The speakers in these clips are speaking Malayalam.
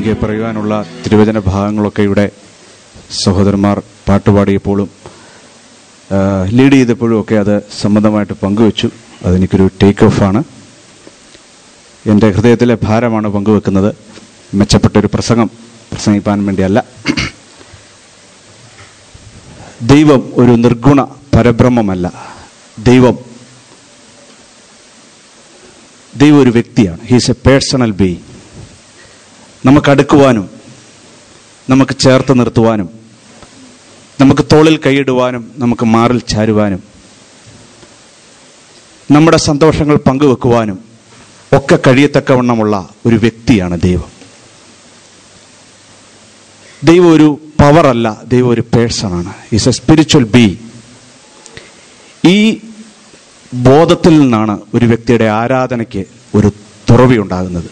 എനിക്ക് പറയുവാനുള്ള തിരുവചന ഭാഗങ്ങളൊക്കെ ഇവിടെ സഹോദരന്മാർ പാട്ടുപാടിയപ്പോഴും ആ, ലീഡ് ചെയ്തപ്പോഴും ഒക്കെ അത് സംബന്ധമായിട്ട് പങ്കുവച്ചു അതെനിക്കൊരു ടേക്ക് ഓഫാണ് എൻ്റെ ഹൃദയത്തിലെ ഭാരമാണ് പങ്കുവെക്കുന്നത് മെച്ചപ്പെട്ടൊരു പ്രസംഗം പ്രസംഗിപ്പാൻ വേണ്ടിയല്ല ദൈവം ഒരു നിർഗുണ പരബ്രഹ്മമല്ല ദൈവം ദൈവം ഒരു വ്യക്തിയാണ് ഹീസ് എ പേഴ്സണൽ ബീയിങ് നമുക്ക് അടുക്കുവാനും നമുക്ക് ചേർത്ത് നിർത്തുവാനും നമുക്ക് തോളിൽ കൈയിടുവാനും നമുക്ക് മാറിൽ ചാരുവാനും നമ്മുടെ സന്തോഷങ്ങൾ പങ്കുവെക്കുവാനും ഒക്കെ കഴിയത്തക്കവണ്ണമുള്ള ഒരു വ്യക്തിയാണ് ദൈവം ദൈവം ഒരു പവറല്ല ദൈവം ഒരു പേഴ്സണാണ് ഈസ് എ സ്പിരിച്വൽ ബീ ഈ ബോധത്തിൽ നിന്നാണ് ഒരു വ്യക്തിയുടെ ആരാധനയ്ക്ക് ഒരു തുറവി ഉണ്ടാകുന്നത്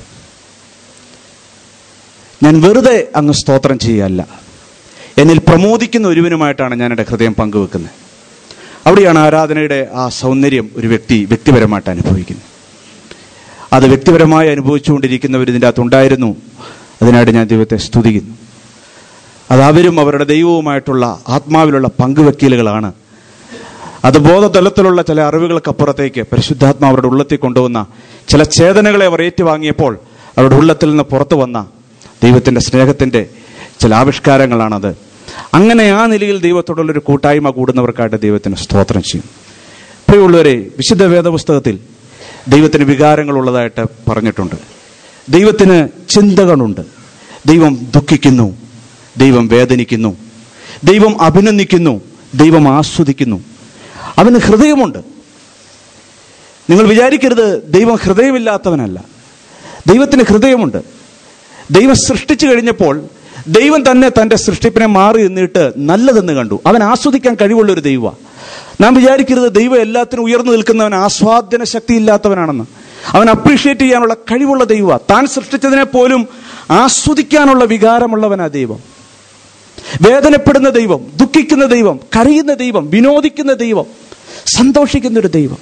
ഞാൻ വെറുതെ അങ്ങ് സ്തോത്രം ചെയ്യുകയല്ല എന്നിൽ പ്രമോദിക്കുന്ന ഒരുവനുമായിട്ടാണ് ഞാൻ എൻ്റെ ഹൃദയം പങ്കുവെക്കുന്നത് അവിടെയാണ് ആരാധനയുടെ ആ സൗന്ദര്യം ഒരു വ്യക്തി വ്യക്തിപരമായിട്ട് അനുഭവിക്കുന്നത് അത് വ്യക്തിപരമായി അനുഭവിച്ചുകൊണ്ടിരിക്കുന്നവർ ഇതിൻ്റെ അകത്തുണ്ടായിരുന്നു അതിനായിട്ട് ഞാൻ ദൈവത്തെ സ്തുതിക്കുന്നു അത് അവരും അവരുടെ ദൈവവുമായിട്ടുള്ള ആത്മാവിലുള്ള പങ്കുവെക്കലുകളാണ് അത് ബോധതലത്തിലുള്ള ചില അറിവുകൾക്കപ്പുറത്തേക്ക് പരിശുദ്ധാത്മാ അവരുടെ ഉള്ളത്തിൽ കൊണ്ടുവന്ന ചില ചേതനകളെ അവർ ഏറ്റുവാങ്ങിയപ്പോൾ അവരുടെ ഉള്ളത്തിൽ നിന്ന് പുറത്തു വന്ന ദൈവത്തിൻ്റെ സ്നേഹത്തിൻ്റെ ചില ആവിഷ്കാരങ്ങളാണത് അങ്ങനെ ആ നിലയിൽ ദൈവത്തോടുള്ളൊരു കൂട്ടായ്മ കൂടുന്നവർക്കായിട്ട് ദൈവത്തിന് സ്തോത്രം ചെയ്യും പ്രിയമുള്ളവരെ വിശുദ്ധ വേദപുസ്തകത്തിൽ ദൈവത്തിന് വികാരങ്ങളുള്ളതായിട്ട് പറഞ്ഞിട്ടുണ്ട് ദൈവത്തിന് ചിന്തകളുണ്ട് ദൈവം ദുഃഖിക്കുന്നു ദൈവം വേദനിക്കുന്നു ദൈവം അഭിനന്ദിക്കുന്നു ദൈവം ആസ്വദിക്കുന്നു അവന് ഹൃദയമുണ്ട് നിങ്ങൾ വിചാരിക്കരുത് ദൈവം ഹൃദയമില്ലാത്തവനല്ല ദൈവത്തിന് ഹൃദയമുണ്ട് ദൈവം സൃഷ്ടിച്ചു കഴിഞ്ഞപ്പോൾ ദൈവം തന്നെ തൻ്റെ സൃഷ്ടിപ്പിനെ മാറി നിന്നിട്ട് നല്ലതെന്ന് കണ്ടു അവൻ ആസ്വദിക്കാൻ കഴിവുള്ള ഒരു ദൈവമാണ് നാം വിചാരിക്കരുത് ദൈവം എല്ലാത്തിനും ഉയർന്നു നിൽക്കുന്നവൻ ആസ്വാദന ശക്തി ഇല്ലാത്തവനാണെന്ന് അവൻ അപ്രീഷിയേറ്റ് ചെയ്യാനുള്ള കഴിവുള്ള ദൈവമാണ് താൻ സൃഷ്ടിച്ചതിനെ പോലും ആസ്വദിക്കാനുള്ള വികാരമുള്ളവനാ ദൈവം വേദനപ്പെടുന്ന ദൈവം ദുഃഖിക്കുന്ന ദൈവം കരയുന്ന ദൈവം വിനോദിക്കുന്ന ദൈവം സന്തോഷിക്കുന്ന ഒരു ദൈവം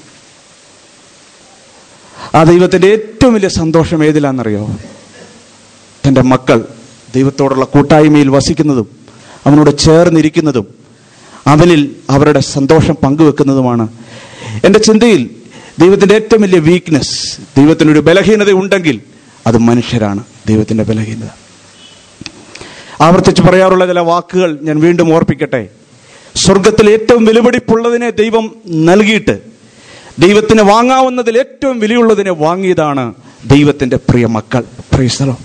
ആ ദൈവത്തിന്റെ ഏറ്റവും വലിയ സന്തോഷം ഏതിലാണെന്നറിയോ തൻ്റെ മക്കൾ ദൈവത്തോടുള്ള കൂട്ടായ്മയിൽ വസിക്കുന്നതും അവനോട് ചേർന്നിരിക്കുന്നതും അവനിൽ അവരുടെ സന്തോഷം പങ്കുവെക്കുന്നതുമാണ് എൻ്റെ ചിന്തയിൽ ദൈവത്തിൻ്റെ ഏറ്റവും വലിയ വീക്ക്നെസ് ദൈവത്തിനൊരു ബലഹീനത ഉണ്ടെങ്കിൽ അത് മനുഷ്യരാണ് ദൈവത്തിൻ്റെ ബലഹീനത ആവർത്തിച്ച് പറയാറുള്ള ചില വാക്കുകൾ ഞാൻ വീണ്ടും ഓർപ്പിക്കട്ടെ സ്വർഗത്തിൽ ഏറ്റവും വിലപിടിപ്പുള്ളതിനെ ദൈവം നൽകിയിട്ട് ദൈവത്തിന് വാങ്ങാവുന്നതിൽ ഏറ്റവും വിലയുള്ളതിനെ വാങ്ങിയതാണ് ദൈവത്തിന്റെ പ്രിയ മക്കൾ പ്രിയസ്ഥലം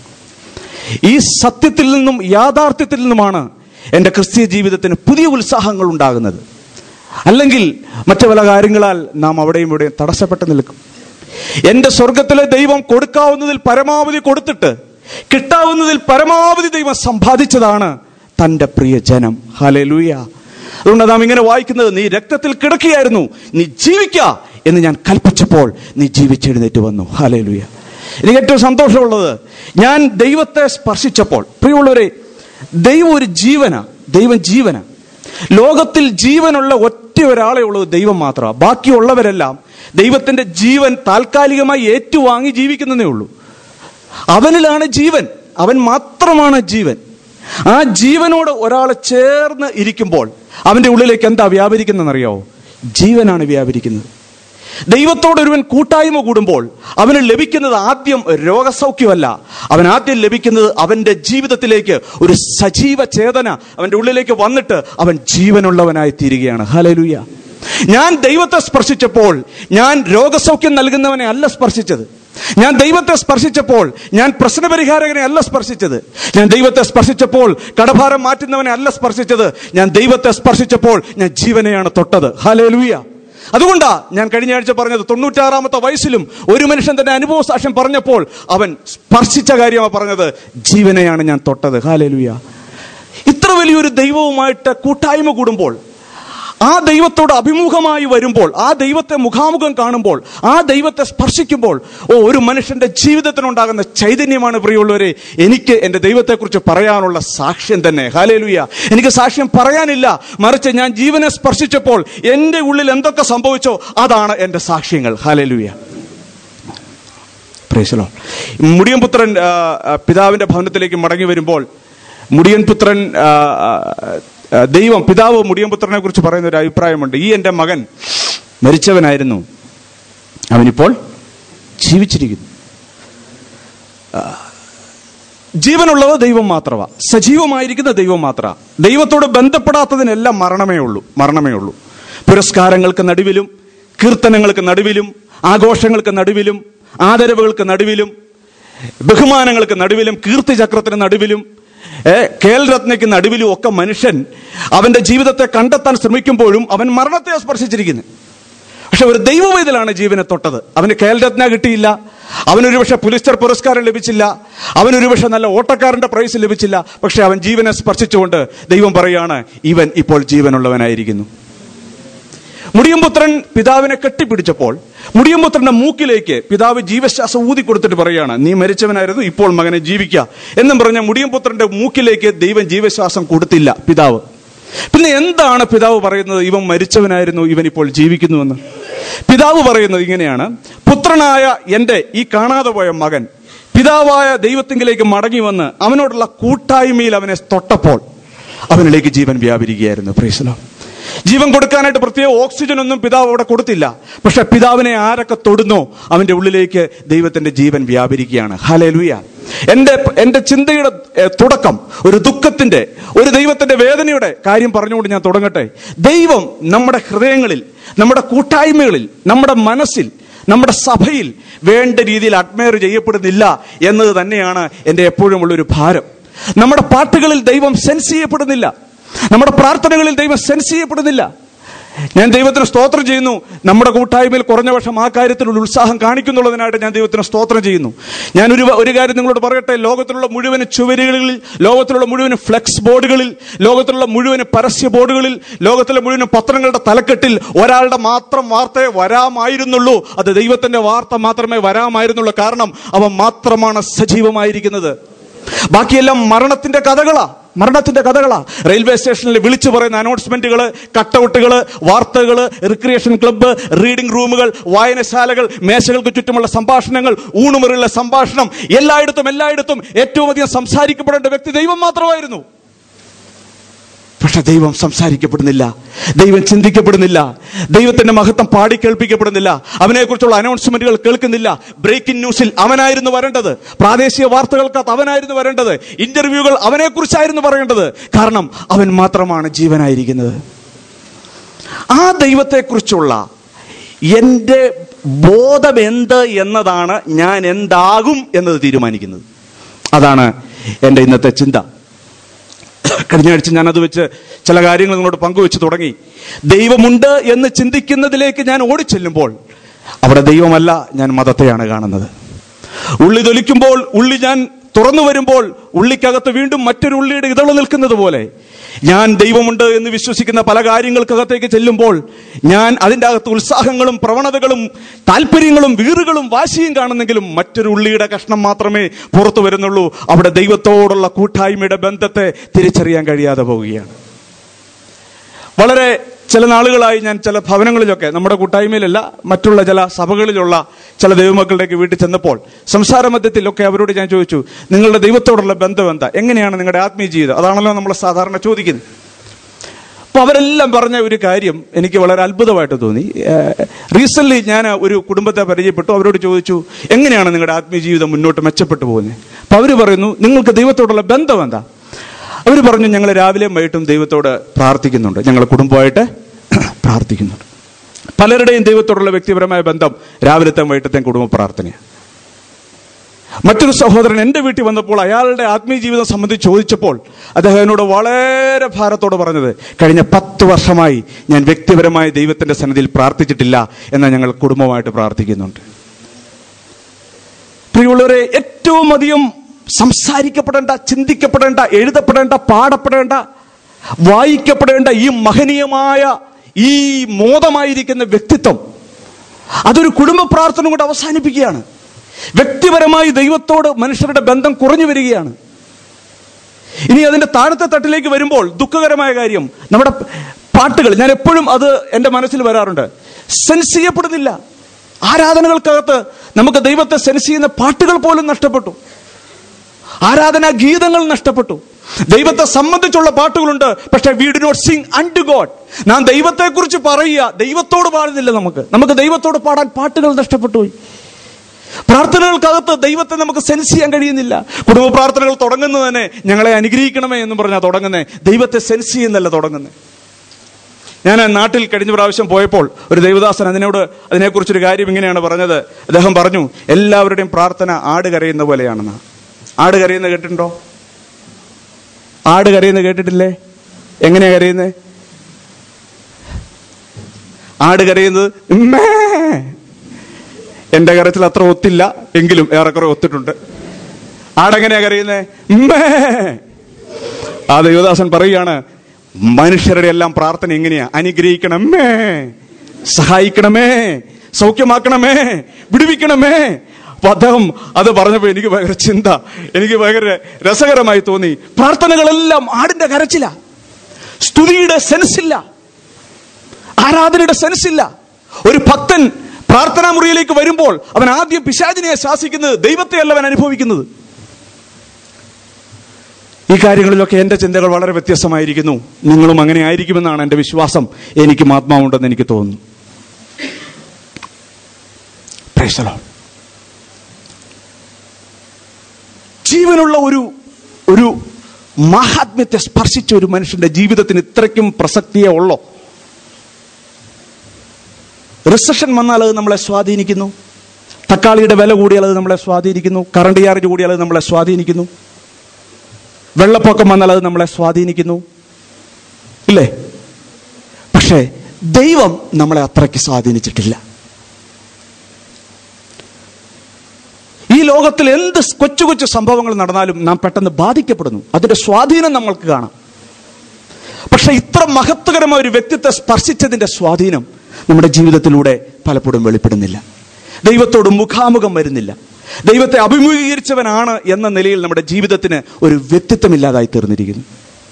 ഈ സത്യത്തിൽ നിന്നും യാഥാർത്ഥ്യത്തിൽ നിന്നുമാണ് എൻ്റെ ക്രിസ്തീയ ജീവിതത്തിന് പുതിയ ഉത്സാഹങ്ങൾ ഉണ്ടാകുന്നത് അല്ലെങ്കിൽ മറ്റു പല കാര്യങ്ങളാൽ നാം അവിടെയും ഇവിടെയും തടസ്സപ്പെട്ട് നിൽക്കും എൻ്റെ സ്വർഗത്തിലെ ദൈവം കൊടുക്കാവുന്നതിൽ പരമാവധി കൊടുത്തിട്ട് കിട്ടാവുന്നതിൽ പരമാവധി ദൈവം സമ്പാദിച്ചതാണ് തൻ്റെ പ്രിയ ജനം ഹാലേ ലൂയ അതുകൊണ്ട് നാം ഇങ്ങനെ വായിക്കുന്നത് നീ രക്തത്തിൽ കിടക്കുകയായിരുന്നു നീ ജീവിക്ക എന്ന് ഞാൻ കൽപ്പിച്ചപ്പോൾ നീ ജീവിച്ചെഴുന്നേറ്റ് വന്നു ഹാലേ ലൂയ എനിക്ക് ഏറ്റവും സന്തോഷമുള്ളത് ഞാൻ ദൈവത്തെ സ്പർശിച്ചപ്പോൾ പ്രിയമുള്ളവരെ ദൈവം ഒരു ജീവന ദൈവം ജീവന ലോകത്തിൽ ജീവനുള്ള ഒറ്റ ഒരാളെ ഉള്ളത് ദൈവം മാത്രമാണ് ബാക്കിയുള്ളവരെല്ലാം ദൈവത്തിന്റെ ജീവൻ താൽക്കാലികമായി ഏറ്റുവാങ്ങി ജീവിക്കുന്നതേ ഉള്ളൂ അവനിലാണ് ജീവൻ അവൻ മാത്രമാണ് ജീവൻ ആ ജീവനോട് ഒരാൾ ചേർന്ന് ഇരിക്കുമ്പോൾ അവന്റെ ഉള്ളിലേക്ക് എന്താ വ്യാപരിക്കുന്നതെന്നറിയാവോ ജീവനാണ് വ്യാപരിക്കുന്നത് ദൈവത്തോട് ഒരുവൻ കൂട്ടായ്മ കൂടുമ്പോൾ അവന് ലഭിക്കുന്നത് ആദ്യം രോഗസൗഖ്യമല്ല അവൻ ആദ്യം ലഭിക്കുന്നത് അവന്റെ ജീവിതത്തിലേക്ക് ഒരു സജീവ ചേതന അവന്റെ ഉള്ളിലേക്ക് വന്നിട്ട് അവൻ ജീവനുള്ളവനായി തീരുകയാണ് ഹലലുയ ഞാൻ ദൈവത്തെ സ്പർശിച്ചപ്പോൾ ഞാൻ രോഗസൗഖ്യം നൽകുന്നവനെ അല്ല സ്പർശിച്ചത് ഞാൻ ദൈവത്തെ സ്പർശിച്ചപ്പോൾ ഞാൻ പ്രശ്നപരിഹാരകനെ അല്ല സ്പർശിച്ചത് ഞാൻ ദൈവത്തെ സ്പർശിച്ചപ്പോൾ കടഭാരം മാറ്റുന്നവനെ അല്ല സ്പർശിച്ചത് ഞാൻ ദൈവത്തെ സ്പർശിച്ചപ്പോൾ ഞാൻ ജീവനെയാണ് തൊട്ടത് ഹലേലുയ അതുകൊണ്ടാ ഞാൻ കഴിഞ്ഞ ആഴ്ച പറഞ്ഞത് തൊണ്ണൂറ്റാറാമത്തെ വയസ്സിലും ഒരു മനുഷ്യൻ തന്റെ അനുഭവ സാക്ഷ്യം പറഞ്ഞപ്പോൾ അവൻ സ്പർശിച്ച കാര്യമാണ് പറഞ്ഞത് ജീവനെയാണ് ഞാൻ തൊട്ടത് ഹാലേലുയ ഇത്ര വലിയൊരു ദൈവവുമായിട്ട് കൂട്ടായ്മ കൂടുമ്പോൾ ആ ദൈവത്തോട് അഭിമുഖമായി വരുമ്പോൾ ആ ദൈവത്തെ മുഖാമുഖം കാണുമ്പോൾ ആ ദൈവത്തെ സ്പർശിക്കുമ്പോൾ ഓ ഒരു മനുഷ്യന്റെ ജീവിതത്തിനുണ്ടാകുന്ന ചൈതന്യമാണ് പ്രിയമുള്ളവരെ എനിക്ക് എൻ്റെ ദൈവത്തെക്കുറിച്ച് പറയാനുള്ള സാക്ഷ്യം തന്നെ ഹാലേലുയ എനിക്ക് സാക്ഷ്യം പറയാനില്ല മറിച്ച് ഞാൻ ജീവനെ സ്പർശിച്ചപ്പോൾ എൻ്റെ ഉള്ളിൽ എന്തൊക്കെ സംഭവിച്ചോ അതാണ് എൻ്റെ സാക്ഷ്യങ്ങൾ ഹാലേലുയ പ്രേശലോ മുടിയൻ പുത്രൻ ആ, ആ, പിതാവിന്റെ ഭവനത്തിലേക്ക് മടങ്ങി വരുമ്പോൾ മുടിയൻ പുത്രൻ ആ, ആ, ആ, ദൈവം പിതാവ് മുടിയൻ പുത്രനെ കുറിച്ച് പറയുന്ന ഒരു അഭിപ്രായമുണ്ട് ഈ എൻ്റെ മകൻ മരിച്ചവനായിരുന്നു അവനിപ്പോൾ ജീവിച്ചിരിക്കുന്നു ആ, ജീവനുള്ളത് ദൈവം മാത്രമാ സജീവമായിരിക്കുന്ന ദൈവം മാത്ര ദൈവത്തോട് ബന്ധപ്പെടാത്തതിനെല്ലാം മരണമേ ഉള്ളൂ മരണമേ ഉള്ളൂ പുരസ്കാരങ്ങൾക്ക് നടുവിലും കീർത്തനങ്ങൾക്ക് നടുവിലും ആഘോഷങ്ങൾക്ക് നടുവിലും ആദരവുകൾക്ക് നടുവിലും ബഹുമാനങ്ങൾക്ക് നടുവിലും കീർത്തിചക്രത്തിന് നടുവിലും ഏ, കേൽരത്നയ്ക്ക് നടുവിലും ഒക്കെ മനുഷ്യൻ അവന്റെ ജീവിതത്തെ കണ്ടെത്താൻ ശ്രമിക്കുമ്പോഴും അവൻ മരണത്തെ സ്പർശിച്ചിരിക്കുന്നു പക്ഷെ ഒരു ദൈവവൈതലാണ് ജീവനെ തൊട്ടത് അവന് കേൽരത്ന കിട്ടിയില്ല അവനൊരു പക്ഷെ പുലിസ്റ്റർ പുരസ്കാരം ലഭിച്ചില്ല അവനൊരു പക്ഷെ നല്ല ഓട്ടക്കാരന്റെ പ്രൈസ് ലഭിച്ചില്ല പക്ഷെ അവൻ ജീവനെ സ്പർശിച്ചുകൊണ്ട് ദൈവം പറയാണ് ഇവൻ ഇപ്പോൾ ജീവനുള്ളവനായിരിക്കുന്നു മുടിയമ്പുത്രൻ പിതാവിനെ കെട്ടിപ്പിടിച്ചപ്പോൾ മുടിയമ്പുത്രന്റെ മൂക്കിലേക്ക് പിതാവ് ജീവശ്വാസം ഊതി കൊടുത്തിട്ട് പറയാണ് നീ മരിച്ചവനായിരുന്നു ഇപ്പോൾ മകനെ ജീവിക്കുക എന്നും പറഞ്ഞ മുടിയമ്പുത്രന്റെ മൂക്കിലേക്ക് ദൈവം ജീവശ്വാസം കൊടുത്തില്ല പിതാവ് പിന്നെ എന്താണ് പിതാവ് പറയുന്നത് ഇവൻ മരിച്ചവനായിരുന്നു ഇവൻ ഇപ്പോൾ ജീവിക്കുന്നുവെന്ന് പിതാവ് പറയുന്നത് ഇങ്ങനെയാണ് പുത്രനായ എൻ്റെ ഈ കാണാതെ പോയ മകൻ പിതാവായ ദൈവത്തിങ്കിലേക്ക് മടങ്ങി വന്ന് അവനോടുള്ള കൂട്ടായ്മയിൽ അവനെ തൊട്ടപ്പോൾ അവനിലേക്ക് ജീവൻ വ്യാപരിക്കുകയായിരുന്നു പ്രീസലോ ജീവൻ കൊടുക്കാനായിട്ട് പ്രത്യേക ഓക്സിജൻ ഒന്നും പിതാവ് അവിടെ കൊടുത്തില്ല പക്ഷെ പിതാവിനെ ആരൊക്കെ തൊടുന്നോ അവന്റെ ഉള്ളിലേക്ക് ദൈവത്തിന്റെ ജീവൻ വ്യാപരിക്കുകയാണ് ഹലലുയ എന്റെ എന്റെ ചിന്തയുടെ ഏഹ്, തുടക്കം ഒരു ദുഃഖത്തിന്റെ ഒരു ദൈവത്തിന്റെ വേദനയുടെ കാര്യം പറഞ്ഞുകൊണ്ട് ഞാൻ തുടങ്ങട്ടെ ദൈവം നമ്മുടെ ഹൃദയങ്ങളിൽ നമ്മുടെ കൂട്ടായ്മകളിൽ നമ്മുടെ മനസ്സിൽ നമ്മുടെ സഭയിൽ വേണ്ട രീതിയിൽ അഡ്മയർ ചെയ്യപ്പെടുന്നില്ല എന്നത് തന്നെയാണ് എൻ്റെ എപ്പോഴും ഉള്ളൊരു ഭാരം നമ്മുടെ പാട്ടുകളിൽ ദൈവം സെൻസ് ചെയ്യപ്പെടുന്നില്ല നമ്മുടെ പ്രാർത്ഥനകളിൽ ദൈവം സെൻസ് ചെയ്യപ്പെടുന്നില്ല ഞാൻ ദൈവത്തിന് സ്തോത്രം ചെയ്യുന്നു നമ്മുടെ കൂട്ടായ്മയിൽ കുറഞ്ഞ വർഷം ആ കാര്യത്തിലുള്ള ഉത്സാഹം കാണിക്കുന്നുള്ളതിനായിട്ട് ഞാൻ ദൈവത്തിന് സ്തോത്രം ചെയ്യുന്നു ഞാൻ ഒരു ഒരു കാര്യം നിങ്ങളോട് പറയട്ടെ ലോകത്തിലുള്ള മുഴുവൻ ചുവരുകളിൽ ലോകത്തിലുള്ള മുഴുവൻ ഫ്ലെക്സ് ബോർഡുകളിൽ ലോകത്തിലുള്ള മുഴുവൻ പരസ്യ ബോർഡുകളിൽ ലോകത്തിലെ മുഴുവൻ പത്രങ്ങളുടെ തലക്കെട്ടിൽ ഒരാളുടെ മാത്രം വാർത്തയെ വരാമായിരുന്നുള്ളൂ അത് ദൈവത്തിന്റെ വാർത്ത മാത്രമേ വരാമായിരുന്നുള്ളൂ കാരണം അവ മാത്രമാണ് സജീവമായിരിക്കുന്നത് ബാക്കിയെല്ലാം മരണത്തിന്റെ കഥകളാ മരണത്തിന്റെ കഥകളാ റെയിൽവേ സ്റ്റേഷനിൽ വിളിച്ചു പറയുന്ന അനൗൺസ്മെന്റുകൾ കട്ടൗട്ടുകൾ വാർത്തകൾ റിക്രിയേഷൻ ക്ലബ്ബ് റീഡിംഗ് റൂമുകൾ വായനശാലകൾ മേശകൾക്ക് ചുറ്റുമുള്ള സംഭാഷണങ്ങൾ ഊണുമുറിയുള്ള സംഭാഷണം എല്ലായിടത്തും എല്ലായിടത്തും ഏറ്റവും അധികം സംസാരിക്കപ്പെടേണ്ട വ്യക്തി ദൈവം മാത്രമായിരുന്നു പക്ഷെ ദൈവം സംസാരിക്കപ്പെടുന്നില്ല ദൈവം ചിന്തിക്കപ്പെടുന്നില്ല ദൈവത്തിന്റെ മഹത്വം പാടി കേൾപ്പിക്കപ്പെടുന്നില്ല അവനെക്കുറിച്ചുള്ള അനൗൺസ്മെന്റുകൾ കേൾക്കുന്നില്ല ബ്രേക്കിംഗ് ന്യൂസിൽ അവനായിരുന്നു വരേണ്ടത് പ്രാദേശിക വാർത്തകൾക്കകത്ത് അവനായിരുന്നു വരേണ്ടത് ഇന്റർവ്യൂകൾ അവനെക്കുറിച്ചായിരുന്നു പറയേണ്ടത് കാരണം അവൻ മാത്രമാണ് ജീവനായിരിക്കുന്നത് ആ ദൈവത്തെക്കുറിച്ചുള്ള എൻ്റെ ബോധം എന്ത് എന്നതാണ് ഞാൻ എന്താകും എന്നത് തീരുമാനിക്കുന്നത് അതാണ് എൻ്റെ ഇന്നത്തെ ചിന്ത കഴിഞ്ഞ ആഴ്ച ഞാൻ അത് വെച്ച് ചില കാര്യങ്ങൾ നിങ്ങളോട് പങ്കുവെച്ച് തുടങ്ങി ദൈവമുണ്ട് എന്ന് ചിന്തിക്കുന്നതിലേക്ക് ഞാൻ ഓടിച്ചെല്ലുമ്പോൾ അവിടെ ദൈവമല്ല ഞാൻ മതത്തെയാണ് കാണുന്നത് ഉള്ളി തൊലിക്കുമ്പോൾ ഉള്ളി ഞാൻ തുറന്നു വരുമ്പോൾ ഉള്ളിക്കകത്ത് വീണ്ടും മറ്റൊരു ഉള്ളിയുടെ ഇതള് നിൽക്കുന്നത് പോലെ ഞാൻ ദൈവമുണ്ട് എന്ന് വിശ്വസിക്കുന്ന പല കാര്യങ്ങൾക്കകത്തേക്ക് ചെല്ലുമ്പോൾ ഞാൻ അതിൻ്റെ അകത്ത് ഉത്സാഹങ്ങളും പ്രവണതകളും താല്പര്യങ്ങളും വീറുകളും വാശിയും കാണുന്നെങ്കിലും മറ്റൊരു ഉള്ളിയുടെ കഷ്ണം മാത്രമേ പുറത്തു വരുന്നുള്ളൂ അവിടെ ദൈവത്തോടുള്ള കൂട്ടായ്മയുടെ ബന്ധത്തെ തിരിച്ചറിയാൻ കഴിയാതെ പോവുകയാണ് വളരെ ചില നാളുകളായി ഞാൻ ചില ഭവനങ്ങളിലൊക്കെ നമ്മുടെ കൂട്ടായ്മയിലല്ല മറ്റുള്ള ചില സഭകളിലുള്ള ചില ദൈവമക്കളുടെയൊക്കെ വീട്ടിൽ ചെന്നപ്പോൾ സംസാര മധ്യത്തിലൊക്കെ അവരോട് ഞാൻ ചോദിച്ചു നിങ്ങളുടെ ദൈവത്തോടുള്ള ബന്ധം എന്താ എങ്ങനെയാണ് നിങ്ങളുടെ ആത്മീയ ജീവിതം അതാണല്ലോ നമ്മൾ സാധാരണ ചോദിക്കുന്നത് അപ്പൊ അവരെല്ലാം പറഞ്ഞ ഒരു കാര്യം എനിക്ക് വളരെ അത്ഭുതമായിട്ട് തോന്നി റീസെന്റ് ഞാൻ ഒരു കുടുംബത്തെ പരിചയപ്പെട്ടു അവരോട് ചോദിച്ചു എങ്ങനെയാണ് നിങ്ങളുടെ ആത്മീയ ജീവിതം മുന്നോട്ട് മെച്ചപ്പെട്ടു പോകുന്നത് അപ്പൊ അവർ പറയുന്നു നിങ്ങൾക്ക് ദൈവത്തോടുള്ള ബന്ധം എന്താ അവർ പറഞ്ഞു ഞങ്ങൾ രാവിലെയും വൈകിട്ടും ദൈവത്തോട് പ്രാർത്ഥിക്കുന്നുണ്ട് ഞങ്ങൾ കുടുംബമായിട്ട് പ്രാർത്ഥിക്കുന്നുണ്ട് പലരുടെയും ദൈവത്തോടുള്ള വ്യക്തിപരമായ ബന്ധം രാവിലത്തെ വൈകിട്ടത്തെയും കുടുംബ പ്രാർത്ഥനയാണ് മറ്റൊരു സഹോദരൻ എൻ്റെ വീട്ടിൽ വന്നപ്പോൾ അയാളുടെ ആത്മീയ ജീവിതം സംബന്ധിച്ച് ചോദിച്ചപ്പോൾ അദ്ദേഹം എന്നോട് വളരെ ഭാരത്തോട് പറഞ്ഞത് കഴിഞ്ഞ പത്ത് വർഷമായി ഞാൻ വ്യക്തിപരമായി ദൈവത്തിന്റെ സന്നിധിയിൽ പ്രാർത്ഥിച്ചിട്ടില്ല എന്നാൽ ഞങ്ങൾ കുടുംബമായിട്ട് പ്രാർത്ഥിക്കുന്നുണ്ട് പ്രിയമുള്ളവരെ ഏറ്റവും അധികം സംസാരിക്കപ്പെടേണ്ട ചിന്തിക്കപ്പെടേണ്ട എഴുതപ്പെടേണ്ട പാടപ്പെടേണ്ട വായിക്കപ്പെടേണ്ട ഈ മഹനീയമായ ഈ മോദമായിരിക്കുന്ന വ്യക്തിത്വം അതൊരു കുടുംബ പ്രാർത്ഥന കൊണ്ട് അവസാനിപ്പിക്കുകയാണ് വ്യക്തിപരമായി ദൈവത്തോട് മനുഷ്യരുടെ ബന്ധം കുറഞ്ഞു വരികയാണ് ഇനി അതിന്റെ താഴത്തെ തട്ടിലേക്ക് വരുമ്പോൾ ദുഃഖകരമായ കാര്യം നമ്മുടെ പാട്ടുകൾ ഞാൻ എപ്പോഴും അത് എൻ്റെ മനസ്സിൽ വരാറുണ്ട് സെൻസ് ചെയ്യപ്പെടുന്നില്ല ആരാധനകൾക്കകത്ത് നമുക്ക് ദൈവത്തെ സെൻസ് ചെയ്യുന്ന പാട്ടുകൾ പോലും നഷ്ടപ്പെട്ടു ആരാധനാ ഗീതങ്ങൾ നഷ്ടപ്പെട്ടു ദൈവത്തെ സംബന്ധിച്ചുള്ള പാട്ടുകളുണ്ട് പക്ഷെ we do not sing unto God നാം ദൈവത്തെക്കുറിച്ച് പറയുക ദൈവത്തോട് പാടുന്നില്ല നമുക്ക് നമുക്ക് ദൈവത്തോട് പാടാൻ പാട്ടുകൾ നഷ്ടപ്പെട്ടു പോയി പ്രാർത്ഥനകൾക്കകത്ത് ദൈവത്തെ നമുക്ക് സെൻസ് ചെയ്യാൻ കഴിയുന്നില്ല കുടുംബ പ്രാർത്ഥനകൾ തുടങ്ങുന്നത് തന്നെ ഞങ്ങളെ അനുഗ്രഹിക്കണമേ എന്ന് പറഞ്ഞാൽ തുടങ്ങുന്നത് ദൈവത്തെ സെൻസ് ചെയ്യുന്നല്ല തുടങ്ങുന്നത് ഞാൻ നാട്ടിൽ കഴിഞ്ഞ പ്രാവശ്യം പോയപ്പോൾ ഒരു ദൈവദാസൻ അതിനോട് അതിനെക്കുറിച്ചൊരു കാര്യം ഇങ്ങനെയാണ് പറഞ്ഞത് അദ്ദേഹം പറഞ്ഞു എല്ലാവരുടെയും പ്രാർത്ഥന ആട് കരയുന്ന പോലെയാണെന്ന് ആട് കരയുന്ന കേട്ടിട്ടുണ്ടോ ആട് കരയുന്ന കേട്ടിട്ടില്ലേ എങ്ങനെയാ കരയുന്നത് ആട് കരയുന്നത് ഉമ്മേ എന്റെ കരച്ചിൽ അത്ര ഒത്തില്ല എങ്കിലും ഏറെക്കുറെ ഒത്തിട്ടുണ്ട് ആടെങ്ങനെയാ കരയുന്നേ ഉമ്മേ ആ ദേവദാസൻ പറയുകയാണ് മനുഷ്യരുടെ എല്ലാം പ്രാർത്ഥന എങ്ങനെയാ അനുഗ്രഹിക്കണമേ സഹായിക്കണമേ സൗഖ്യമാക്കണമേ വിടുവിക്കണമേ അപ്പൊ അദ്ദേഹം അത് പറഞ്ഞപ്പോ എനിക്ക് ഭയങ്കര ചിന്ത എനിക്ക് ഭയങ്കര രസകരമായി തോന്നി പ്രാർത്ഥനകളെല്ലാം ആടിന്റെ കരച്ചില സ്തുതിയുടെ സെൻസ് ഇല്ല ആരാധനയുടെ സെൻസ് ഇല്ല ഒരു ഭക്തൻ പ്രാർത്ഥനാ മുറിയിലേക്ക് വരുമ്പോൾ അവൻ ആദ്യം പിശാചിനെ ശാസിക്കുന്നത് ദൈവത്തെയല്ല അവൻ അനുഭവിക്കുന്നത് ഈ കാര്യങ്ങളിലൊക്കെ എൻ്റെ ചിന്തകൾ വളരെ വ്യത്യസ്തമായിരിക്കുന്നു നിങ്ങളും അങ്ങനെ ആയിരിക്കുമെന്നാണ് എൻ്റെ വിശ്വാസം എനിക്കും ആത്മാവുണ്ടെന്ന് എനിക്ക് തോന്നുന്നു Praise the Lord. ജീവനുള്ള ഒരു ഒരു മഹാത്മ്യത്തെ സ്പർശിച്ച ഒരു മനുഷ്യന്റെ ജീവിതത്തിന് ഇത്രയ്ക്കും പ്രസക്തിയേ ഉള്ളോ റിസഷൻ വന്നാൽ അത് നമ്മളെ സ്വാധീനിക്കുന്നു തക്കാളിയുടെ വില കൂടിയാൽ അത് നമ്മളെ സ്വാധീനിക്കുന്നു കറണ്ട് ചാർജ് കൂടിയാൽ അത് നമ്മളെ സ്വാധീനിക്കുന്നു വെള്ളപ്പൊക്കം വന്നാൽ അത് നമ്മളെ സ്വാധീനിക്കുന്നു ഇല്ലേ പക്ഷേ ദൈവം നമ്മളെ അത്രയ്ക്ക് സ്വാധീനിച്ചിട്ടില്ല ഈ ലോകത്തിൽ എന്ത് കൊച്ചു കൊച്ചു സംഭവങ്ങൾ നടന്നാലും നാം പെട്ടെന്ന് ബാധിക്കപ്പെടുന്നു അതിന്റെ സ്വാധീനം നമ്മൾക്ക് കാണാം പക്ഷെ ഇത്ര മഹത്വകരമായ ഒരു വ്യക്തിത്വത്തെ സ്പർശിച്ചതിന്റെ സ്വാധീനം നമ്മുടെ ജീവിതത്തിലൂടെ പലപ്പോഴും വെളിപ്പെടുന്നില്ല ദൈവത്തോട് മുഖാമുഖം വരുന്നില്ല ദൈവത്തെ അഭിമുഖീകരിച്ചവനാണ് എന്ന നിലയിൽ നമ്മുടെ ജീവിതത്തിന് ഒരു വ്യക്തിത്വമില്ലാതായി തീർന്നിരിക്കുന്നു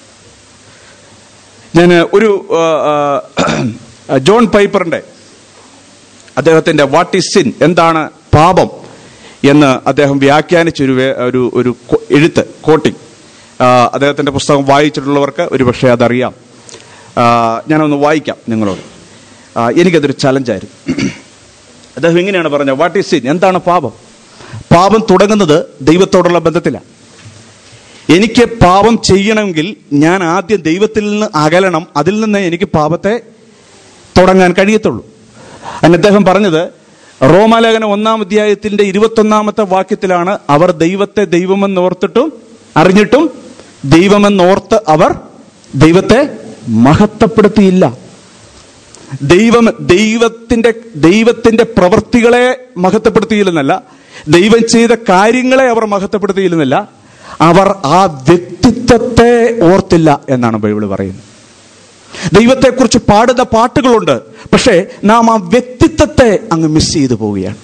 ഞാൻ ഒരു ആ, ആ, ജോൺ പൈപ്പറിന്റെ അദ്ദേഹത്തിന്റെ വാട്ട് ഈസ് സിൻ എന്താണ് പാപം എന്ന് അദ്ദേഹം വ്യാഖ്യാനിച്ചൊരു വേ- ഒരു ഒരു കൊ- എഴുത്ത് കോട്ടിങ് അദ്ദേഹത്തിന്റെ പുസ്തകം വായിച്ചിട്ടുള്ളവർക്ക് ഒരുപക്ഷെ അതറിയാം ആ, ഞാനൊന്ന് വായിക്കാം നിങ്ങളോട് ആ, എനിക്കതൊരു ചലഞ്ചായിരുന്നു അദ്ദേഹം ഇങ്ങനെയാണ് പറഞ്ഞത് വാട്ട് ഈസ് സിൻ എന്താണ് പാപം പാപം തുടങ്ങുന്നത് ദൈവത്തോടുള്ള ബന്ധത്തിലാണ് എനിക്ക് പാപം ചെയ്യണമെങ്കിൽ ഞാൻ ആദ്യം ദൈവത്തിൽ നിന്ന് അകലണം അതിൽ നിന്ന് എനിക്ക് പാപത്തെ തുടങ്ങാൻ കഴിയത്തുള്ളൂ അതിന് അദ്ദേഹം പറഞ്ഞത് റോമാലേഖനം ഒന്നാം അധ്യായത്തിന്റെ ഇരുപത്തൊന്നാമത്തെ വാക്യത്തിലാണ് അവർ ദൈവത്തെ ദൈവമെന്നോർത്തിട്ടും അറിഞ്ഞിട്ടും ദൈവമെന്നോർത്ത് അവർ ദൈവത്തെ മഹത്വപ്പെടുത്തിയില്ല ദൈവം ദൈവത്തിന്റെ ദൈവത്തിന്റെ പ്രവൃത്തികളെ മഹത്വപ്പെടുത്തിയില്ലെന്നല്ല ദൈവം ചെയ്ത കാര്യങ്ങളെ അവർ മഹത്വപ്പെടുത്തിയില്ലെന്നല്ല അവർ ആ വ്യക്തിത്വത്തെ ഓർത്തില്ല എന്നാണ് ബൈബിൾ പറയുന്നത് ദൈവത്തെക്കുറിച്ച് പാടുന്ന പാട്ടുകളുണ്ട് പക്ഷേ നാം ആ വ്യക്തിത്വത്തെ അങ്ങ് മിസ് ചെയ്തു പോവുകയാണ്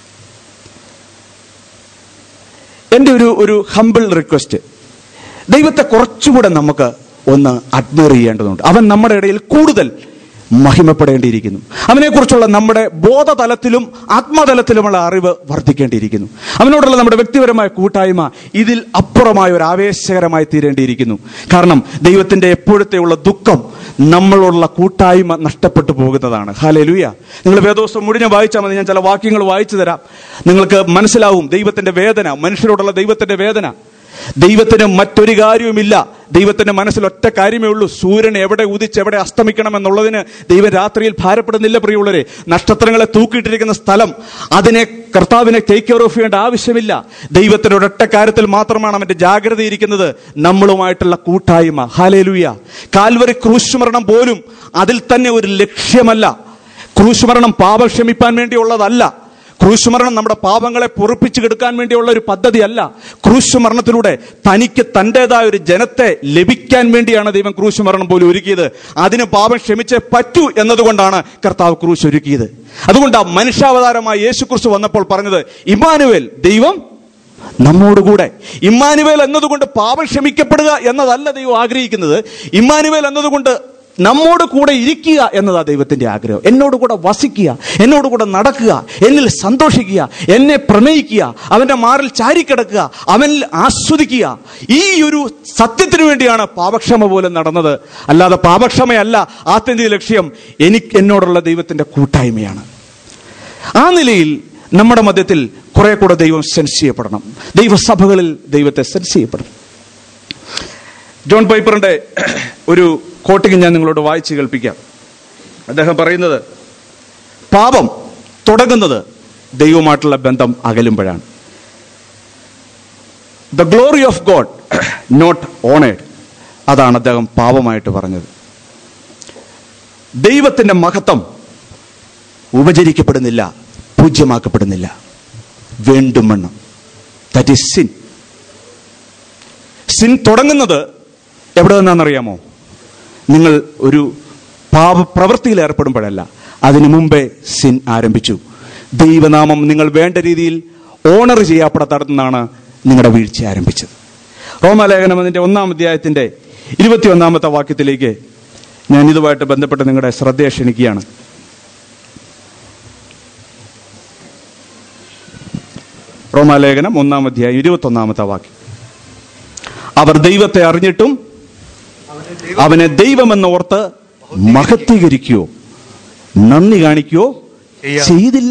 എൻ്റെ ഒരു ഒരു ഹമ്പിൾ റിക്വസ്റ്റ് ദൈവത്തെ കുറച്ചുകൂടെ നമുക്ക് ഒന്ന് അഡ്മയർ ചെയ്യേണ്ടതുണ്ട് അവൻ നമ്മുടെ ഇടയിൽ കൂടുതൽ മഹിമപ്പെടേണ്ടിയിരിക്കുന്നു അവനെക്കുറിച്ചുള്ള നമ്മുടെ ബോധതലത്തിലും ആത്മതലത്തിലുമുള്ള അറിവ് വർദ്ധിക്കേണ്ടിയിരിക്കുന്നു അവനോടുള്ള നമ്മുടെ വ്യക്തിപരമായ കൂട്ടായ്മ ഇതിൽ അപ്പുറമായ ഒരു ആവേശകരമായി തീരേണ്ടിയിരിക്കുന്നു കാരണം ദൈവത്തിന്റെ എപ്പോഴത്തെയുള്ള ദുഃഖം നമ്മളോടുള്ള കൂട്ടായ്മ നഷ്ടപ്പെട്ടു പോകുന്നതാണ് ഹാലലുയ നിങ്ങൾ വേദോസം മുടിഞ്ഞ വായിച്ചാൽ മതി ഞാൻ ചില വാക്യങ്ങൾ വായിച്ചു തരാം നിങ്ങൾക്ക് മനസ്സിലാവും ദൈവത്തിന്റെ വേദന മനുഷ്യരോടുള്ള ദൈവത്തിന്റെ വേദന ദൈവത്തിന് മറ്റൊരു കാര്യവുമില്ല ദൈവത്തിന്റെ മനസ്സിൽ ഒറ്റ കാര്യമേ ഉള്ളൂ സൂര്യൻ എവിടെ ഉദിച്ച് എവിടെ അസ്തമിക്കണം എന്നുള്ളതിന് ദൈവം രാത്രിയിൽ ഭാരപ്പെടുന്നില്ല പ്രിയമുള്ളവരെ നക്ഷത്രങ്ങളെ തൂക്കിയിട്ടിരിക്കുന്ന സ്ഥലം അതിനെ കർത്താവിനെ ടേക്ക് കെയർ ഓഫ് ചെയ്യേണ്ട ആവശ്യമില്ല ദൈവത്തിന്റെ ഒരൊറ്റ കാര്യത്തിൽ മാത്രമാണ് അവന്റെ ജാഗ്രത ഇരിക്കുന്നത് നമ്മളുമായിട്ടുള്ള കൂട്ടായ്മ ഹാലേലുയ കാൽവരി ക്രൂശുമരണം പോലും അതിൽ തന്നെ ഒരു ലക്ഷ്യമല്ല ക്രൂശുമരണം പാപം ക്ഷമിപ്പാൻ വേണ്ടിയുള്ളതല്ല ക്രൂശുമരണം നമ്മുടെ പാപങ്ങളെ പൊറുപ്പിച്ചു കെടുക്കാൻ വേണ്ടിയുള്ള ഒരു പദ്ധതിയല്ല ക്രൂശുമരണത്തിലൂടെ തനിക്ക് തൻ്റെതായ ഒരു ജനത്തെ ലഭിക്കാൻ വേണ്ടിയാണ് ദൈവം ക്രൂശുമരണം പോലും ഒരുക്കിയത് അതിന് പാപം ക്ഷമിച്ചേ പറ്റൂ എന്നതുകൊണ്ടാണ് കർത്താവ് ക്രൂശ് ഒരുക്കിയത് അതുകൊണ്ട് ആ മനുഷ്യാവതാരമായ യേശു ക്രിസ്തു വന്നപ്പോൾ പറഞ്ഞത് ഇമാനുവേൽ ദൈവം നമ്മോടുകൂടെ ഇമ്മാനുവേൽ എന്നതുകൊണ്ട് പാപം ക്ഷമിക്കപ്പെടുക എന്നതല്ല ദൈവം ആഗ്രഹിക്കുന്നത് ഇമ്മാനുവേൽ എന്നതുകൊണ്ട് നമ്മോട് കൂടെ ഇരിക്കുക എന്നതാ ദൈവത്തിന്റെ ആഗ്രഹം എന്നോട് കൂടെ വസിക്കുക എന്നോട് കൂടെ നടക്കുക എന്നിൽ സന്തോഷിക്കുക എന്നെ പ്രണയിക്കുക അവന്റെ മാറിൽ ചാരിക്കിടക്കുക അവനിൽ ആസ്വദിക്കുക ഈ ഒരു സത്യത്തിന് വേണ്ടിയാണ് പാപക്ഷമ പോലും നടന്നത് അല്ലാതെ പാപക്ഷമയല്ല ആത്യന്തിക ലക്ഷ്യം എനിക്ക് എന്നോടുള്ള ദൈവത്തിന്റെ കൂട്ടായ്മയാണ് ആ നിലയിൽ നമ്മുടെ മധ്യത്തിൽ കുറെ കൂടെ ദൈവം സെൻസ് ചെയ്യപ്പെടണം ദൈവസഭകളിൽ ദൈവത്തെ സെൻസ് ചെയ്യപ്പെടണം ജോൺ പൈപ്പറിന്റെ ഒരു കോട്ടിങ് ഞാൻ നിങ്ങളോട് വായിച്ച് കേൾപ്പിക്കാം അദ്ദേഹം പറയുന്നത് പാപം തുടങ്ങുന്നത് ദൈവമായിട്ടുള്ള ബന്ധം അകലുമ്പോഴാണ് the glory of God not honoured അതാണ് അദ്ദേഹം പാപമായിട്ട് പറഞ്ഞത് ദൈവത്തിന്റെ മഹത്വം ഉപചരിക്കപ്പെടുന്നില്ല പൂജ്യമാക്കപ്പെടുന്നില്ല വീണ്ടും വണ്ണം ദാറ്റ് ഈസ് സിൻ സിൻ തുടങ്ങുന്നത് എവിടെ നിന്നാണെന്നറിയാമോ നിങ്ങൾ ഒരു പാപ പ്രവൃത്തിയിൽ ഏർപ്പെടുമ്പോഴല്ല അതിനു മുമ്പേ സിൻ ആരംഭിച്ചു ദൈവനാമം നിങ്ങൾ വേണ്ട രീതിയിൽ ഓണർ ചെയ്യപ്പെടാത്തടത്തുനിന്നാണ് നിങ്ങളുടെ വീഴ്ച ആരംഭിച്ചത് റോമാലേഖനം അതിന്റെ ഒന്നാം അധ്യായത്തിന്റെ ഇരുപത്തിയൊന്നാമത്തെ വാക്യത്തിലേക്ക് ഞാൻ ഇതുമായിട്ട് ബന്ധപ്പെട്ട് നിങ്ങളുടെ ശ്രദ്ധയെ ക്ഷണിക്കുകയാണ് റോമാലേഖനം ഒന്നാം അധ്യായം ഇരുപത്തൊന്നാമത്തെ വാക്യം അവർ ദൈവത്തെ അറിഞ്ഞിട്ടും അവനെ ദൈവമെന്നോർത്ത് മഹത്വീകരിക്കുകയോ നന്ദി കാണിക്കുകയോ ചെയ്യാ- ചെയ്തില്ല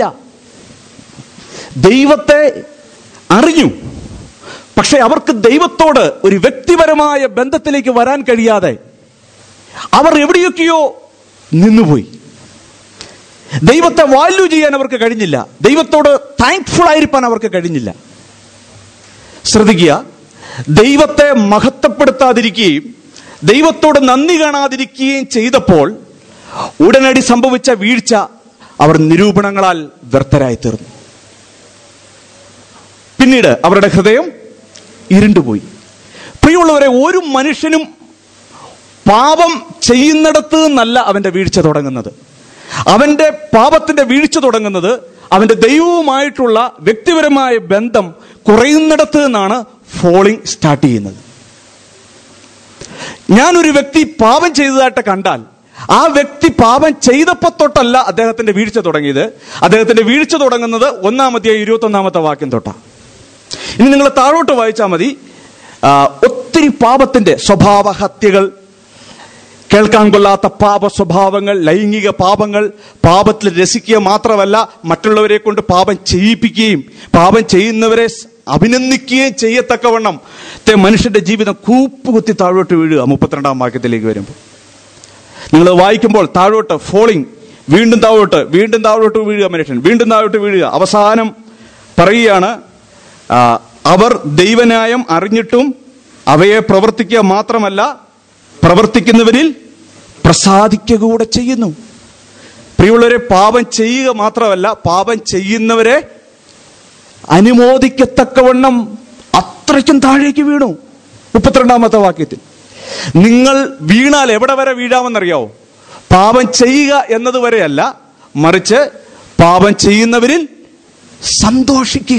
ദൈവത്തെ അറിഞ്ഞു പക്ഷെ അവർക്ക് ദൈവത്തോട് ഒരു വ്യക്തിപരമായ ബന്ധത്തിലേക്ക് വരാൻ കഴിയാതെ അവർ എവിടെയൊക്കെയോ നിന്നുപോയി ദൈവത്തെ വാല്യൂ ചെയ്യാൻ അവർക്ക് കഴിഞ്ഞില്ല ദൈവത്തോട് താങ്ക്ഫുൾ ആയിരിക്കാൻ അവർക്ക് കഴിഞ്ഞില്ല ശ്രദ്ധിക്കുക ദൈവത്തെ മഹത്വപ്പെടുത്താതിരിക്കുകയും ദൈവത്തോട് നന്ദി കാണാതിരിക്കുകയും ചെയ്തപ്പോൾ ഉടനടി സംഭവിച്ച വീഴ്ച അവർ നിരൂപണങ്ങളാൽ വ്യർത്ഥരായി തീർന്നു പിന്നീട് അവരുടെ ഹൃദയം ഇരുണ്ടുപോയി പ്രിയമുള്ളവരെ ഒരു മനുഷ്യനും പാപം ചെയ്യുന്നിടത്ത് നിന്നല്ല അവന്റെ വീഴ്ച തുടങ്ങുന്നത് അവന്റെ പാപത്തിന്റെ വീഴ്ച തുടങ്ങുന്നത് അവന്റെ ദൈവവുമായിട്ടുള്ള വ്യക്തിപരമായ ബന്ധം കുറയുന്നിടത്ത് നിന്നാണ് ഫോളിങ് സ്റ്റാർട്ട് ചെയ്യുന്നത് ഞാനൊരു വ്യക്തി പാപം ചെയ്തതായിട്ട് കണ്ടാൽ ആ വ്യക്തി പാപം ചെയ്തപ്പോ തൊട്ടല്ല അദ്ദേഹത്തിന്റെ വീഴ്ച തുടങ്ങിയത് അദ്ദേഹത്തിന്റെ വീഴ്ച തുടങ്ങുന്നത് ഒന്നാമത്തെ ഇരുപത്തി ഒന്നാമത്തെ വാക്യം തൊട്ടാ ഇനി നിങ്ങൾ താഴോട്ട് വായിച്ചാൽ മതി ആ, ഒത്തിരി പാപത്തിന്റെ സ്വഭാവഹത്യകൾ കേൾക്കാൻ കൊള്ളാത്ത പാപ സ്വഭാവങ്ങൾ ലൈംഗിക പാപങ്ങൾ പാപത്തിൽ രസിക്കുക മാത്രമല്ല മറ്റുള്ളവരെ കൊണ്ട് പാപം ചെയ്യിപ്പിക്കുകയും പാപം ചെയ്യുന്നവരെ സ് അഭിനന്ദിക്കുകയും ചെയ്യത്തക്കവണ്ണം ത്തെ മനുഷ്യന്റെ ജീവിതം കൂപ്പുകുത്തി താഴോട്ട് വീഴുക മുപ്പത്തിരണ്ടാം വാക്യത്തിലേക്ക് വരുമ്പോൾ നിങ്ങൾ വായിക്കുമ്പോൾ താഴോട്ട് ഫോളിങ് വീണ്ടും താഴോട്ട് വീണ്ടും താഴോട്ട് വീഴുക മനുഷ്യൻ വീണ്ടും താഴോട്ട് വീഴുക അവസാനം പറയുകയാണ് ആ, അവർ ദൈവന്യായം അറിഞ്ഞിട്ടും അവയെ പ്രവർത്തിക്കുക മാത്രമല്ല പ്രവർത്തിക്കുന്നവരിൽ പ്രസാദിക്കുക കൂടെ ചെയ്യുന്നു പ്രിയമുള്ളവരെ പാപം ചെയ്യുക മാത്രമല്ല പാപം ചെയ്യുന്നവരെ അനുമോദിക്കത്തക്കവണ്ണം അത്രയ്ക്കും താഴേക്ക് വീണു മുപ്പത്തിരണ്ടാമത്തെ വാക്യത്തിൽ നിങ്ങൾ വീണാൽ എവിടെ വരെ വീഴാമെന്നറിയാവോ പാപം ചെയ്യുക എന്നത് വരെയല്ല മറിച്ച് പാപം ചെയ്യുന്നവരിൽ സന്തോഷിക്കുക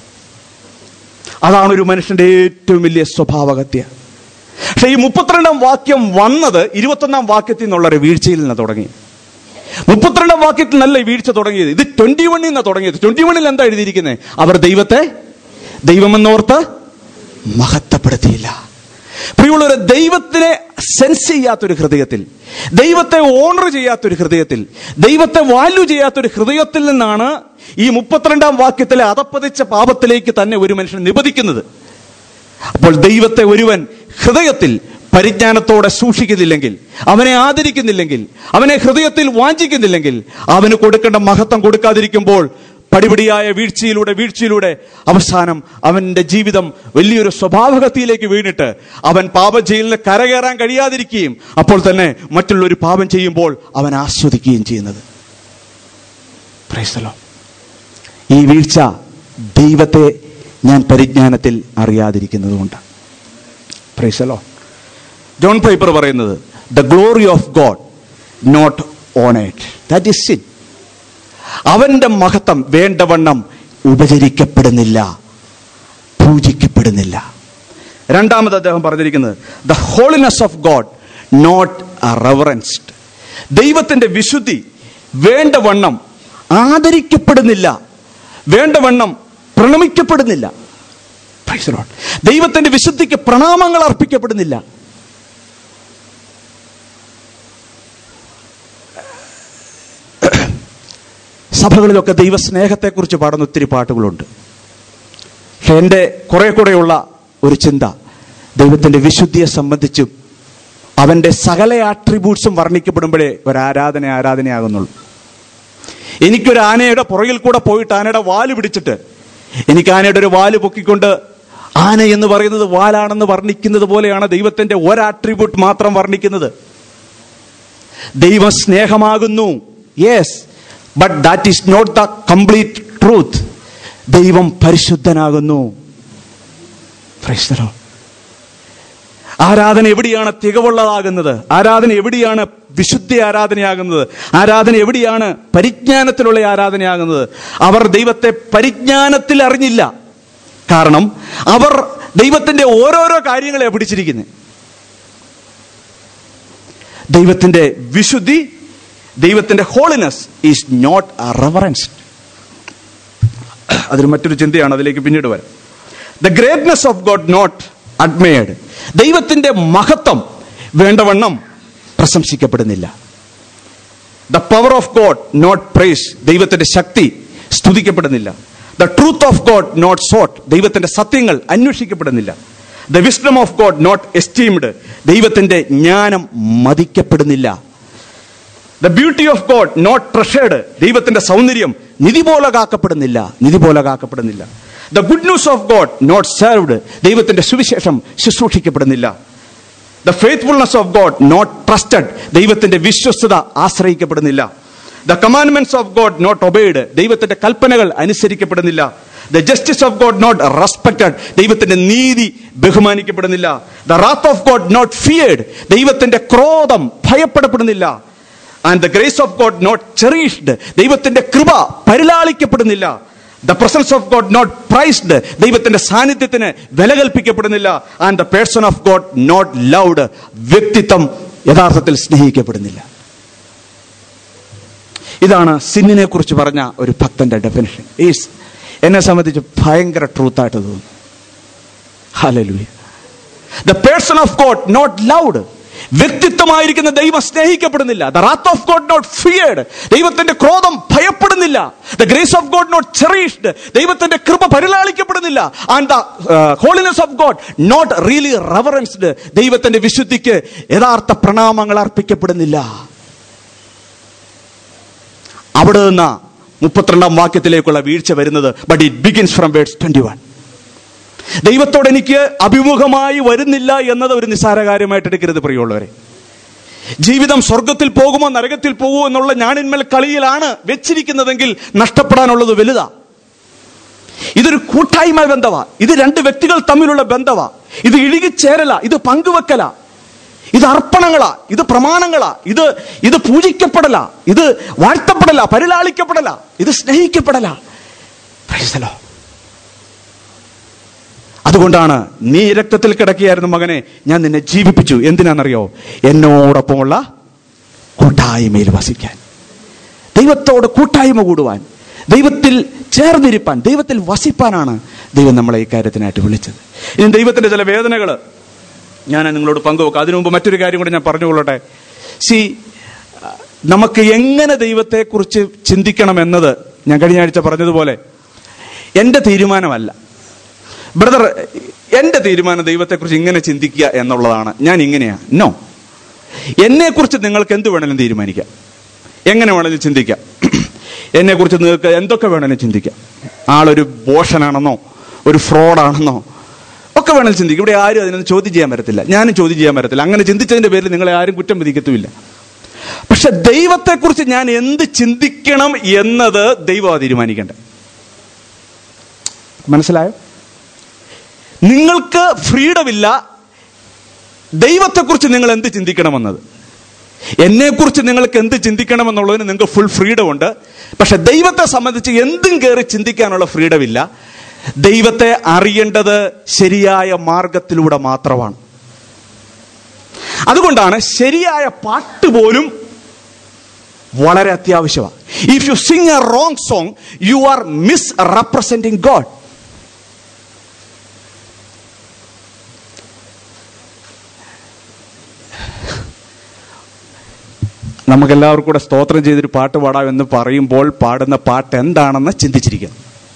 അതാണ് ഒരു മനുഷ്യന്റെ ഏറ്റവും വലിയ സ്വഭാവഗത്യ പക്ഷെ ഈ മുപ്പത്തിരണ്ടാം വാക്യം വന്നത് ഇരുപത്തൊന്നാം വാക്യത്തിൽ നിന്നുള്ള ഒരു വീഴ്ചയിൽ നിന്ന് തുടങ്ങി മുപ്പത്തിരണ്ടാം വാക്യത്തിൽ നല്ല ഈ വീഴ്ച തുടങ്ങിയത് ഇത് ട്വന്റി വണ്ണിൽ നിന്നാണ് തുടങ്ങിയത് ട്വന്റി വണ്ണിൽ എന്താ എഴുതിയിരിക്കുന്നത് അവർ ദൈവത്തെ ദൈവമെന്നോർത്ത് മഹത്വപ്പെടുത്തിയില്ല പ്രിയമുള്ളവരെ ദൈവത്തിനെ സെൻസ് ചെയ്യാത്തൊരു ഹൃദയത്തിൽ ദൈവത്തെ ഓണർ ചെയ്യാത്തൊരു ഹൃദയത്തിൽ ദൈവത്തെ വാല്യൂ ചെയ്യാത്തൊരു ഹൃദയത്തിൽ നിന്നാണ് ഈ മുപ്പത്തിരണ്ടാം വാക്യത്തിലെ അതപ്പതിച്ച പാപത്തിലേക്ക് തന്നെ ഒരു മനുഷ്യൻ നിബദിക്കുന്നത് അപ്പോൾ ദൈവത്തെ ഒരുവൻ ഹൃദയത്തിൽ പരിജ്ഞാനത്തോടെ സൂക്ഷിക്കുന്നില്ലെങ്കിൽ അവനെ ആദരിക്കുന്നില്ലെങ്കിൽ അവനെ ഹൃദയത്തിൽ വാഞ്ചിക്കുന്നില്ലെങ്കിൽ അവന് കൊടുക്കേണ്ട മഹത്വം കൊടുക്കാതിരിക്കുമ്പോൾ പടിപടിയായ വീഴ്ചയിലൂടെ വീഴ്ചയിലൂടെ അവസാനം അവന്റെ ജീവിതം വലിയൊരു സ്വഭാവഗതിയിലേക്ക് വീണിട്ട് അവൻ പാപം ചെയ്യലിന് കരകയറാൻ കഴിയാതിരിക്കുകയും അപ്പോൾ തന്നെ മറ്റുള്ളൊരു പാപം ചെയ്യുമ്പോൾ അവൻ ആസ്വദിക്കുകയും ചെയ്യുന്നത് Praise the Lord. ഈ വീഴ്ച ദൈവത്തെ ഞാൻ പരിജ്ഞാനത്തിൽ അറിയാതിരിക്കുന്നതുകൊണ്ട് പ്രൈസലോ ജോൺ പൈപ്പർ പറയുന്നത് the glory of God not honoured that is sin അവന്റെ മഹത്വം വേണ്ടവണ്ണം ഉപചരിക്കപ്പെടുന്നില്ല പൂജിക്കപ്പെടുന്നില്ല രണ്ടാമത് അദ്ദേഹം പറഞ്ഞിരിക്കുന്നത് the holiness of God not reverenced ദൈവത്തിന്റെ വിശുദ്ധി വേണ്ടവണ്ണം ആദരിക്കപ്പെടുന്നില്ല വേണ്ടവണ്ണം പ്രണമിക്കപ്പെടുന്നില്ല Praise the Lord. ദൈവത്തിന്റെ വിശുദ്ധിക്ക് പ്രണാമങ്ങൾ അർപ്പിക്കപ്പെടുന്നില്ല സഭകളിലൊക്കെ ദൈവസ്നേഹത്തെക്കുറിച്ച് പാടുന്ന ഒത്തിരി പാട്ടുകളുണ്ട് പക്ഷെ എൻ്റെ കുറെ കൂടെയുള്ള ഒരു ചിന്ത ദൈവത്തിന്റെ വിശുദ്ധിയെ സംബന്ധിച്ചും അവന്റെ സകല ആട്രിബ്യൂട്ട്സും വർണ്ണിക്കപ്പെടുമ്പോഴേ ഒരു ആരാധന ആരാധനയാകുന്നുള്ളൂ എനിക്കൊരു ആനയുടെ പുറകിൽ കൂടെ പോയിട്ട് ആനയുടെ വാല് പിടിച്ചിട്ട് എനിക്ക് ആനയുടെ ഒരു വാല് പൊക്കിക്കൊണ്ട് ആന എന്ന് പറയുന്നത് വാലാണെന്ന് വർണ്ണിക്കുന്നത് പോലെയാണ് ദൈവത്തിന്റെ ഒരു ആട്രിബ്യൂട്ട് മാത്രം വർണ്ണിക്കുന്നത് ദൈവം സ്നേഹമാകുന്നു yes but that is not the complete truth ദൈവം പരിശുദ്ധനാകുന്നു Praise the Lord. ആരാധന എവിടെയാണ് തികവുള്ളതാകുന്നത് ആരാധന എവിടെയാണ് വിശുദ്ധ ആരാധനയാകുന്നത് ആരാധന എവിടെയാണ് പരിജ്ഞാനത്തിലുള്ള ആരാധനയാകുന്നത് അവർ ദൈവത്തെ പരിജ്ഞാനത്തിൽ അറിഞ്ഞില്ല കാരണം അവർ ദൈവത്തിന്റെ ഓരോരോ കാര്യങ്ങളെ പിടിച്ചിരിക്കുന്നത് ദൈവത്തിന്റെ വിശുദ്ധി ദൈവത്തിന്റെ ഹോളിനെസ് ഈസ് നോട്ട് റെവറൻസ്ഡ് അതിന് മറ്റൊരു ചിന്തയാണ് അതിലേക്ക് പിന്നീട് വരാം the greatness of God not admired ദൈവത്തിന്റെ മഹത്വം വേണ്ടവണ്ണം പ്രശംസിക്കപ്പെടുന്നില്ല the power of God not praised ദൈവത്തിന്റെ ശക്തി സ്തുതിക്കപ്പെടുന്നില്ല the truth of God not sought ദൈവത്തിന്റെ സത്യങ്ങൾ അന്വേഷിക്കപ്പെടുന്നില്ല the wisdom of God not esteemed ദൈവത്തിന്റെ ജ്ഞാനം മതിക്കപ്പെടുന്നില്ല the beauty of God not treasured ദൈവത്തിന്റെ സൗന്ദര്യം നിധി പോലെ കാക്കപ്പെടുന്നില്ല നിധി പോലെ കാക്കപ്പെടുന്നില്ല the good news of God not served ദൈവത്തിന്റെ സുവിശേഷം ശുശ്രൂഷിക്കപ്പെടുന്നില്ല the faithfulness of God not trusted ദൈവത്തിന്റെ വിശ്വസ്തത ആശ്രയിക്കപ്പെടുന്നില്ല the commandments of God not obeyed ദൈവത്തിന്റെ കൽപ്പനകൾ അനുസരിക്കപ്പെടുന്നില്ല the justice of God not respected ദൈവത്തിന്റെ നീതി ബഹുമാനിക്കപ്പെടുന്നില്ല the wrath of God not feared ദൈവത്തിന്റെ ക്രോധം ഭയപ്പെടപ്പെടുന്നില്ല and the grace of God not cherished ദൈവത്തിന്റെ കൃപ പരിലാളിക്കപ്പെടുന്നില്ല the presence of God not prized ദൈവത്തിന്റെ സാന്നിധ്യത്തിന് വില കൽപ്പിക്കപ്പെടുന്നില്ല and the person of God not loved വ്യക്തിത്വം യഥാർത്ഥത്തിൽ സ്നേഹിക്കപ്പെടുന്നില്ല ഇതാണ് സിന്നിനെ കുറിച്ച് പറഞ്ഞ ഒരു ഭക്തന്റെ ഡെഫിനിഷൻ ഈസ് എന്നെ സംബന്ധിച്ച് ഭയങ്കര ട്രൂത്തായിട്ട് തോന്നുന്നു hallelujah the person of God not loved വ്യക്തിത്വമായിരിക്കുന്ന ദൈവം സ്നേഹിക്കപ്പെടുന്നില്ല the wrath of God not feared ദൈവത്തിന്റെ ക്രോധം ഭയപ്പെടുന്നില്ല the grace of God not cherished ദൈവത്തിന്റെ കൃപ പരിലാളിക്കപ്പെടുന്നില്ല and the holiness of God not really reverenced ദൈവത്തിന്റെ വിശുദ്ധിക്ക് യഥാർത്ഥ പ്രണാമങ്ങൾ അർപ്പിക്കപ്പെടുന്നില്ല അവിടെ നിന്ന് മുപ്പത്തിരണ്ടാം വാക്യത്തിലേക്കുള്ള വീഴ്ച വരുന്നത് but it begins from words twenty one ദൈവത്തോട് എനിക്ക് അഭിമുഖമായി വരുന്നില്ല എന്നത് ഒരു നിസ്സാര കാര്യമായിട്ട് എടുക്കരുത് പ്രിയമുള്ളവരെ ജീവിതം സ്വർഗത്തിൽ പോകുമോ നരകത്തിൽ പോകുമോ എന്നുള്ള ഞാനിന്മേൽ കളിയിലാണ് വെച്ചിരിക്കുന്നതെങ്കിൽ നഷ്ടപ്പെടാനുള്ളത് വലുതാ ഇതൊരു കൂട്ടായ്മ ബന്ധവാ ഇത് രണ്ട് വ്യക്തികൾ തമ്മിലുള്ള ബന്ധവാ ഇത് ഇഴുകിച്ചേരല ഇത് പങ്കുവെക്കല ഇത് അർപ്പണങ്ങളാ ഇത് പ്രമാണങ്ങളാ ഇത് ഇത് പൂജിക്കപ്പെടല ഇത് വാഴ്ത്തപ്പെടല പരിലാളിക്കപ്പെടല ഇത് സ്നേഹിക്കപ്പെടല Praise the Lord. അതുകൊണ്ടാണ് നീ രക്തത്തിൽ കിടക്കുകയായിരുന്നു മകനെ ഞാൻ നിന്നെ ജീവിപ്പിച്ചു എന്തിനാണെന്നറിയോ എന്നോടൊപ്പമുള്ള കൂട്ടായ്മയിൽ വസിക്കാൻ ദൈവത്തോട് കൂട്ടായ്മ കൂടുവാൻ ദൈവത്തിൽ ചേർന്നിരിപ്പാൻ ദൈവത്തിൽ വസിപ്പാനാണ് ദൈവം നമ്മളെ ഈ കാര്യത്തിനായിട്ട് വിളിച്ചത് ഇനി ദൈവത്തിന്റെ ചില വേദനകൾ ഞാൻ നിങ്ങളോട് പങ്കുവെക്കാം അതിനു മുമ്പ് മറ്റൊരു കാര്യം കൂടി ഞാൻ പറഞ്ഞുകൊള്ളട്ടെ സി നമുക്ക് എങ്ങനെ ദൈവത്തെക്കുറിച്ച് ചിന്തിക്കണം എന്നത് ഞാൻ കഴിഞ്ഞ ആഴ്ച പറഞ്ഞതുപോലെ എൻ്റെ തീരുമാനമല്ല ബ്രദർ എൻ്റെ തീരുമാനം ദൈവത്തെക്കുറിച്ച് ഇങ്ങനെ ചിന്തിക്കുക എന്നുള്ളതാണ് ഞാൻ ഇങ്ങനെയാണ് നോ എന്നെക്കുറിച്ച് നിങ്ങൾക്ക് എന്ത് വേണമെങ്കിലും തീരുമാനിക്കാം എങ്ങനെ വേണമെങ്കിലും ചിന്തിക്കാം എന്നെക്കുറിച്ച് നിങ്ങൾക്ക് എന്തൊക്കെ വേണമെങ്കിലും ചിന്തിക്കാം ആളൊരു ബോഷനാണെന്നോ ഒരു ഫ്രോഡാണെന്നോ ഒക്കെ വേണമെങ്കിലും ചിന്തിക്കും ഇവിടെ ആരും അതിനൊന്നും ചോദ്യം ചെയ്യാൻ പറ്റത്തില്ല ഞാനും ചോദ്യം ചെയ്യാൻ പറ്റത്തില്ല അങ്ങനെ ചിന്തിച്ചതിന്റെ പേരിൽ നിങ്ങളെ ആരും കുറ്റം വിധിക്കത്തുമില്ല പക്ഷെ ദൈവത്തെക്കുറിച്ച് ഞാൻ എന്ത് ചിന്തിക്കണം എന്നത് ദൈവം തീരുമാനിക്കണ്ടേ മനസ്സിലായോ നിങ്ങൾക്ക് ഫ്രീഡം ഇല്ല ദൈവത്തെക്കുറിച്ച് നിങ്ങൾ എന്ത് ചിന്തിക്കണമെന്നത് എന്നെക്കുറിച്ച് നിങ്ങൾക്ക് എന്ത് ചിന്തിക്കണമെന്നുള്ളതിന് നിങ്ങൾക്ക് ഫുൾ ഫ്രീഡം ഉണ്ട് പക്ഷെ ദൈവത്തെ സംബന്ധിച്ച് എന്തും കയറി ചിന്തിക്കാനുള്ള ഫ്രീഡം ഇല്ല ദൈവത്തെ അറിയേണ്ടത് ശരിയായ മാർഗത്തിലൂടെ മാത്രമാണ് അതുകൊണ്ടാണ് ശരിയായ പാട്ട് പോലും വളരെ അത്യാവശ്യമാണ് if you sing a wrong song you are misrepresenting God നമുക്കെല്ലാവർക്കും കൂടെ സ്തോത്രം ചെയ്തൊരു പാട്ട് പാടാം എന്ന് പറയുമ്പോൾ പാടുന്ന പാട്ട് എന്താണെന്ന് ചിന്തിച്ചിരിക്കണം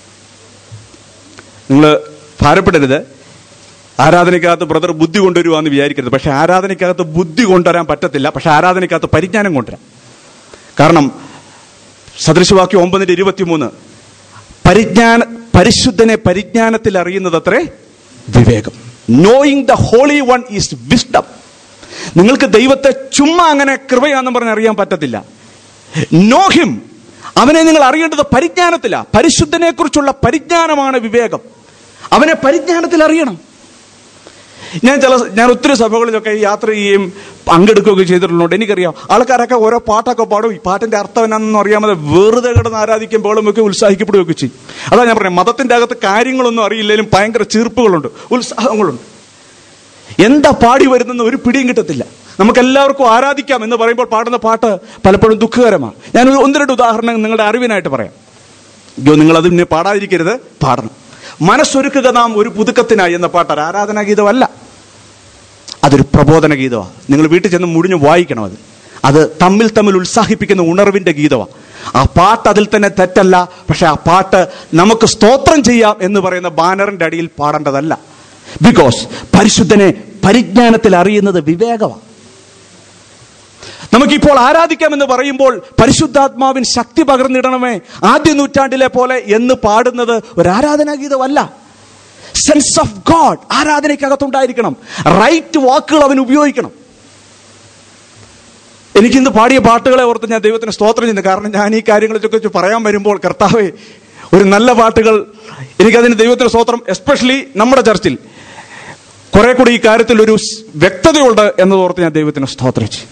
നിങ്ങൾ ഭാരപ്പെടരുത് ആരാധനയ്ക്കകത്ത് ബ്രദർ ബുദ്ധി കൊണ്ടുവരുവാന്ന് വിചാരിക്കരുത് പക്ഷെ ആരാധനയ്ക്കകത്ത് ബുദ്ധി കൊണ്ടുവരാൻ പറ്റത്തില്ല പക്ഷെ ആരാധനയ്ക്കകത്ത് പരിജ്ഞാനം കൊണ്ടുവരാം കാരണം സദൃശവാക്യം ഒമ്പതിന്റെ ഇരുപത്തിമൂന്ന് പരിജ്ഞാന പരിശുദ്ധനെ പരിജ്ഞാനത്തിൽ അറിയുന്നത് അത്രേ വിവേകം knowing the holy one is wisdom നിങ്ങൾക്ക് ദൈവത്തെ ചുമ്മാ അങ്ങനെ കൃപയാന്ന് പറഞ്ഞ് അറിയാൻ പറ്റത്തില്ല നോഹിം അവനെ നിങ്ങൾ അറിയേണ്ടത് പരിജ്ഞാനത്തിലാ പരിശുദ്ധനെ കുറിച്ചുള്ള പരിജ്ഞാനമാണ് വിവേകം അവനെ പരിജ്ഞാനത്തിൽ അറിയണം ഞാൻ ചില ഞാൻ ഒത്തിരി സഭകളിലൊക്കെ യാത്ര ചെയ്യുകയും പങ്കെടുക്കുകയൊക്കെ ചെയ്തിട്ടുള്ളതുകൊണ്ട് എനിക്കറിയാം ആൾക്കാരൊക്കെ ഓരോ പാട്ടൊക്കെ പാടും ഈ പാട്ടിന്റെ അർത്ഥം എന്നാണെന്ന് അറിയാമതെ വെറുതെ കിടന്ന് ആരാധിക്കുമ്പോഴും ഒക്കെ ഉത്സാഹിക്കപ്പെടുകയൊക്കെ ചെയ്യും അതാ ഞാൻ പറഞ്ഞത് മതത്തിന്റെ അകത്ത് കാര്യങ്ങളൊന്നും അറിയില്ലെങ്കിലും ഭയങ്കര ചീർപ്പുകളുണ്ട് ഉത്സാഹങ്ങളുണ്ട് എന്താ പാടി വരുന്നെന്ന് ഒരു പിടിയും കിട്ടത്തില്ല നമുക്ക് എല്ലാവർക്കും ആരാധിക്കാം എന്ന് പറയുമ്പോൾ പാടുന്ന പാട്ട് പലപ്പോഴും ദുഃഖകരമാണ് ഞാൻ ഒരു ഒന്ന് രണ്ട് ഉദാഹരണം നിങ്ങളുടെ അറിവിനായിട്ട് പറയാം അയ്യോ നിങ്ങൾ അത് പിന്നെ പാടാതിരിക്കരുത് പാടണം മനസ്സൊരുക്കുക നാം ഒരു പുതുക്കത്തിനായി എന്ന പാട്ട് ഒരു ആരാധനാ ഗീതമല്ല അതൊരു പ്രബോധന ഗീതമാണ് നിങ്ങൾ വീട്ടിൽ ചെന്ന് മുടിഞ്ഞു വായിക്കണം അത് അത് തമ്മിൽ തമ്മിൽ ഉത്സാഹിപ്പിക്കുന്ന ഉണർവിന്റെ ഗീതമാണ് ആ പാട്ട് അതിൽ തന്നെ തെറ്റല്ല പക്ഷെ ആ പാട്ട് നമുക്ക് സ്തോത്രം ചെയ്യാം എന്ന് പറയുന്ന ബാനറിന്റെ അടിയിൽ പാടേണ്ടതല്ല ബിക്കോസ് പരിശുദ്ധനെ പരിജ്ഞാനത്തിൽ അറിയുന്നത് വിവേകമാണ് നമുക്കിപ്പോൾ ആരാധിക്കാമെന്ന് പറയുമ്പോൾ പരിശുദ്ധാത്മാവിൻ ശക്തി പകർന്നിടണമേ ആദ്യ നൂറ്റാണ്ടിലെ പോലെ എന്ന് പാടുന്നത് ഒരു ആരാധനാഗീതമല്ല സെൻസ് ഓഫ് ഗോഡ് ആരാധനയ്ക്കകത്തുണ്ടായിരിക്കണം റൈറ്റ് വാക്കുകൾ അവൻ ഉപയോഗിക്കണം എനിക്കിന്ന് പാടിയ പാട്ടുകളെ ഓർത്ത് ഞാൻ ദൈവത്തിന് സ്തോത്രം ചെയ്യുന്നു കാരണം ഞാൻ ഈ കാര്യങ്ങളെക്കുറിച്ച് പറയാൻ വരുമ്പോൾ കർത്താവെ ഒരു നല്ല പാട്ടുകൾ എനിക്കതിന് ദൈവത്തിന് സ്തോത്രം എസ്പെഷ്യലി നമ്മുടെ ചർച്ചിൽ കുറെ കൂടി ഈ കാര്യത്തിൽ ഒരു വ്യക്തതയുണ്ട് എന്നതോർത്ത് ഞാൻ ദൈവത്തിന് സ്തോത്രം ചെയ്യും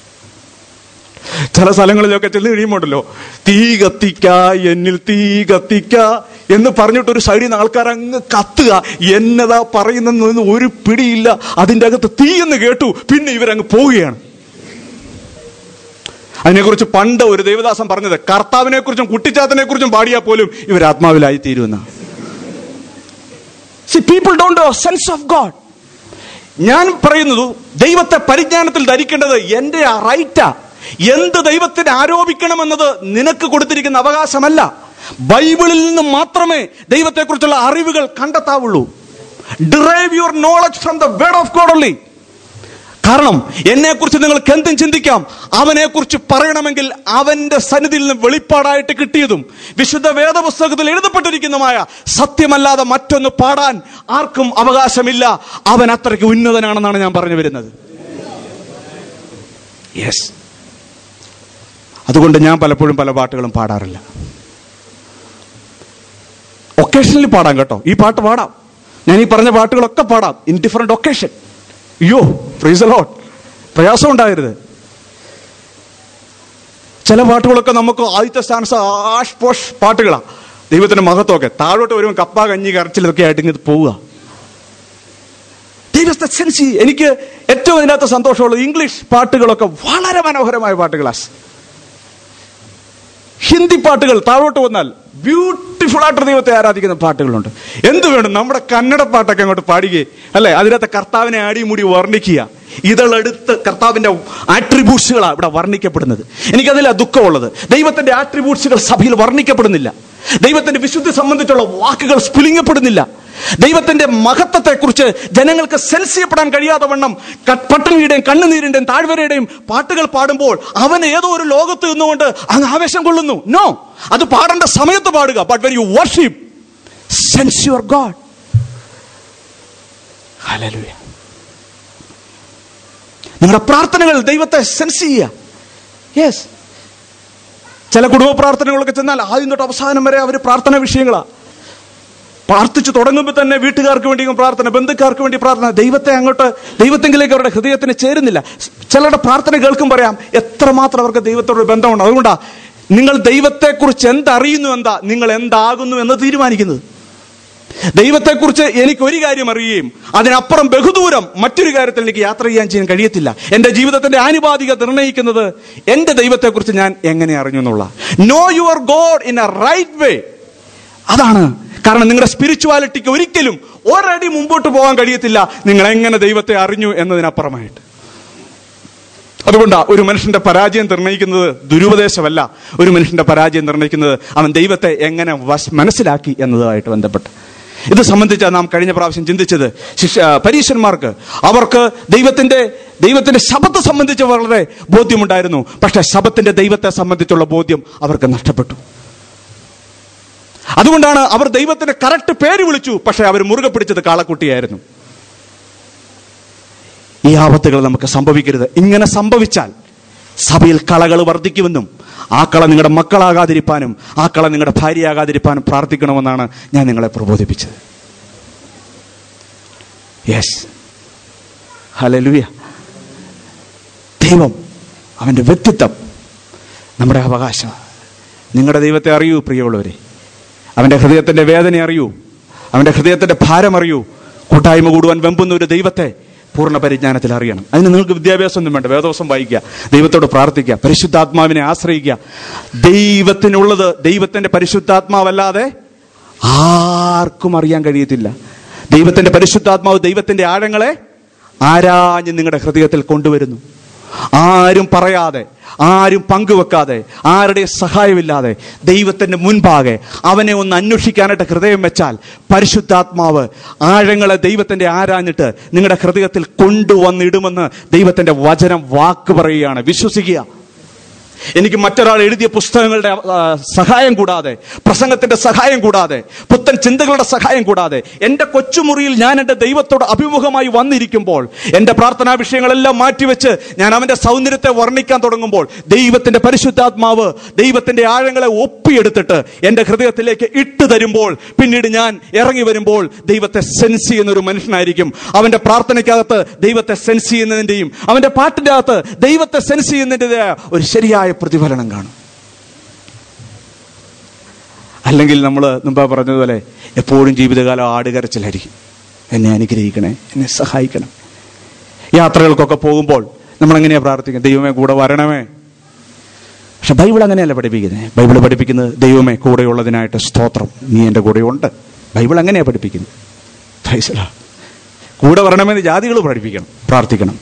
ചില സ്ഥലങ്ങളിലൊക്കെ ചെന്ന് കഴിയുമ്പോണ്ടല്ലോ തീ കത്തിക്ക എന്നിൽ തീ കത്തിക്ക എന്ന് പറഞ്ഞിട്ട് ഒരു സൈഡിൽ നിന്ന് ആൾക്കാർ അങ്ങ് കത്തുക എന്നതാ പറയുന്നതെന്ന് ഒരു പിടിയില്ല അതിൻ്റെ അകത്ത് തീ എന്ന് കേട്ടു പിന്നെ ഇവരങ്ങ് പോവുകയാണ് അതിനെക്കുറിച്ച് പണ്ട് ഒരു ദേവദാസൻ പറഞ്ഞത് കർത്താവിനെ കുറിച്ചും കുട്ടിച്ചാത്തനെ കുറിച്ചും പാടിയാൽ പോലും ഇവർ ആത്മാവിലായി തീരുമെന്ന see people don't sense of God ഞാൻ പറയുന്നത് ദൈവത്തെ പരിജ്ഞാനത്തിൽ ധരിക്കേണ്ടത് എന്റെ ആ റൈറ്റാ എന്ത് ദൈവത്തിന് ആരോപിക്കണമെന്നത് നിനക്ക് കൊടുത്തിരിക്കുന്ന അവകാശമല്ല ബൈബിളിൽ നിന്ന് മാത്രമേ ദൈവത്തെക്കുറിച്ചുള്ള അറിവുകൾ കണ്ടെത്താവുള്ളൂ derive your knowledge from the word of God only കാരണം എന്നെക്കുറിച്ച് നിങ്ങൾക്ക് എന്തും ചിന്തിക്കാം അവനെക്കുറിച്ച് പറയണമെങ്കിൽ അവന്റെ സന്നിധിയിൽ നിന്ന് വെളിപ്പാടായിട്ട് കിട്ടിയതും വിശുദ്ധ വേദപുസ്തകത്തിൽ എഴുതപ്പെട്ടിരിക്കുന്നതുമായ സത്യമല്ലാതെ മറ്റൊന്ന് പാടാൻ ആർക്കും അവകാശമില്ല അവൻ അത്രയ്ക്ക് ഉന്നതനാണെന്നാണ് ഞാൻ പറഞ്ഞു വരുന്നത് യെസ് അതുകൊണ്ട് ഞാൻ പലപ്പോഴും പല പാട്ടുകളും പാടാറില്ല ഒക്കേഷനിൽ പാടാം കേട്ടോ ഈ പാട്ട് പാടാം ഞാൻ ഈ പറഞ്ഞ പാട്ടുകളൊക്കെ പാടാം ഇൻ ഡിഫറെന്റ് ഒക്കേഷൻ അയ്യോ ഫ്രീസ് ലോട്ട് പ്രയാസം ഉണ്ടാകരുത് ചില പാട്ടുകളൊക്കെ നമുക്ക് ആദ്യത്തെ സ്ഥാനസ് ആഷ് പോഷ് പാട്ടുകളാണ് ദൈവത്തിന്റെ മഹത്വമൊക്കെ താഴോട്ട് വരുമ്പോൾ കപ്പ കഞ്ഞി കരച്ചിലൊക്കെ ആയിട്ട് ഇങ്ങനെ പോവുക ദൈവത്തെ സെൻസി എനിക്ക് ഏറ്റവും ഇതിനകത്ത് സന്തോഷമുള്ളത് ഇംഗ്ലീഷ് പാട്ടുകളൊക്കെ വളരെ മനോഹരമായ പാട്ടുകളാണ് ഹിന്ദി പാട്ടുകൾ താഴോട്ട് വന്നാൽ ബ്യൂട്ടിഫുൾ ആയിട്ട് ദൈവത്തെ ആരാധിക്കുന്ന പാട്ടുകളുണ്ട് എന്ത് വേണം നമ്മുടെ കന്നഡ പാട്ടൊക്കെ അങ്ങോട്ട് പാടുകയെ അല്ലെ അതിനകത്ത് കർത്താവിനെ ആടിമുടി വർണ്ണിക്കുക ഇതളെടുത്ത് കർത്താവിന്റെ ആട്രിബ്യൂട്ട്സുകളാണ് ഇവിടെ വർണ്ണിക്കപ്പെടുന്നത് എനിക്കതിലാ ദുഃഖമുള്ളത് ദൈവത്തിന്റെ ആട്രിബ്യൂട്ട്സുകൾ സഭയിൽ വർണ്ണിക്കപ്പെടുന്നില്ല ദൈവത്തിന്റെ വിശുദ്ധി സംബന്ധിച്ചുള്ള വാക്കുകൾ സ്ഫുലിംഗപ്പെടുന്നില്ല ദൈവത്തിന്റെ മഹത്വത്തെക്കുറിച്ച് ജനങ്ങൾക്ക് സെൻസ് ചെയ്യപ്പെടാൻ കഴിയാതെ വണ്ണം ക- പട്ടിണിയുടെയും കണ്ണുനീരിന്റെയും താഴ്വരയുടെയും പാട്ടുകൾ പാടുമ്പോൾ അവൻ ഏതോ ഒരു ലോകത്ത് നിന്നുകൊണ്ട് അങ്ങ് ആവേശം കൊള്ളുന്നു നോ അത് പാടേണ്ട സമയത്ത് പാടുക but when you worship sense your God hallelujah നിങ്ങളുടെ പ്രാർത്ഥനകൾ ദൈവത്തെ സെൻസ് ചെയ്യുക യെസ് ചില കുടുംബ പ്രാർത്ഥനകളൊക്കെ ചെന്നാൽ ആദ്യം തൊട്ട് അവസാനം വരെ അവർ പ്രാർത്ഥന വിഷയങ്ങളാണ് പ്രാർത്ഥിച്ചു തുടങ്ങുമ്പോൾ തന്നെ വീട്ടുകാർക്ക് വേണ്ടി പ്രാർത്ഥന ബന്ധുക്കാർക്ക് വേണ്ടി പ്രാർത്ഥന ദൈവത്തെ അങ്ങോട്ട് ദൈവത്തെങ്കിലേക്ക് അവരുടെ ഹൃദയത്തിന് ചേരുന്നില്ല ചിലരുടെ പ്രാർത്ഥന കേൾക്കും പറയാം എത്രമാത്രം അവർക്ക് ദൈവത്തോട് ബന്ധമുണ്ട് അതുകൊണ്ടാ നിങ്ങൾ ദൈവത്തെക്കുറിച്ച് എന്തറിയുന്നു എന്താ നിങ്ങൾ എന്താകുന്നു എന്ന് തീരുമാനിക്കുന്നത് ദൈവത്തെക്കുറിച്ച് എനിക്ക് ഒരു കാര്യം അറിയുകയും അതിനപ്പുറം ബഹുദൂരം മറ്റൊരു കാര്യത്തിൽ എനിക്ക് യാത്ര ചെയ്യാൻ ചെയ്യാൻ കഴിയത്തില്ല എൻ്റെ ജീവിതത്തിന്റെ ആനുപാതിക നിർണ്ണയിക്കുന്നത് എൻ്റെ ദൈവത്തെക്കുറിച്ച് ഞാൻ എങ്ങനെ അറിഞ്ഞു എന്നുള്ള know your God in a right way അതാണ് കാരണം നിങ്ങളുടെ സ്പിരിച്വാലിറ്റിക്ക് ഒരിക്കലും ഒരടി മുമ്പോട്ട് പോകാൻ കഴിയത്തില്ല നിങ്ങൾ എങ്ങനെ ദൈവത്തെ അറിഞ്ഞു എന്നതിനപ്പുറമായിട്ട് അതുകൊണ്ടാ ഒരു മനുഷ്യന്റെ പരാജയം നിർണ്ണയിക്കുന്നത് ദുരുപദേശമല്ല ഒരു മനുഷ്യന്റെ പരാജയം നിർണ്ണയിക്കുന്നത് അവൻ ദൈവത്തെ എങ്ങനെ വശ- മനസ്സിലാക്കി എന്നതുമായിട്ട് ബന്ധപ്പെട്ട് ഇത് സംബന്ധിച്ച് നാം കഴിഞ്ഞ പ്രാവശ്യം ചിന്തിച്ചത് ശിഷ്യ പരീക്ഷന്മാർക്ക് അവർക്ക് ദൈവത്തിന്റെ ദൈവത്തിന്റെ ശബത്ത് സംബന്ധിച്ച് വളരെ ബോധ്യമുണ്ടായിരുന്നു പക്ഷെ ശബത്തിന്റെ ദൈവത്തെ സംബന്ധിച്ചുള്ള ബോധ്യം അവർക്ക് നഷ്ടപ്പെട്ടു അതുകൊണ്ടാണ് അവർ ദൈവത്തിന്റെ കറക്റ്റ് പേര് വിളിച്ചു പക്ഷെ അവർ മുറുകെ പിടിച്ചത് കാളക്കുട്ടിയായിരുന്നു ഈ ആപത്തുകൾ നമുക്ക് സംഭവിക്കരുത് ഇങ്ങനെ സംഭവിച്ചാൽ സഭയിൽ കളകൾ വർദ്ധിക്കുമെന്നും ആ കള നിങ്ങളുടെ മക്കളാകാതിരിക്കാനും ആ കള നിങ്ങളുടെ ഭാര്യയാകാതിരിക്കാനും പ്രാർത്ഥിക്കണമെന്നാണ് ഞാൻ നിങ്ങളെ പ്രബോധിപ്പിച്ചത് യെസ് ഹലലുയ ദൈവം അവൻ്റെ വ്യക്തിത്വം നമ്മുടെ അവകാശമാണ് നിങ്ങളുടെ ദൈവത്തെ അറിയൂ പ്രിയമുള്ളവരെ അവൻ്റെ ഹൃദയത്തിൻ്റെ വേദന അറിയൂ അവൻ്റെ ഹൃദയത്തിൻ്റെ ഭാരം അറിയൂ കൂട്ടായ്മ കൂടുവാൻ വെമ്പുന്ന ഒരു ദൈവത്തെ പൂർണ്ണ പരിജ്ഞാനത്തിൽ അറിയണം അതിന് നിങ്ങൾക്ക് വിദ്യാഭ്യാസം ഒന്നും വേണ്ട വേദോസം വായിക്കുക ദൈവത്തോട് പ്രാർത്ഥിക്കുക പരിശുദ്ധാത്മാവിനെ ആശ്രയിക്കുക ദൈവത്തിനുള്ളത് ദൈവത്തിന്റെ പരിശുദ്ധാത്മാവല്ലാതെ ആർക്കും അറിയാൻ കഴിയത്തില്ല ദൈവത്തിന്റെ പരിശുദ്ധാത്മാവ് ദൈവത്തിന്റെ ആഴങ്ങളെ ആരാഞ്ഞ് നിങ്ങളുടെ ഹൃദയത്തിൽ കൊണ്ടുവരുന്നു ആരും പറയാതെ ആരും പങ്കുവെക്കാതെ ആരുടെ സഹായമില്ലാതെ ദൈവത്തിന്റെ മുൻപാകെ അവനെ ഒന്ന് അന്വേഷിക്കാനായിട്ട് ഹൃദയം വെച്ചാൽ പരിശുദ്ധാത്മാവ് ആഴങ്ങളെ ദൈവത്തിന്റെ ആരാഞ്ഞിട്ട് നിങ്ങളുടെ ഹൃദയത്തിൽ കൊണ്ടുവന്നിടുമെന്ന് ദൈവത്തിന്റെ വചനം വാക്ക് പറയുകയാണ് വിശ്വസിക്കുക എനിക്ക് മറ്റൊരാൾ എഴുതിയ പുസ്തകങ്ങളുടെ ആ, സഹായം കൂടാതെ പ്രസംഗത്തിന്റെ സഹായം കൂടാതെ പുത്തൻ ചിന്തകളുടെ സഹായം കൂടാതെ എൻ്റെ കൊച്ചുമുറിയിൽ ഞാൻ എൻ്റെ ദൈവത്തോട് അഭിമുഖമായി വന്നിരിക്കുമ്പോൾ എൻ്റെ പ്രാർത്ഥനാ വിഷയങ്ങളെല്ലാം മാറ്റിവെച്ച് ഞാൻ അവൻ്റെ സൗന്ദര്യത്തെ വർണ്ണിക്കാൻ തുടങ്ങുമ്പോൾ ദൈവത്തിന്റെ പരിശുദ്ധാത്മാവ് ദൈവത്തിന്റെ ആഴങ്ങളെ ഒപ്പിയെടുത്തിട്ട് എൻ്റെ ഹൃദയത്തിലേക്ക് ഇട്ട് തരുമ്പോൾ പിന്നീട് ഞാൻ ഇറങ്ങി വരുമ്പോൾ ദൈവത്തെ സെൻസ് ചെയ്യുന്ന ഒരു മനുഷ്യനായിരിക്കും അവന്റെ പ്രാർത്ഥനയ്ക്കകത്ത് ദൈവത്തെ സെൻസ് ചെയ്യുന്നതിന്റെയും അവന്റെ പാട്ടിന്റെ അകത്ത് ദൈവത്തെ സെൻസ് ചെയ്യുന്നതിന്റെ ഒരു ശരിയായ പ്രതിഫലനം കാണും അല്ലെങ്കിൽ നമ്മൾ മുമ്പ് പറഞ്ഞതുപോലെ എപ്പോഴും ജീവിതകാലം ആടുകരച്ചിലായിരിക്കും എന്നെ അനുഗ്രഹിക്കണേ എന്നെ സഹായിക്കണം യാത്രകൾക്കൊക്കെ പോകുമ്പോൾ നമ്മൾ എങ്ങനെയാ പ്രാർത്ഥിക്കുന്നത് ദൈവമേ കൂടെ വരണമേ പക്ഷെ ബൈബിൾ അങ്ങനെയല്ല പഠിപ്പിക്കുന്നത് ബൈബിൾ പഠിപ്പിക്കുന്നത് ദൈവമേ കൂടെയുള്ളതിനായിട്ട് സ്തോത്രം നീ എൻ്റെ കൂടെയുണ്ട് ബൈബിൾ അങ്ങനെയാ പഠിപ്പിക്കുന്നത് Praise the Lord. കൂടെ വരണമെന്ന് ജാതികൾ പഠിപ്പിക്കണം പ്രാർത്ഥിക്കണം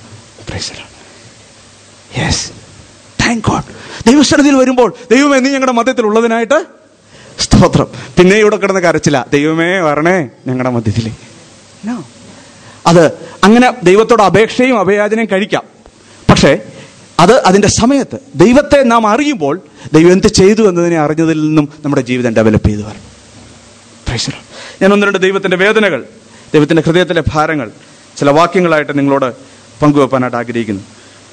യെസ് താങ്ക് ഗോഡ് ദൈവസ്ഥലത്തിൽ വരുമ്പോൾ ദൈവമേ നീ ഞങ്ങളുടെ മധ്യത്തിൽ ഉള്ളതിനായിട്ട് സ്തോത്രം പിന്നെ ഇവിടെ കിടന്ന് കരച്ചില്ല ദൈവമേ വരണേ ഞങ്ങളുടെ മധ്യത്തിൽ No. അത് അങ്ങനെ ദൈവത്തോട് അപേക്ഷയും അഭയാചനയും കഴിക്കാം പക്ഷേ അത് അതിൻ്റെ സമയത്ത് ദൈവത്തെ നാം അറിയുമ്പോൾ ദൈവം എന്ത് ചെയ്തു എന്നതിനെ അറിഞ്ഞതിൽ നിന്നും നമ്മുടെ ജീവിതം ഡെവലപ്പ് ചെയ്തു വരണം Praise the Lord. ഞാൻ ഒന്ന് രണ്ട് ദൈവത്തിന്റെ വേദനകൾ ദൈവത്തിന്റെ ഹൃദയത്തിലെ ഭാരങ്ങൾ ചില വാക്യങ്ങളായിട്ട് നിങ്ങളോട് പങ്കുവെക്കാനായിട്ട് ആഗ്രഹിക്കുന്നു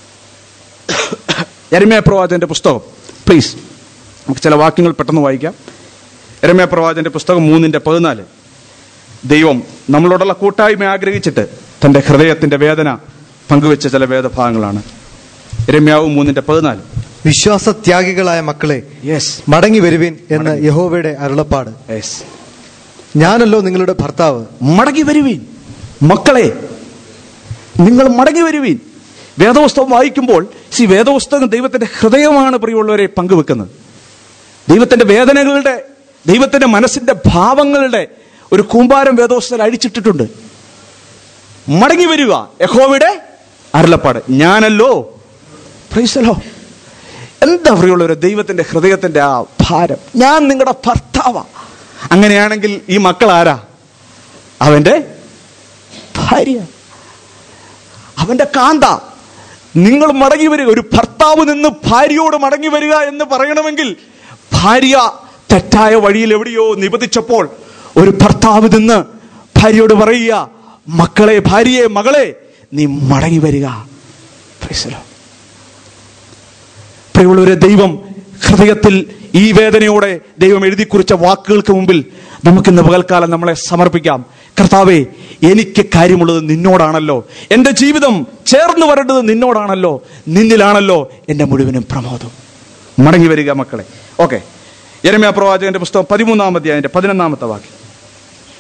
എരമയ പ്രവാചകന്റെ പുസ്തകം പ്ലീസ് നമുക്ക് ചില വാക്യങ്ങൾ പെട്ടെന്ന് വായിക്കാം എരമയ പ്രവാചകന്റെ പുസ്തകം മൂന്നിന്റെ പതിനാല് ദൈവം നമ്മളോടുള്ള കൂട്ടായ്മ ആഗ്രഹിച്ചിട്ട് തന്റെ ഹൃദയത്തിന്റെ വേദന പങ്കുവെച്ച ചില വേദഭാഗങ്ങളാണ് രമ്യാവ് മൂന്നിന്റെ പതിനാല് വിശ്വാസത്യാഗികളായ മക്കളെ യെസ് മടങ്ങി വരുവിൻ എന്ന് യഹോവയുടെ അരുളപ്പാട് യെസ് ഞാനല്ലോ നിങ്ങളുടെ ഭർത്താവ് മടങ്ങി വരുവീൻ മക്കളെ നിങ്ങൾ മടങ്ങി വരുവീൻ വേദപുസ്തകം വായിക്കുമ്പോൾ ഈ വേദപുസ്തകം ദൈവത്തിന്റെ ഹൃദയമാണ് പ്രിയമുള്ളവരെ പങ്കുവെക്കുന്നത് ദൈവത്തിന്റെ വേദനകളുടെ ദൈവത്തിന്റെ മനസ്സിന്റെ ഭാവങ്ങളുടെ ഒരു കൂമ്പാരം വേദപുസ്തകം അഴിച്ചിട്ടിട്ടുണ്ട് മടങ്ങി വരിക യഹോവയുടെ അരുളപ്പാട് ഞാനല്ലോ പ്രൈസലോ എന്താ പ്രിയമുള്ളവരെ ദൈവത്തിന്റെ ഹൃദയത്തിന്റെ ആ ഭാരം ഞാൻ നിങ്ങളുടെ ഭർത്താവാ അങ്ങനെയാണെങ്കിൽ ഈ മക്കൾ ആരാ അവന്റെ ഭാര്യ അവന്റെ കാന്ത നിങ്ങൾ മടങ്ങി വരിക ഒരു ഭർത്താവ് നിന്ന് ഭാര്യയോട് മടങ്ങി വരിക എന്ന് പറയണമെങ്കിൽ ഭാര്യ തെറ്റായ വഴിയിൽ എവിടെയോ നിബന്ധിച്ചപ്പോൾ ഒരു ഭർത്താവ് നിന്ന് ഭാര്യയോട് പറയുക മക്കളെ ഭാര്യയെ മകളെ നീ മടങ്ങി വരിക Praise the Lord. പ്രിയമുള്ളവരെ ദൈവം ഹൃദയത്തിൽ ഈ വേദനയോടെ ദൈവം എഴുതി കുറിച്ച വാക്കുകൾക്ക് മുമ്പിൽ നമുക്കിന്ന് പകൽക്കാലം നമ്മളെ സമർപ്പിക്കാം കർത്താവേ എനിക്ക് കാര്യമുള്ളത് നിന്നോടാണല്ലോ എൻ്റെ ജീവിതം ചേർന്ന് വരേണ്ടത് നിന്നോടാണല്ലോ നിന്നിലാണല്ലോ എൻ്റെ മുഴുവനും പ്രമോദം മടങ്ങി വരിക മക്കളെ ഓക്കെ യരമ്യ പ്രവാചകന്റെ പുസ്തകം പതിമൂന്നാമത്തെ അതിന്റെ പതിനൊന്നാമത്തെ വാക്യം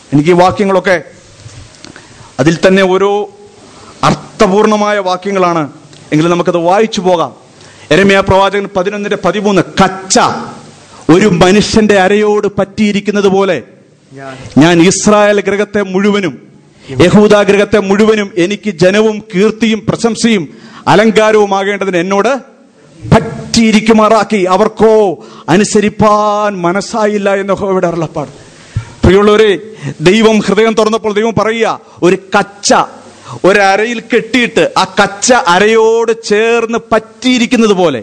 എനിക്ക് ഈ വാക്യങ്ങളൊക്കെ അതിൽ തന്നെ ഓരോ അർത്ഥപൂർണമായ വാക്യങ്ങളാണ് എങ്കിലും നമുക്കത് വായിച്ചു പോകാം എരമയ പ്രവാചകൻ പതിനൊന്നിന്റെ പതിമൂന്ന് കച്ച ഒരു മനുഷ്യന്റെ അരയോട് പറ്റിയിരിക്കുന്നത് പോലെ ഞാൻ ഇസ്രായേൽ ഗ്രഹത്തെ മുഴുവനും യഹൂദ ഗ്രഹത്തെ മുഴുവനും എനിക്ക് ജനവും കീർത്തിയും പ്രശംസയും അലങ്കാരവുമാകേണ്ടതിന് എന്നോട് പറ്റിയിരിക്കുമാറാക്കി അവർക്കോ അനുസരിപ്പാൻ മനസ്സായില്ല എന്ന് യഹോവയുടെ അരുളപ്പാട് പ്രിയമുള്ളവരെ ദൈവം ഹൃദയം തുറന്നപ്പോൾ ദൈവം പറയുക ഒരു കച്ച ഒരരയിൽ കെട്ടിയിട്ട് ആ കച്ച അരയോട് ചേർന്ന് പറ്റിയിരിക്കുന്നത് പോലെ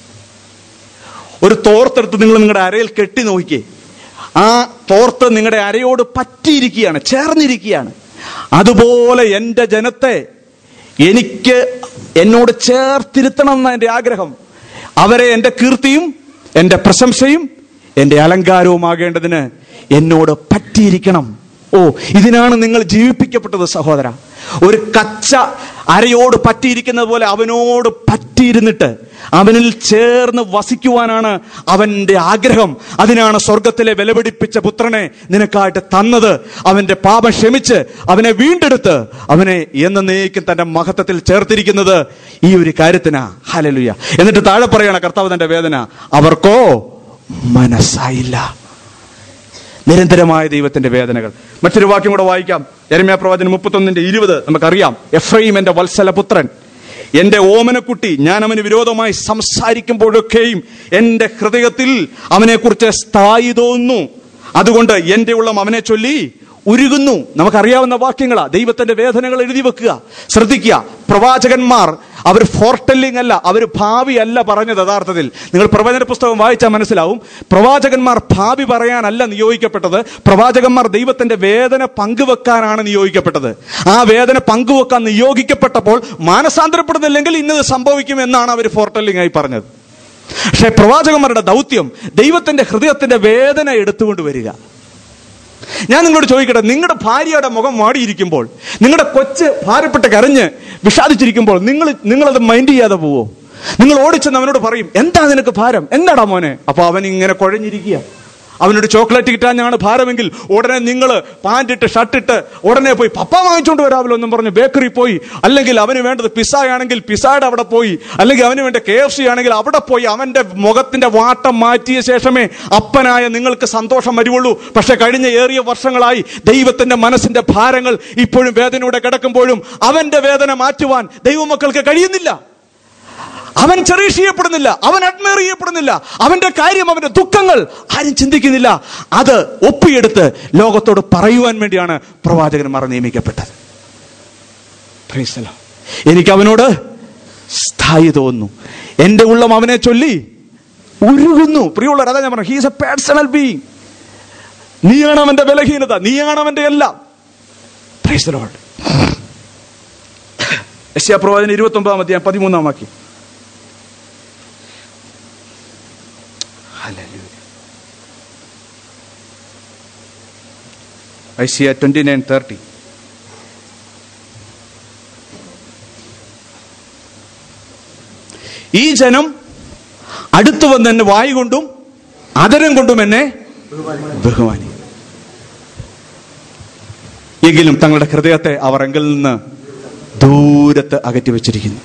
ഒരു തോർത്തെടുത്ത് നിങ്ങൾ നിങ്ങളുടെ അരയിൽ കെട്ടി നോക്കിക്കേ ആ തോർത്ത് നിങ്ങളുടെ അരയോട് പറ്റിയിരിക്കുകയാണ് ചേർന്നിരിക്കുകയാണ് അതുപോലെ എൻ്റെ ജനത്തെ എനിക്ക് എന്നോട് ചേർത്തിരുത്തണം എന്ന എൻ്റെ ആഗ്രഹം അവരെ എൻ്റെ കീർത്തിയും എൻ്റെ പ്രശംസയും എൻ്റെ അലങ്കാരവുമാകേണ്ടതിന് എന്നോട് പറ്റിയിരിക്കണം ഓ ഇതിനാണ് നിങ്ങൾ ജീവിപ്പിക്കപ്പെട്ടത് സഹോദര ഒരു കച്ച അരയോട് പറ്റിയിരിക്കുന്നത് പോലെ അവനോട് പറ്റിയിരുന്നിട്ട് അവനിൽ ചേർന്ന് വസിക്കുവാനാണ് അവന്റെ ആഗ്രഹം അതിനാണ് സ്വർഗത്തിലെ വിലപിടിപ്പിച്ച പുത്രനെ നിനക്കായിട്ട് തന്നത് അവന്റെ പാപം ക്ഷമിച്ച് അവനെ വീണ്ടെടുത്ത് അവനെ എന്നേക്കും തന്റെ മഹത്വത്തിൽ ചേർത്തിരിക്കുന്നത് ഈ ഒരു കാര്യത്തിനാ ഹലലുയ എന്നിട്ട് താഴെ പറയണ കർത്താവ് തന്റെ വേദന അവർക്കോ മനസ്സായില്ല നിരന്തരമായ ദൈവത്തിന്റെ വേദനകൾ മറ്റൊരു വാക്യം കൂടെ വായിക്കാം എരമ്യ പ്രവാചന മുപ്പത്തൊന്നിന്റെ ഇരുപത് നമുക്കറിയാം എഫ്രൈം എന്റെ വത്സലപുത്രൻ എന്റെ ഓമനക്കുട്ടി ഞാൻ അവന് വിരോധമായി സംസാരിക്കുമ്പോഴൊക്കെയും എന്റെ ഹൃദയത്തിൽ അവനെക്കുറിച്ച് സ്ഥായി തോന്നുന്നു അതുകൊണ്ട് എന്റെ ഉള്ളം അവനെ ചൊല്ലി ഉരുകുന്നു നമുക്കറിയാവുന്ന വാക്യങ്ങളാ ദൈവത്തിന്റെ വേദനകൾ എഴുതി വെക്കുക ശ്രദ്ധിക്കുക പ്രവാചകന്മാർ അവർ ഫോർട്ടെല്ലിംഗ് അല്ല അവർ ഭാവി അല്ല പറഞ്ഞത് യഥാർത്ഥത്തിൽ നിങ്ങൾ പ്രവചന പുസ്തകം വായിച്ചാൽ മനസ്സിലാവും പ്രവാചകന്മാർ ഭാവി പറയാനല്ല നിയോഗിക്കപ്പെട്ടത് പ്രവാചകന്മാർ ദൈവത്തിന്റെ വേദന പങ്കുവെക്കാനാണ് നിയോഗിക്കപ്പെട്ടത് ആ വേദന പങ്കുവെക്കാൻ നിയോഗിക്കപ്പെട്ടപ്പോൾ മാനസാന്തരപ്പെടുന്നില്ലെങ്കിൽ ഇന്നത് സംഭവിക്കും എന്നാണ് അവർ ഫോർട്ടെല്ലിംഗ് ആയി പറഞ്ഞത് പക്ഷേ പ്രവാചകന്മാരുടെ ദൗത്യം ദൈവത്തിന്റെ ഹൃദയത്തിന്റെ വേദന എടുത്തുകൊണ്ട് വരിക ഞാൻ നിങ്ങളോട് ചോദിക്കട്ടെ നിങ്ങളുടെ ഭാര്യയുടെ മുഖം വാടിയിരിക്കുമ്പോൾ നിങ്ങളുടെ കൊച്ച് ഭാരപ്പെട്ട് കരഞ്ഞ് വിഷാദിച്ചിരിക്കുമ്പോൾ നിങ്ങൾ നിങ്ങളത് മൈൻഡ് ചെയ്യാതെ പോവോ നിങ്ങൾ ഓടിച്ചെന്ന് അവനോട് പറയും എന്താ നിനക്ക് ഭാരം എന്താടാ മോനെ അപ്പൊ അവൻ ഇങ്ങനെ കുഴഞ്ഞിരിക്കുക അവനോട് ചോക്ലേറ്റ് കിട്ടാനാണ് ഭാരമെങ്കിൽ ഉടനെ നിങ്ങൾ പാൻറ്റിട്ട് ഷർട്ടിട്ട് ഉടനെ പോയി പപ്പ വാങ്ങിച്ചുകൊണ്ട് വരാമല്ലോ എന്നും പറഞ്ഞ് ബേക്കറി പോയി അല്ലെങ്കിൽ അവന് വേണ്ടത് പിസ്സ ആണെങ്കിൽ പിസ്സയുടെ അവിടെ പോയി അല്ലെങ്കിൽ അവന് വേണ്ട കെ എഫ് സി ആണെങ്കിൽ അവിടെ പോയി അവന്റെ മുഖത്തിന്റെ വാട്ടം മാറ്റിയ ശേഷമേ അപ്പനായ നിങ്ങൾക്ക് സന്തോഷം വരുവുള്ളൂ പക്ഷെ കഴിഞ്ഞ ഏറിയ വർഷങ്ങളായി ദൈവത്തിന്റെ മനസ്സിന്റെ ഭാരങ്ങൾ ഇപ്പോഴും വേദനയുടെ കിടക്കുമ്പോഴും അവന്റെ വേദന മാറ്റുവാൻ ദൈവമക്കൾക്ക് കഴിയുന്നില്ല അവൻ ചെറിയ ചെയ്യപ്പെടുന്നില്ല അവൻ അഡ്മയർ ചെയ്യപ്പെടുന്നില്ല അവന്റെ കാര്യം അവന്റെ ദുഃഖങ്ങൾ ആരും ചിന്തിക്കുന്നില്ല അത് ഒപ്പിയെടുത്ത് ലോകത്തോട് പറയുവാൻ വേണ്ടിയാണ് പ്രവാചകന്മാർ നിയമിക്കപ്പെട്ടത് Praise the Lord. എനിക്ക് അവനോട് സ്ഥായി തോന്നുന്നു എന്റെ ഉള്ളം അവനെ ചൊല്ലി ഉരുകുന്നു പ്രിയമുള്ളവർ അതാ ഞാൻ പറഞ്ഞു ഹീസ് എ പേഴ്സണൽ ബീങ് നീയാണ് അവന്റെ ബലഹീനത നീയാണ് അവന്റെ എല്ലാം Praise the Lord. യശ്യാ പ്രവാചന ഇരുപത്തി ഒമ്പതാം അധ്യായം പതിമൂന്നാം വാക്യം ഐസിയ ട്വന്റി നയൻ തേർട്ടി ഈ ജനം അടുത്തു വന്ന് എന്നെ വായി കൊണ്ടും അതരം കൊണ്ടും എന്നെ ബഹുമാനി എങ്കിലും തങ്ങളുടെ ഹൃദയത്തെ അവർ എങ്കിൽ നിന്ന് ദൂരത്ത് അകറ്റി വെച്ചിരിക്കുന്നു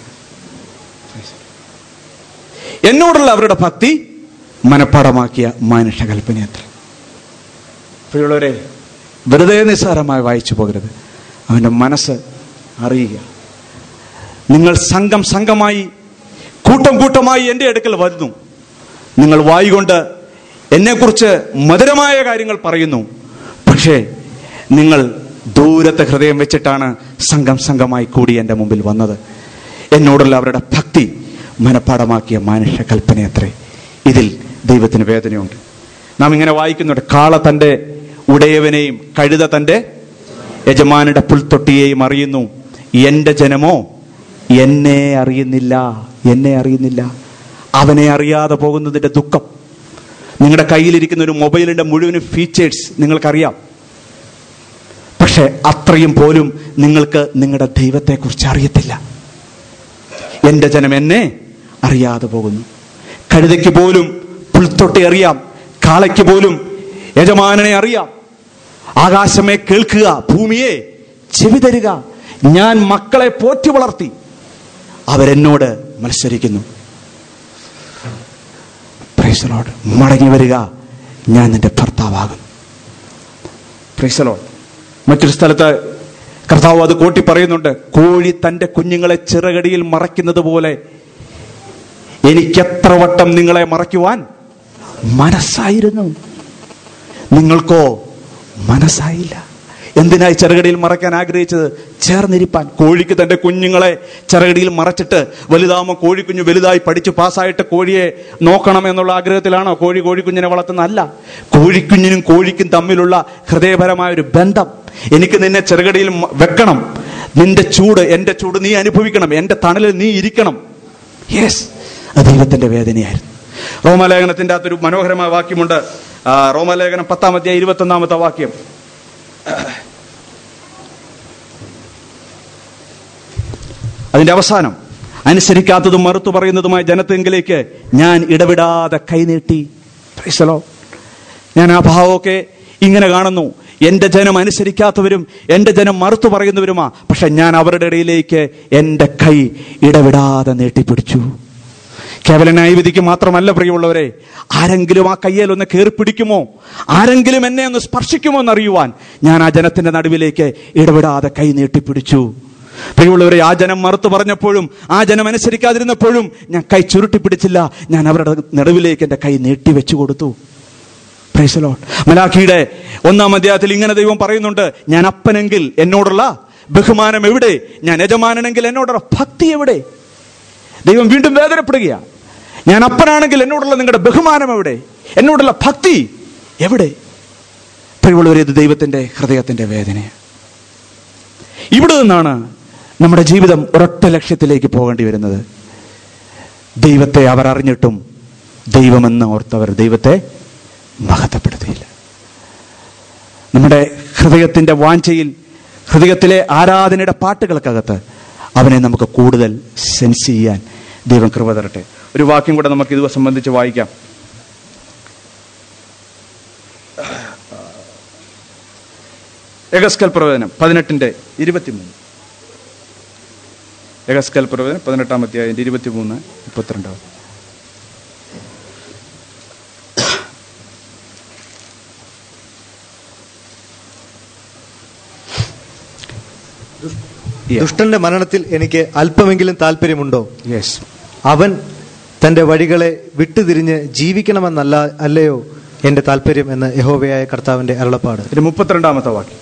എന്നോടുള്ള അവരുടെ ഭക്തി മനപ്പാടമാക്കിയ മാനുഷ കൽപ്പനയത്ര പ്രിയമുള്ളവരെ വെറുതെ നിസ്സാരമായി വായിച്ചു പോകരുത് അവൻ്റെ മനസ്സ് അറിയുക നിങ്ങൾ സംഘം സംഘമായി കൂട്ടം കൂട്ടമായി എൻ്റെ അടുക്കൽ വരുന്നു നിങ്ങൾ വായികൊണ്ട് എന്നെക്കുറിച്ച് മധുരമായ കാര്യങ്ങൾ പറയുന്നു പക്ഷേ നിങ്ങൾ ദൂരത്തെ ഹൃദയം വെച്ചിട്ടാണ് സംഘം സംഘമായി കൂടി എൻ്റെ മുമ്പിൽ വന്നത് എന്നോടുള്ള അവരുടെ ഭക്തി മനപ്പാടമാക്കിയ മാനുഷ്യ കൽപ്പനയത്രേ ഇതിൽ ദൈവത്തിന് വേദനയുണ്ട് നാം ഇങ്ങനെ വായിക്കുന്നുണ്ട് കാള തൻ്റെ ഉടയവനെയും കഴുത തൻ്റെ യജമാനുടെ പുൽത്തൊട്ടിയെയും അറിയുന്നു എൻ്റെ ജനമോ എന്നെ അറിയുന്നില്ല എന്നെ അറിയുന്നില്ല അവനെ അറിയാതെ പോകുന്നതിൻ്റെ ദുഃഖം നിങ്ങളുടെ കയ്യിലിരിക്കുന്ന ഒരു മൊബൈലിന്റെ മുഴുവൻ ഫീച്ചേഴ്സ് നിങ്ങൾക്കറിയാം പക്ഷെ അത്രയും പോലും നിങ്ങൾക്ക് നിങ്ങളുടെ ദൈവത്തെക്കുറിച്ച് അറിയത്തില്ല എൻ്റെ ജനം എന്നെ അറിയാതെ പോകുന്നു കഴുതയ്ക്ക് പോലും പുൽത്തൊട്ടി അറിയാം കാളയ്ക്ക് പോലും യജമാനനെ അറിയാം ആകാശമേ കേൾക്കുക ഭൂമിയെ ചെവി തരിക ഞാൻ മക്കളെ പോറ്റി വളർത്തി അവരെന്നോട് മത്സരിക്കുന്നു Praise the Lord. മടങ്ങി വരിക ഞാൻ നിന്റെ ഭർത്താവാകുന്നു Praise the Lord. മറ്റൊരു സ്ഥലത്ത് കർത്താവ് അത് കൂട്ടി പറയുന്നുണ്ട് കോഴി തന്റെ കുഞ്ഞുങ്ങളെ ചിറകടിയിൽ മറയ്ക്കുന്നത് പോലെ എനിക്കെത്ര വട്ടം നിങ്ങളെ മറയ്ക്കുവാൻ മനസ്സായിരുന്നു നിങ്ങൾക്കോ മനസ്സായില്ല എന്തിനായി ചെറുകടിയിൽ മറയ്ക്കാൻ ആഗ്രഹിച്ചത് ചേർന്നിരിപ്പാൻ കോഴിക്ക് തന്റെ കുഞ്ഞുങ്ങളെ ചെറുകടിയിൽ മറച്ചിട്ട് വലുതാകുമ്പോൾ കോഴിക്കുഞ്ഞ് വലുതായി പഠിച്ചു പാസ്സായിട്ട് കോഴിയെ നോക്കണം എന്നുള്ള ആഗ്രഹത്തിലാണോ കോഴി കോഴിക്കുഞ്ഞിനെ വളർത്തുന്ന അല്ല കോഴിക്കുഞ്ഞിനും കോഴിക്കും തമ്മിലുള്ള ഹൃദയപരമായ ഒരു ബന്ധം എനിക്ക് നിന്നെ ചെറുകടിയിൽ മ- വെക്കണം നിന്റെ ചൂട് എൻ്റെ ചൂട് നീ അനുഭവിക്കണം എൻ്റെ തണലിൽ നീ ഇരിക്കണം യെസ് അത് ദൈവത്തിന്റെ വേദനയായിരുന്നു റോമലേഖനത്തിന്റെ അകത്തൊരു മനോഹരമായ വാക്യമുണ്ട് ആ, റോമലേഖനം പത്താം അധ്യായം ഇരുപത്തി ഒന്നാമത്തെ വാക്യം അതിന്റെ അവസാനം അനുസരിക്കാത്തതും മറുത്തു പറയുന്നതുമായ ജനത്തെങ്കിലേക്ക് ഞാൻ ഇടവിടാതെ കൈനീട്ടി Praise the Lord. ഞാൻ ആ ഭാവമൊക്കെ ഇങ്ങനെ കാണുന്നു എൻ്റെ ജനം അനുസരിക്കാത്തവരും എൻ്റെ ജനം മറുത്തു പറയുന്നവരുമാ പക്ഷെ ഞാൻ അവരുടെ ഇടയിലേക്ക് എൻ്റെ കൈ ഇടവിടാതെ നീട്ടിപ്പിടിച്ചു കേവല ന്യായവിധിക്ക് മാത്രമല്ല പ്രിയമുള്ളവരെ ആരെങ്കിലും ആ കയ്യിൽ ഒന്ന് കയറി പിടിക്കുമോ ആരെങ്കിലും എന്നെ ഒന്ന് സ്പർശിക്കുമോ എന്നറിയുവാൻ ഞാൻ ആ ജനത്തിന്റെ നടുവിലേക്ക് ഇടവിടാതെ കൈ നീട്ടിപ്പിടിച്ചു പ്രിയമുള്ളവരെ ആ ജനം മറുത്തു പറഞ്ഞപ്പോഴും ആ ജനം അനുസരിക്കാതിരുന്നപ്പോഴും ഞാൻ കൈ ചുരുട്ടി പിടിച്ചില്ല ഞാൻ അവരുടെ നടുവിലേക്ക് എൻ്റെ കൈ നീട്ടി വെച്ചു കൊടുത്തു Praise the Lord. മലാഖിയുടെ ഒന്നാം അധ്യായത്തിൽ ഇങ്ങനെ ദൈവം പറയുന്നുണ്ട് ഞാൻ അപ്പനെങ്കിൽ എന്നോടുള്ള ബഹുമാനം എവിടെ ഞാൻ യജമാനനെങ്കിൽ എന്നോടുള്ള ഭക്തി എവിടെ ദൈവം വീണ്ടും വേദനപ്പെടുകയാണ് ഞാൻ അപ്പനാണെങ്കിൽ എന്നോടുള്ള നിങ്ങളുടെ ബഹുമാനം എവിടെ എന്നോടുള്ള ഭക്തി എവിടെ പ്രിയമുള്ളവരെ ഇത് ദൈവത്തിന്റെ ഹൃദയത്തിന്റെ വേദനയാണ് ഇവിടെ നിന്നാണ് നമ്മുടെ ജീവിതം ഒരൊറ്റ ലക്ഷ്യത്തിലേക്ക് പോകേണ്ടി വരുന്നത് ദൈവത്തെ അവർ അറിഞ്ഞിട്ടും ദൈവമെന്ന് ഓർത്തവർ ദൈവത്തെ മഹത്വപ്പെടുത്തിയില്ല നമ്മുടെ ഹൃദയത്തിന്റെ വാഞ്ചയിൽ ഹൃദയത്തിലെ ആരാധനയുടെ പാട്ടുകൾക്കകത്ത് അവനെ നമുക്ക് കൂടുതൽ സെൻസ് ചെയ്യാൻ ദൈവം കൃപ തരട്ടെ ഒരു വാക്യം കൂടെ നമുക്ക് ഇത് സംബന്ധിച്ച് വായിക്കാം എഗസ്കൽ പ്രവചനം പതിനെട്ടിന്റെ ഇരുപത്തിമൂന്ന് എഗസ്കൽ പ്രവചനം പതിനെട്ടാം അധ്യായത്തിന്റെ ഇരുപത്തിമൂന്ന് മുപ്പത്തിരണ്ടാം Yeah. ദുഷ്ടന്റെ മരണത്തിൽ എനിക്ക് അല്പമെങ്കിലും താല്പര്യമുണ്ടോ യെസ് അവൻ തന്റെ വഴികളെ വിട്ടുതിരിഞ്ഞ് ജീവിക്കണമെന്നല്ല അല്ലയോ എന്റെ താല്പര്യം എന്ന് യഹോവയായ കർത്താവിന്റെ അരുളപ്പാട് ഇത് മുപ്പത്തിരണ്ടാമത്തെ വാക്യം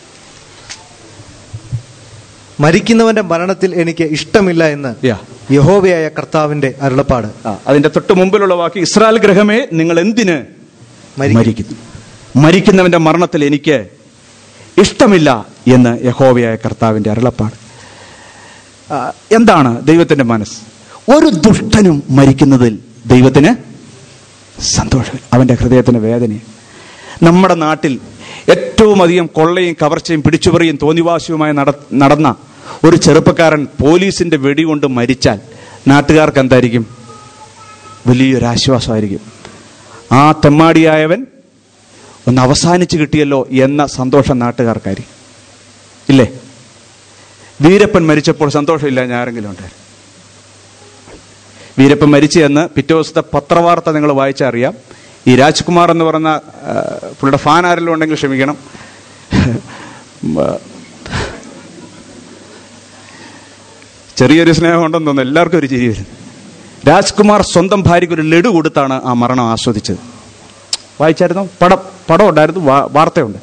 മരിക്കുന്നവന്റെ മരണത്തിൽ എനിക്ക് ഇഷ്ടമില്ല എന്ന് Yeah. യഹോവയായ കർത്താവിന്റെ അരുളപ്പാട് ആ, അതിന്റെ തൊട്ട് മുമ്പിലുള്ള വാക്യം ഇസ്രായേൽ ഗ്രഹമേ നിങ്ങൾ എന്തിന് മരിക്കും. മരിക്കുന്നു മരിക്കുന്നവന്റെ മരണത്തിൽ എനിക്ക് ഇഷ്ടമില്ല എന്ന് യഹോവയായ കർത്താവിന്റെ അരുളപ്പാട് ആ, എന്താണ് ദൈവത്തിന്റെ മനസ്സ് ഒരു ദുഷ്ടനും മരിക്കുന്നതിൽ ദൈവത്തിന് സന്തോഷം അവന്റെ ഹൃദയത്തിന് വേദന നമ്മുടെ നാട്ടിൽ ഏറ്റവും അധികം കൊള്ളയും കവർച്ചയും പിടിച്ചുപറിയും തോന്നിവാസിയുമായി നട നടന്ന ഒരു ചെറുപ്പക്കാരൻ പോലീസിന്റെ വെടികൊണ്ട് മരിച്ചാൽ നാട്ടുകാർക്ക് എന്തായിരിക്കും വലിയൊരു ആശ്വാസമായിരിക്കും ആ തെമ്മാടിയായവൻ ഒന്ന് അവസാനിച്ച് കിട്ടിയല്ലോ എന്ന സന്തോഷം നാട്ടുകാർക്കായിരിക്കും ഇല്ലേ വീരപ്പൻ മരിച്ചപ്പോൾ സന്തോഷമില്ല ഞാൻ ആരെങ്കിലും ഉണ്ടായിരുന്നു വീരപ്പൻ മരിച്ചു എന്ന് പിറ്റേ ദിവസത്തെ പത്രവാർത്ത നിങ്ങൾ വായിച്ചറിയാം ഈ രാജ്കുമാർ എന്ന് പറയുന്ന ആ, പുള്ളിയുടെ ഫാൻ ആരെങ്കിലും ഉണ്ടെങ്കിൽ ക്ഷമിക്കണം ചെറിയൊരു സ്നേഹം ഉണ്ടെന്ന് തോന്നുന്നു എല്ലാവർക്കും ഒരു ചിരി വരും രാജ്കുമാർ സ്വന്തം ഭാര്യയ്ക്ക് ഒരു ലഡു കൊടുത്താണ് ആ മരണം ആസ്വദിച്ചത് വായിച്ചായിരുന്നു പടം പടം ഉണ്ടായിരുന്നു വാ- വാർത്തയുണ്ട്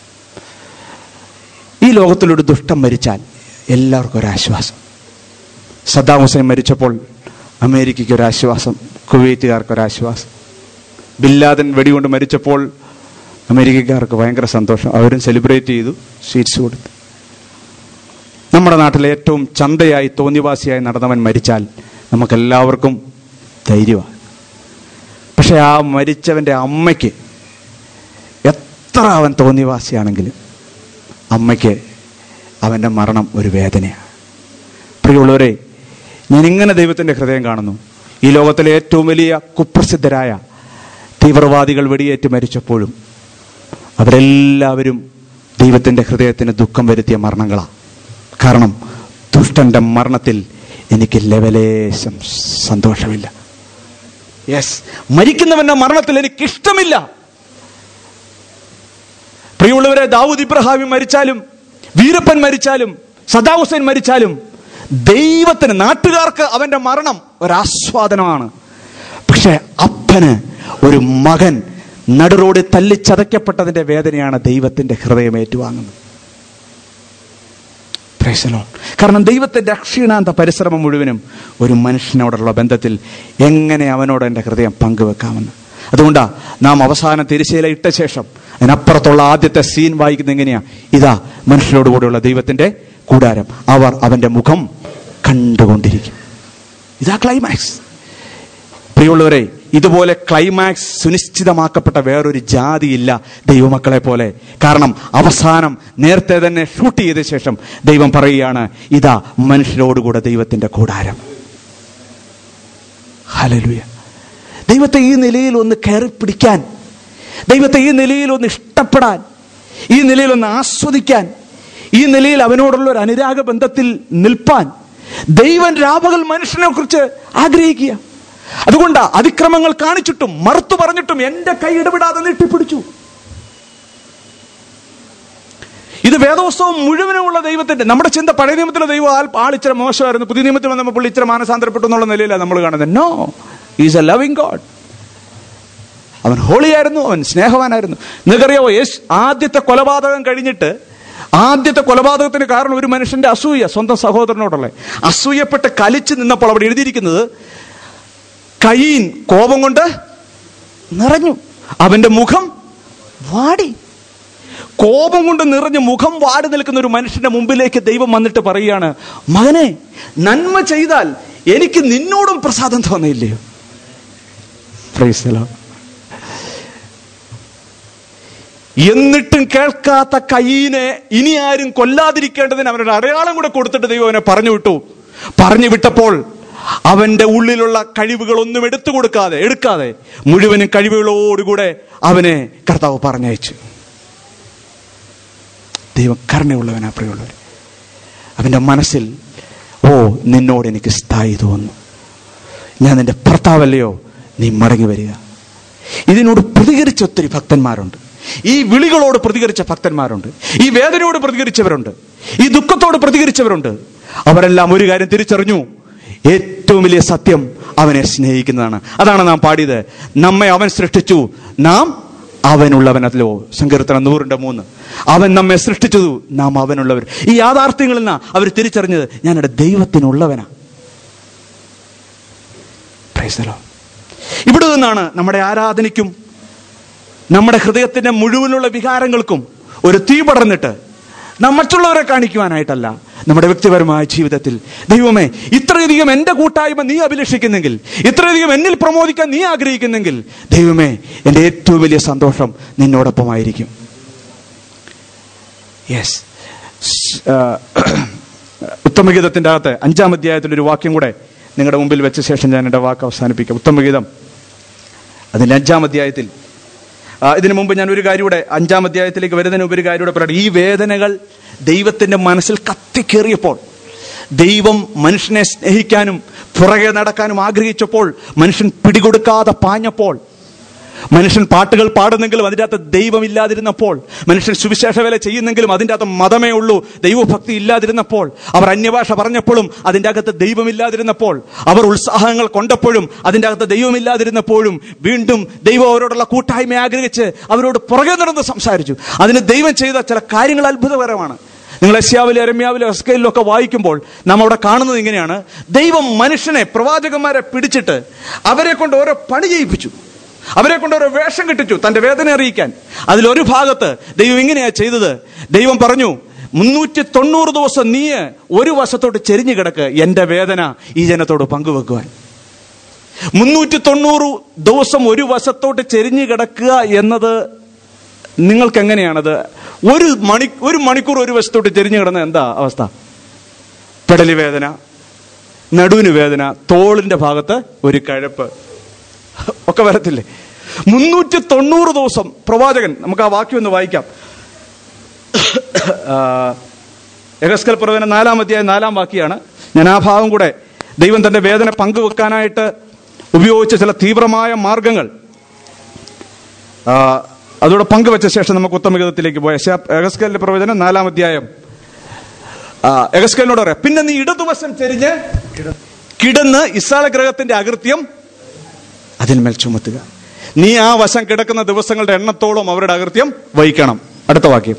ഈ ലോകത്തിലൊരു ദുഷ്ടം മരിച്ചാൽ എല്ലാവർക്കും ഒരാശ്വാസം സദ്ദാം ഹുസൈൻ മരിച്ചപ്പോൾ അമേരിക്കയ്ക്ക് ഒരാശ്വാസം കുവൈറ്റുകാർക്ക് ഒരാശ്വാസം ബില്ലാദൻ വെടികൊണ്ട് മരിച്ചപ്പോൾ അമേരിക്കക്കാർക്ക് ഭയങ്കര സന്തോഷം അവരും സെലിബ്രേറ്റ് ചെയ്തു സ്വീറ്റ്സ് കൊടുത്തു നമ്മുടെ നാട്ടിലെ ഏറ്റവും ചന്തയായി തോന്നിവാസിയായി നടന്നവൻ മരിച്ചാൽ നമുക്കെല്ലാവർക്കും ധൈര്യമാണ് പക്ഷെ ആ മരിച്ചവൻ്റെ അമ്മയ്ക്ക് എത്ര അവൻ തോന്നിവാസിയാണെങ്കിലും അമ്മയ്ക്ക് അവൻ്റെ മരണം ഒരു വേദനയാണ് പ്രിയമുള്ളവരെ ഞാൻ ഇങ്ങനെ ദൈവത്തിൻ്റെ ഹൃദയം കാണുന്നു ഈ ലോകത്തിലെ ഏറ്റവും വലിയ കുപ്രസിദ്ധരായ തീവ്രവാദികൾ വെടിയേറ്റ് മരിച്ചപ്പോഴും അവരെല്ലാവരും ദൈവത്തിൻ്റെ ഹൃദയത്തിന് ദുഃഖം വരുത്തിയ മരണങ്ങളാണ് കാരണം ദുഷ്ടന്റെ മരണത്തിൽ എനിക്ക് ലെവലേശം സന്തോഷമില്ല യെസ് മരിക്കുന്നവന്റെ മരണത്തിൽ എനിക്ക് ഇഷ്ടമില്ല പ്രിയമുള്ളവരെ ദാവൂദ് ഇബ്രഹാമി മരിച്ചാലും വീരപ്പൻ മരിച്ചാലും സദാ ഹുസൈൻ മരിച്ചാലും ദൈവത്തിന് നാട്ടുകാർക്ക് അവന്റെ മരണം ഒരാസ്വാദനമാണ് പക്ഷെ അപ്പന് ഒരു മകൻ നടുറോഡ് തല്ലിച്ചതയ്ക്കപ്പെട്ടതിന്റെ വേദനയാണ് ദൈവത്തിന്റെ ഹൃദയം ഏറ്റുവാങ്ങുന്നത് Praise the Lord. കാരണം ദൈവത്തിന്റെ അക്ഷീണാന്ത പരിശ്രമം മുഴുവനും ഒരു മനുഷ്യനോടുള്ള ബന്ധത്തിൽ എങ്ങനെ അവനോട് എൻ്റെ ഹൃദയം പങ്കുവെക്കാമെന്ന് അതുകൊണ്ടാ നാം അവസാനം തിരിശീല ഇട്ട ശേഷം അതിനപ്പുറത്തുള്ള ആദ്യത്തെ സീൻ വായിക്കുന്നത് എങ്ങനെയാ ഇതാ മനുഷ്യരോട് കൂടെയുള്ള ദൈവത്തിന്റെ കൂടാരം അവർ അവന്റെ മുഖം കണ്ടുകൊണ്ടിരിക്കും ഇതാ ക്ലൈമാക്സ് പ്രിയമുള്ളവരെ ഇതുപോലെ ക്ലൈമാക്സ് സുനിശ്ചിതമാക്കപ്പെട്ട വേറൊരു ജാതിയില്ല ദൈവമക്കളെ പോലെ കാരണം അവസാനം നേരത്തെ തന്നെ ഷൂട്ട് ചെയ്ത ശേഷം ദൈവം പറയുകയാണ് ഇതാ മനുഷ്യരോടുകൂടെ ദൈവത്തിന്റെ കൂടാരം ഹലലുയ ദൈവത്തെ ഈ നിലയിൽ ഒന്ന് കയറി പിടിക്കാൻ ദൈവത്തെ ഈ നിലയിൽ ഒന്ന് ഇഷ്ടപ്പെടാൻ ഈ നിലയിൽ ഒന്ന് ആസ്വദിക്കാൻ ഈ നിലയിൽ അവനോടുള്ള ഒരു അനുരാഗ ബന്ധത്തിൽ നിൽപ്പാൻ ദൈവൻ രാപകൽ മനുഷ്യനെ കുറിച്ച് ആഗ്രഹിക്കുക അതുകൊണ്ട് അതിക്രമങ്ങൾ കാണിച്ചിട്ടും മറുത്തു പറഞ്ഞിട്ടും എന്റെ കൈ ഇടപെടാതെ നീട്ടിപ്പിടിച്ചു ഇത് വേദോത്സവം മുഴുവനുമുള്ള ദൈവത്തിന്റെ നമ്മുടെ ചിന്ത പഴയ നിയമത്തിലെ ദൈവം ആൾ ആളിച്ചിര മോശമായിരുന്നു പുതിയ നിയമത്തിൽ വന്നപ്പോൾ പുള്ളി ഇച്ചിരി മാനസാന്തരപ്പെട്ടു എന്നുള്ള നിലയിലാണ് നമ്മൾ കാണുന്നത് no is a loving God അവൻ ഹോളിയായിരുന്നു അവൻ സ്നേഹവാനായിരുന്നു നിങ്ങൾക്കറിയാവോ യേശു ആദ്യത്തെ കൊലപാതകം കഴിഞ്ഞിട്ട് ആദ്യത്തെ കൊലപാതകത്തിന് കാരണം ഒരു മനുഷ്യന്റെ അസൂയ സ്വന്തം സഹോദരനോടുള്ള അസൂയപ്പെട്ട് കലിച്ചു നിന്നപ്പോൾ അവിടെ എഴുതിയിരിക്കുന്നത് കയ്യീൻ കോപം കൊണ്ട് നിറഞ്ഞു അവന്റെ മുഖം വാടി കോപം കൊണ്ട് നിറഞ്ഞ് മുഖം വാടി നിൽക്കുന്ന ഒരു മനുഷ്യന്റെ മുമ്പിലേക്ക് ദൈവം വന്നിട്ട് പറയുകയാണ് മകനെ നന്മ ചെയ്താൽ എനിക്ക് നിന്നോടും പ്രസാദം തോന്നിയില്ലയോ Praise the Lord. എന്നിട്ടും കേൾക്കാത്ത കയ്യിനെ ഇനി ആരും കൊല്ലാതിരിക്കേണ്ടതിന് അവരുടെ അടയാളം കൂടെ കൊടുത്തിട്ട് ദൈവം അവനെ പറഞ്ഞു വിട്ടു പറഞ്ഞു വിട്ടപ്പോൾ അവന്റെ ഉള്ളിലുള്ള കഴിവുകളൊന്നും എടുത്തു കൊടുക്കാതെ എടുക്കാതെ മുഴുവനും കഴിവുകളോടുകൂടെ അവനെ കർത്താവ് പറഞ്ഞയച്ചു ദൈവം കരുണയുള്ളവനാ പ്രിയമുള്ളവർ അവന്റെ മനസ്സിൽ ഓ നിന്നോട് എനിക്ക് സ്ഥായി തോന്നുന്നു ഞാൻ നിന്റെ ഭർത്താവല്ലയോ നീ മടങ്ങി വരിക ഇതിനോട് പ്രതികരിച്ച ഒത്തിരി ഭക്തന്മാരുണ്ട് ഈ വിളികളോട് പ്രതികരിച്ച ഭക്തന്മാരുണ്ട് ഈ വേദനയോട് പ്രതികരിച്ചവരുണ്ട് ഈ ദുഃഖത്തോട് പ്രതികരിച്ചവരുണ്ട് അവരെല്ലാം ഒരു കാര്യം തിരിച്ചറിഞ്ഞു ഏറ്റവും വലിയ സത്യം അവനെ സ്നേഹിക്കുന്നതാണ് അതാണ് നാം പാടിയത് നമ്മെ അവൻ സൃഷ്ടിച്ചു നാം അവനുള്ളവനല്ലോ സങ്കീർത്തനം നൂറിന്റെ മൂന്ന് അവൻ നമ്മെ സൃഷ്ടിച്ചതു നാം അവനുള്ളവർ ഈ യാഥാർത്ഥ്യങ്ങളിൽ നിന്നാ അവർ തിരിച്ചറിഞ്ഞത് ഞാൻ എൻ്റെ ദൈവത്തിനുള്ളവനാ Praise the Lord. ഇവിടെ നിന്നാണ് നമ്മുടെ ആരാധനയ്ക്കും നമ്മുടെ ഹൃദയത്തിന്റെ മുഴുവനുള്ള വികാരങ്ങൾക്കും ഒരു തീ പടർന്നിട്ട് നാം മറ്റുള്ളവരെ കാണിക്കുവാനായിട്ടല്ല നമ്മുടെ വ്യക്തിപരമായ ജീവിതത്തിൽ ദൈവമേ ഇത്രയധികം എൻ്റെ കൂട്ടായ്മ നീ അഭിലഷിക്കുന്നെങ്കിൽ ഇത്രയധികം എന്നിൽ പ്രമോദിക്കാൻ നീ ആഗ്രഹിക്കുന്നെങ്കിൽ ദൈവമേ എൻ്റെ ഏറ്റവും വലിയ സന്തോഷം നിന്നോടൊപ്പമായിരിക്കും യെസ് ഉത്തമഗീതത്തിൻ്റെ അകത്ത് അഞ്ചാം അധ്യായത്തിൽ ഒരു വാക്യം കൂടെ നിങ്ങളുടെ മുമ്പിൽ വെച്ച ശേഷം ഞാൻ എൻ്റെ വാക്ക് അവസാനിപ്പിക്കാം ഉത്തമഗീതം അതിൻ്റെ അഞ്ചാം അധ്യായത്തിൽ ആ, ഇതിനു മുമ്പ് ഞാൻ ഒരു കാര്യം കൂടെ അഞ്ചാം അധ്യായത്തിലേക്ക് വരുന്നതിന് മുമ്പ് ഒരു കാര്യം കൂടെ പറയട്ടെ ഈ വേദനകൾ ദൈവത്തിന്റെ മനസ്സിൽ കത്തിക്കേറിയപ്പോൾ ദൈവം മനുഷ്യനെ സ്നേഹിക്കാനും പുറകെ നടക്കാനും ആഗ്രഹിച്ചപ്പോൾ മനുഷ്യൻ പിടികൊടുക്കാതെ പാഞ്ഞപ്പോൾ മനുഷ്യൻ പാട്ടുകൾ പാടുന്നെങ്കിലും അതിൻ്റെ അകത്ത് ദൈവമില്ലാതിരുന്നപ്പോൾ മനുഷ്യൻ സുവിശേഷ വേല ചെയ്യുന്നെങ്കിലും അതിൻ്റെ അകത്ത് മതമേ ഉള്ളൂ ദൈവഭക്തി ഇല്ലാതിരുന്നപ്പോൾ അവർ അന്യഭാഷ പറഞ്ഞപ്പോഴും അതിൻ്റെ അകത്ത് ദൈവമില്ലാതിരുന്നപ്പോൾ അവർ ഉത്സാഹങ്ങൾ കൊണ്ടപ്പോഴും അതിൻ്റെ അകത്ത് ദൈവമില്ലാതിരുന്നപ്പോഴും വീണ്ടും ദൈവം അവരോടുള്ള കൂട്ടായ്മ ആഗ്രഹിച്ച് അവരോട് പുറകെ നടന്ന് സംസാരിച്ചു അതിന് ദൈവം ചെയ്ത ചില കാര്യങ്ങൾ അത്ഭുതകരമാണ് നിങ്ങൾ എസ്യാവിലെ അരമ്യാവിലെ എസ്കയിലും ഒക്കെ വായിക്കുമ്പോൾ നാം അവിടെ കാണുന്നത് ഇങ്ങനെയാണ് ദൈവം മനുഷ്യനെ പ്രവാചകന്മാരെ പിടിച്ചിട്ട് അവരെ കൊണ്ട് ഓരോ പണി ചെയ്യിപ്പിച്ചു അവരെ കൊണ്ട് ഓരോ വേഷം കെട്ടിച്ചു തന്റെ വേദന അറിയിക്കാൻ അതിലൊരു ഭാഗത്ത് ദൈവം ഇങ്ങനെയാ ചെയ്തത് ദൈവം പറഞ്ഞു മുന്നൂറ്റി തൊണ്ണൂറ് ദിവസം നീ ഒരു വശത്തോട്ട് ചെരിഞ്ഞു കിടക്ക് എന്റെ വേദന ഈ ജനത്തോട് പങ്കുവെക്കുവാൻ മുന്നൂറ്റി തൊണ്ണൂറ് ദിവസം ഒരു വശത്തോട്ട് ചെരിഞ്ഞു കിടക്കുക എന്നത് നിങ്ങൾക്ക് എങ്ങനെയാണത് ഒരു മണി ഒരു മണിക്കൂർ ഒരു വശത്തോട്ട് ചെരിഞ്ഞു കിടന്ന എന്താ അവസ്ഥ പെടലി വേദന നടുവിന് വേദന തോളിന്റെ ഭാഗത്ത് ഒരു കഴപ്പ് ഒക്കെ വരത്തില്ലേ മുന്നൂറ്റി തൊണ്ണൂറ് ദിവസം പ്രവാചകൻ നമുക്ക് ആ വാക്യം ഒന്ന് വായിക്കാം യഗസ്കൽ പ്രവചന നാലാം അധ്യായം നാലാം വാക്യാണ് ഞാൻ ആ ഭാഗം കൂടെ ദൈവം തന്റെ വേദന പങ്കുവെക്കാനായിട്ട് ഉപയോഗിച്ച ചില തീവ്രമായ മാർഗങ്ങൾ ആ, അതോടെ പങ്കുവെച്ച ശേഷം നമുക്ക് ഉത്തമഗീതത്തിലേക്ക് പോയ യഗസ്കലിന്റെ പ്രവചനം നാലാം അധ്യായം ആ, യഗസ്കലിനോട് പറയാം പിന്നെ നീ ഇടതുവശം ചെരിഞ്ഞ് കിടന്ന് ഇസാല ഗ്രഹത്തിന്റെ അകൃത്യം അതിന്മേൽ ചുമത്തുക നീ ആ വശം കിടക്കുന്ന ദിവസങ്ങളുടെ എണ്ണത്തോളം അവരുടെ അകൃത്യം വഹിക്കണം അടുത്ത വാക്യം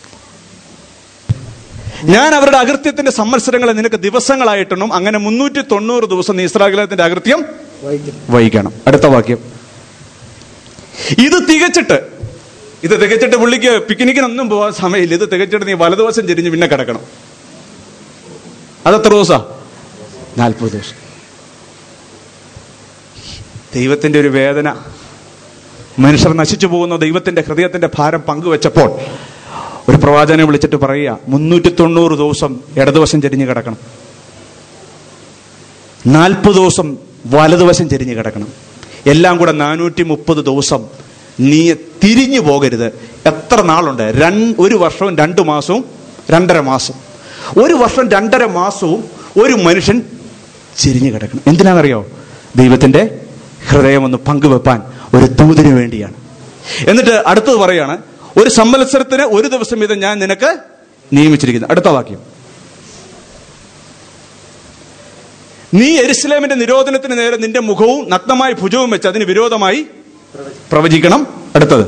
ഞാൻ അവരുടെ അകൃത്യത്തിന്റെ സമ്മത്സരങ്ങളെ നിനക്ക് ദിവസങ്ങളായിട്ടെണ്ണം അങ്ങനെ മുന്നൂറ്റി തൊണ്ണൂറ് ദിവസം നീ ഇസ്രാഗ്രഹത്തിന്റെ അകൃത്യം വഹിക്കണം അടുത്ത വാക്യം ഇത് തികച്ചിട്ട് ഇത് തികച്ചിട്ട് പുള്ളിക്ക് പിക്നിക്കിനൊന്നും പോകാൻ സമയമില്ല ഇത് തികച്ചിട്ട് നീ വലതുവശം ചെരിഞ്ഞ് പിന്നെ കിടക്കണം അതെത്ര ദിവസാ നാൽപ്പത് ദിവസം ദൈവത്തിന്റെ ഒരു വേദന മനുഷ്യർ നശിച്ചു പോകുന്ന ദൈവത്തിന്റെ ഹൃദയത്തിന്റെ ഭാരം പങ്കുവെച്ചപ്പോൾ ഒരു പ്രവാചകനെ വിളിച്ചിട്ട് പറയുക മുന്നൂറ്റി തൊണ്ണൂറ് ദിവസം ഇടതുവശം ചെരിഞ്ഞ് കിടക്കണം നാൽപ്പത് ദിവസം വലതുവശം ചെരിഞ്ഞ് കിടക്കണം എല്ലാം കൂടെ നാനൂറ്റി മുപ്പത് ദിവസം നീ തിരിഞ്ഞു പോകരുത് എത്ര നാളുണ്ട് രണ്ട് ഒരു വർഷവും രണ്ട് മാസവും രണ്ടര മാസം ഒരു വർഷം രണ്ടര മാസവും ഒരു മനുഷ്യൻ ചെരിഞ്ഞു കിടക്കണം എന്തിനാണെന്നറിയോ ദൈവത്തിന്റെ ഹൃദയം ഒന്ന് പങ്കുവെപ്പാൻ ഒരു ദൂതിന് വേണ്ടിയാണ് എന്നിട്ട് അടുത്തത് പറയാണ് ഒരു സംവത്സരത്തിന് ഒരു ദിവസം വീതം ഞാൻ നിനക്ക് നിയമിച്ചിരിക്കുന്നു അടുത്ത വാക്യം നീ എരുസലേമിന്റെ നിരോധനത്തിന് നേരെ നിന്റെ മുഖവും നഗ്നമായ ഭുജവും വെച്ച് അതിന് വിരോധമായി പ്രവചിക്കണം അടുത്തത്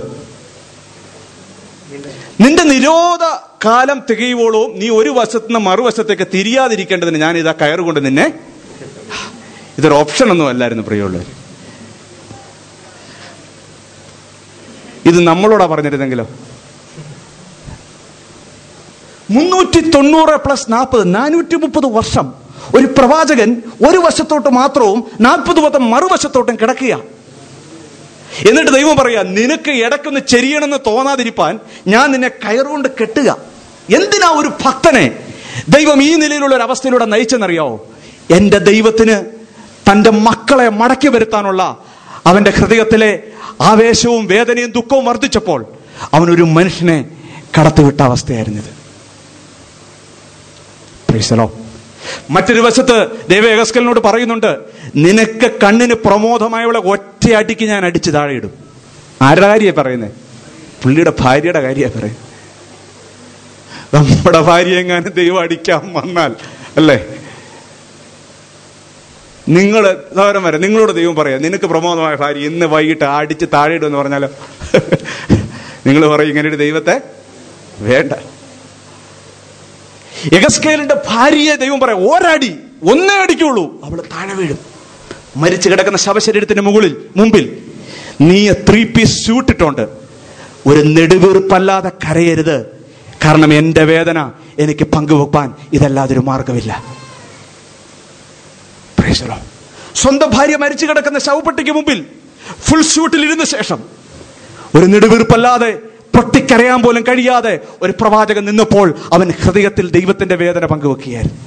നിന്റെ നിരോധ കാലം തികയുവോളവും നീ ഒരു വശത്ത് നിന്ന് മറുവശത്തേക്ക് തിരിയാതിരിക്കേണ്ടതിന് ഞാൻ ഇതാ കയറുകൊണ്ട് നിന്നെ ഇതൊരു ഓപ്ഷൻ ഒന്നും അല്ലായിരുന്നു പ്രിയമുള്ളവർ ഇത് നമ്മളോടാ പറഞ്ഞിരുന്നെങ്കിലോ മുന്നൂറ്റി തൊണ്ണൂറ് പ്ലസ് നാൽപ്പത് നാനൂറ്റി മുപ്പത് വർഷം ഒരു പ്രവാചകൻ ഒരു വശത്തോട്ട് മാത്രവും നാൽപ്പത് വട്ടം മറുവശത്തോട്ടും കിടക്കുക എന്നിട്ട് ദൈവം പറയാ നിനക്ക് ഇടയ്ക്കൊന്ന് ചെരിയണമെന്ന് തോന്നാതിരിപ്പാൻ ഞാൻ നിന്നെ കയറുകൊണ്ട് കെട്ടുക എന്തിനാ ഒരു ഭക്തനെ ദൈവം ഈ നിലയിലുള്ള ഒരു അവസ്ഥയിലൂടെ നയിച്ചെന്നറിയാവോ എന്റെ ദൈവത്തിന് തന്റെ മക്കളെ മടക്കി വരുത്താനുള്ള അവന്റെ ഹൃദയത്തിലെ ആവേശവും വേദനയും ദുഃഖവും വർദ്ധിച്ചപ്പോൾ അവനൊരു മനുഷ്യനെ കടത്തിവിട്ട അവസ്ഥയായിരുന്നത് Praise the Lord. മറ്റൊരു വശത്ത് ദൈവയഗസ്കലിനോട് പറയുന്നുണ്ട് നിനക്ക് കണ്ണിന് പ്രമോദമായുള്ള ഒറ്റയടിക്ക് ഞാൻ അടിച്ച് താഴെയിടും ആരുടെ കാര്യമാണ് പറയുന്നത് പുള്ളിയുടെ ഭാര്യയുടെ കാര്യമാണ് പറയുന്നത് നമ്മുടെ ഭാര്യ എങ്ങാനും ദൈവം അടിക്കാൻ വന്നാൽ അല്ലേ നിങ്ങൾ സഹോദരൻ വരെ നിങ്ങളോട് ദൈവം പറയാം നിനക്ക് പ്രമോദമായ ഭാര്യ ഇന്ന് വൈകിട്ട് അടിച്ച് താഴെയിടും എന്ന് പറഞ്ഞാലോ നിങ്ങൾ പറയും ഇങ്ങനെ ഒരു ദൈവത്തെ വേണ്ട എഗസ്കേലിന്റെ ഭാര്യയെ ദൈവം പറയാം ഒരടി ഒന്നേ അടിക്കുള്ളൂ അവള് താഴെ വീഴും മരിച്ചു കിടക്കുന്ന ശവശരീരത്തിന്റെ മുകളിൽ മുമ്പിൽ നീ ത്രീ പീസ് സ്യൂട്ടിട്ടുണ്ട് ഒരു നെടുവീർപ്പല്ലാതെ കരയരുത് കാരണം എന്റെ വേദന എനിക്ക് പങ്കുവെപ്പാൻ ഇതല്ലാതൊരു മാർഗമില്ല Praise the Lord. സ്വന്തം ഭാര്യ മരിച്ചു കിടക്കുന്ന ശവപ്പെട്ടിക്ക് മുമ്പിൽ ഫുൾ സ്യൂട്ടിൽ ഇരുന്ന ശേഷം ഒരു നെടുവീർപ്പല്ലാതെ പൊട്ടിക്കരയാൻ പോലും കഴിയാതെ ഒരു പ്രവാചകൻ നിന്നപ്പോൾ അവൻ ഹൃദയത്തിൽ ദൈവത്തിന്റെ വേദന പങ്കുവെക്കുകയായിരുന്നു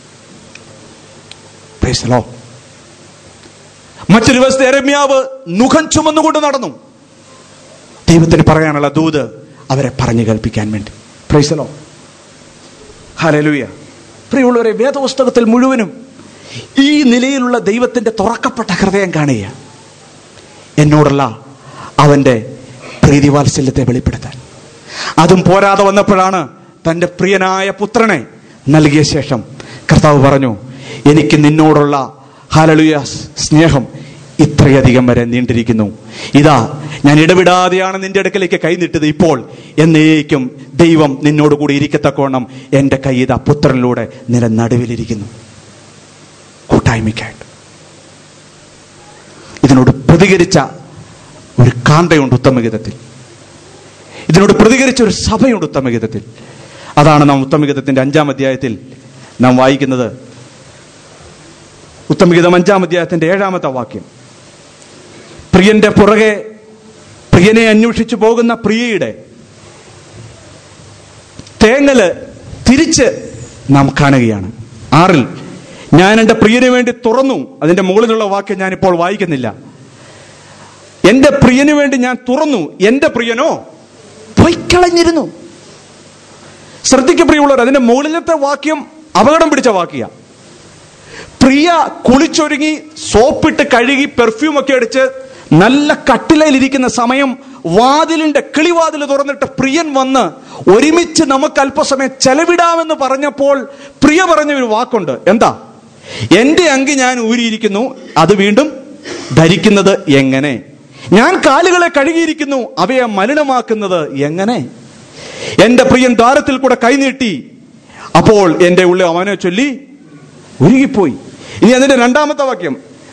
Praise the Lord. മറ്റൊരു വശത്ത് എരമ്യാവ് മുഖം ചുമന്നുകൊണ്ട് നടന്നു ദൈവത്തിന് പറയാനുള്ള ദൂത് അവരെ പറഞ്ഞു കേൾപ്പിക്കാൻ വേണ്ടി പ്രൈസലോ ഹലലുയ പ്രിയമുള്ളവരെ വേദപുസ്തകത്തിൽ മുഴുവനും ഈ നിലയിലുള്ള ദൈവത്തിന്റെ തുറക്കപ്പെട്ട ഹൃദയം കാണുക എന്നോടുള്ള അവന്റെ പ്രീതിവാത്സല്യത്തെ വെളിപ്പെടുത്താൻ അതും പോരാതെ വന്നപ്പോഴാണ് തന്റെ പ്രിയനായ പുത്രനെ നൽകിയ ശേഷം കർത്താവ് പറഞ്ഞു എനിക്ക് നിന്നോടുള്ള ഹാലലുയ സ്നേഹം ഇത്രയധികം വരെ നീണ്ടിരിക്കുന്നു ഇതാ ഞാൻ ഇടവിടാതെയാണ് നിന്റെ അടുക്കലേക്ക് കൈനിട്ടത് ഇപ്പോൾ എന്നേക്കും ദൈവം നിന്നോട് കൂടി ഇരിക്കത്തക്കോണം എൻ്റെ കൈ ഇതാ പുത്രനിലൂടെ നിന്റെ നടുവിലിരിക്കുന്നു കൂട്ടായ്മയ്ക്കായിട്ട് ഇതിനോട് പ്രതികരിച്ച ഒരു കാന്തയുണ്ട് ഉത്തമഗീതത്തിൽ ഇതിനോട് പ്രതികരിച്ച ഒരു സഭയുണ്ട് ഉത്തമഗീതത്തിൽ അതാണ് നാം ഉത്തമഗീതത്തിന്റെ അഞ്ചാം അധ്യായത്തിൽ നാം വായിക്കുന്നത് ഉത്തമഗീതം അഞ്ചാം അധ്യായത്തിന്റെ ഏഴാമത്തെ വാക്യം പ്രിയന്റെ പുറകെ പ്രിയനെ അന്വേഷിച്ചു പോകുന്ന പ്രിയയുടെ തേങ്ങല് തിരിച്ച് നാം കാണുകയാണ് ആറിൽ ഞാൻ എൻ്റെ പ്രിയന് വേണ്ടി തുറന്നു അതിന്റെ മുകളിലുള്ള വാക്യം ഞാൻ ഇപ്പോൾ വായിക്കുന്നില്ല എന്റെ പ്രിയന് വേണ്ടി ഞാൻ തുറന്നു എന്റെ പ്രിയനോ പൊയ്ക്കളഞ്ഞിരുന്നു ശ്രദ്ധിക്കപ്രിയമുള്ളവർ അതിന്റെ മുകളിലത്തെ വാക്യം അപകടം പിടിച്ച വാക്യ പ്രിയ കുളിച്ചൊരുങ്ങി സോപ്പിട്ട് കഴുകി പെർഫ്യൂം ഒക്കെ അടിച്ച് നല്ല കട്ടിലയിലിരിക്കുന്ന സമയം വാതിലിന്റെ കിളിവാതിൽ തുറന്നിട്ട് പ്രിയൻ വന്ന് ഒരുമിച്ച് നമുക്ക് അല്പസമയം ചെലവിടാമെന്ന് പറഞ്ഞപ്പോൾ പ്രിയ പറഞ്ഞ ഒരു വാക്കുണ്ട് എന്താ എന്റെ അങ്കി ഞാൻ ഊരിയിരിക്കുന്നു അത് വീണ്ടും ധരിക്കുന്നത് എങ്ങനെ ഞാൻ കാലുകളെ കഴുകിയിരിക്കുന്നു അവയെ മലിനമാക്കുന്നത് എങ്ങനെ എന്റെ പ്രിയൻ ദ്വാരത്തിൽ കൂടെ കൈനീട്ടി അപ്പോൾ എന്റെ ഉള്ളിൽ അവനെ ചൊല്ലി ഉരുകിപ്പോയി ഇനി അതിന്റെ രണ്ടാമത്തെ വാക്യം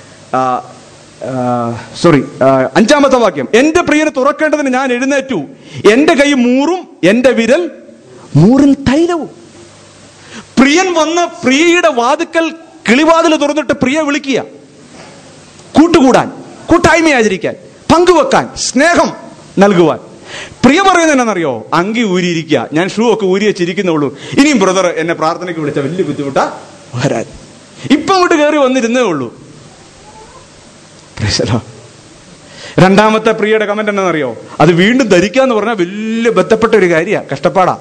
സോറി അഞ്ചാമത്തെ വാക്യം എന്റെ പ്രിയനെ തുറക്കേണ്ടതിന് ഞാൻ എഴുന്നേറ്റു എന്റെ കൈ മൂറും എന്റെ വിരൽ മൂറിൽ തൈലവും പ്രിയൻ വന്ന് പ്രിയയുടെ വാതുക്കൽ കിളിവാതിൽ തുറന്നിട്ട് പ്രിയ വിളിക്കുക കൂട്ടുകൂടാൻ കൂട്ടായ്മ ആചരിക്കാൻ പങ്കുവെക്കാൻ സ്നേഹം നൽകുവാൻ പ്രിയ പറയുന്നത് എന്നാണെന്നറിയോ അങ്കി ഊരിയിരിക്കുക ഞാൻ ഷൂ ഒക്കെ ഊരി വെച്ചിരിക്കുന്നുള്ളൂ ഇനിയും ബ്രദർ എന്നെ പ്രാർത്ഥനയ്ക്ക് വിളിച്ച വലിയ ബുദ്ധിമുട്ടാ വരാൻ ഇപ്പൊ അങ്ങോട്ട് കയറി വന്നിരുന്നേ ഉള്ളൂ Praise the Lord. രണ്ടാമത്തെ പ്രിയയുടെ കമന്റ് എന്താണെന്നറിയോ അത് വീണ്ടും ധരിക്കാന്ന് പറഞ്ഞാൽ വലിയ ബന്ധപ്പെട്ട ഒരു കാര്യമാണ് കഷ്ടപ്പാടാ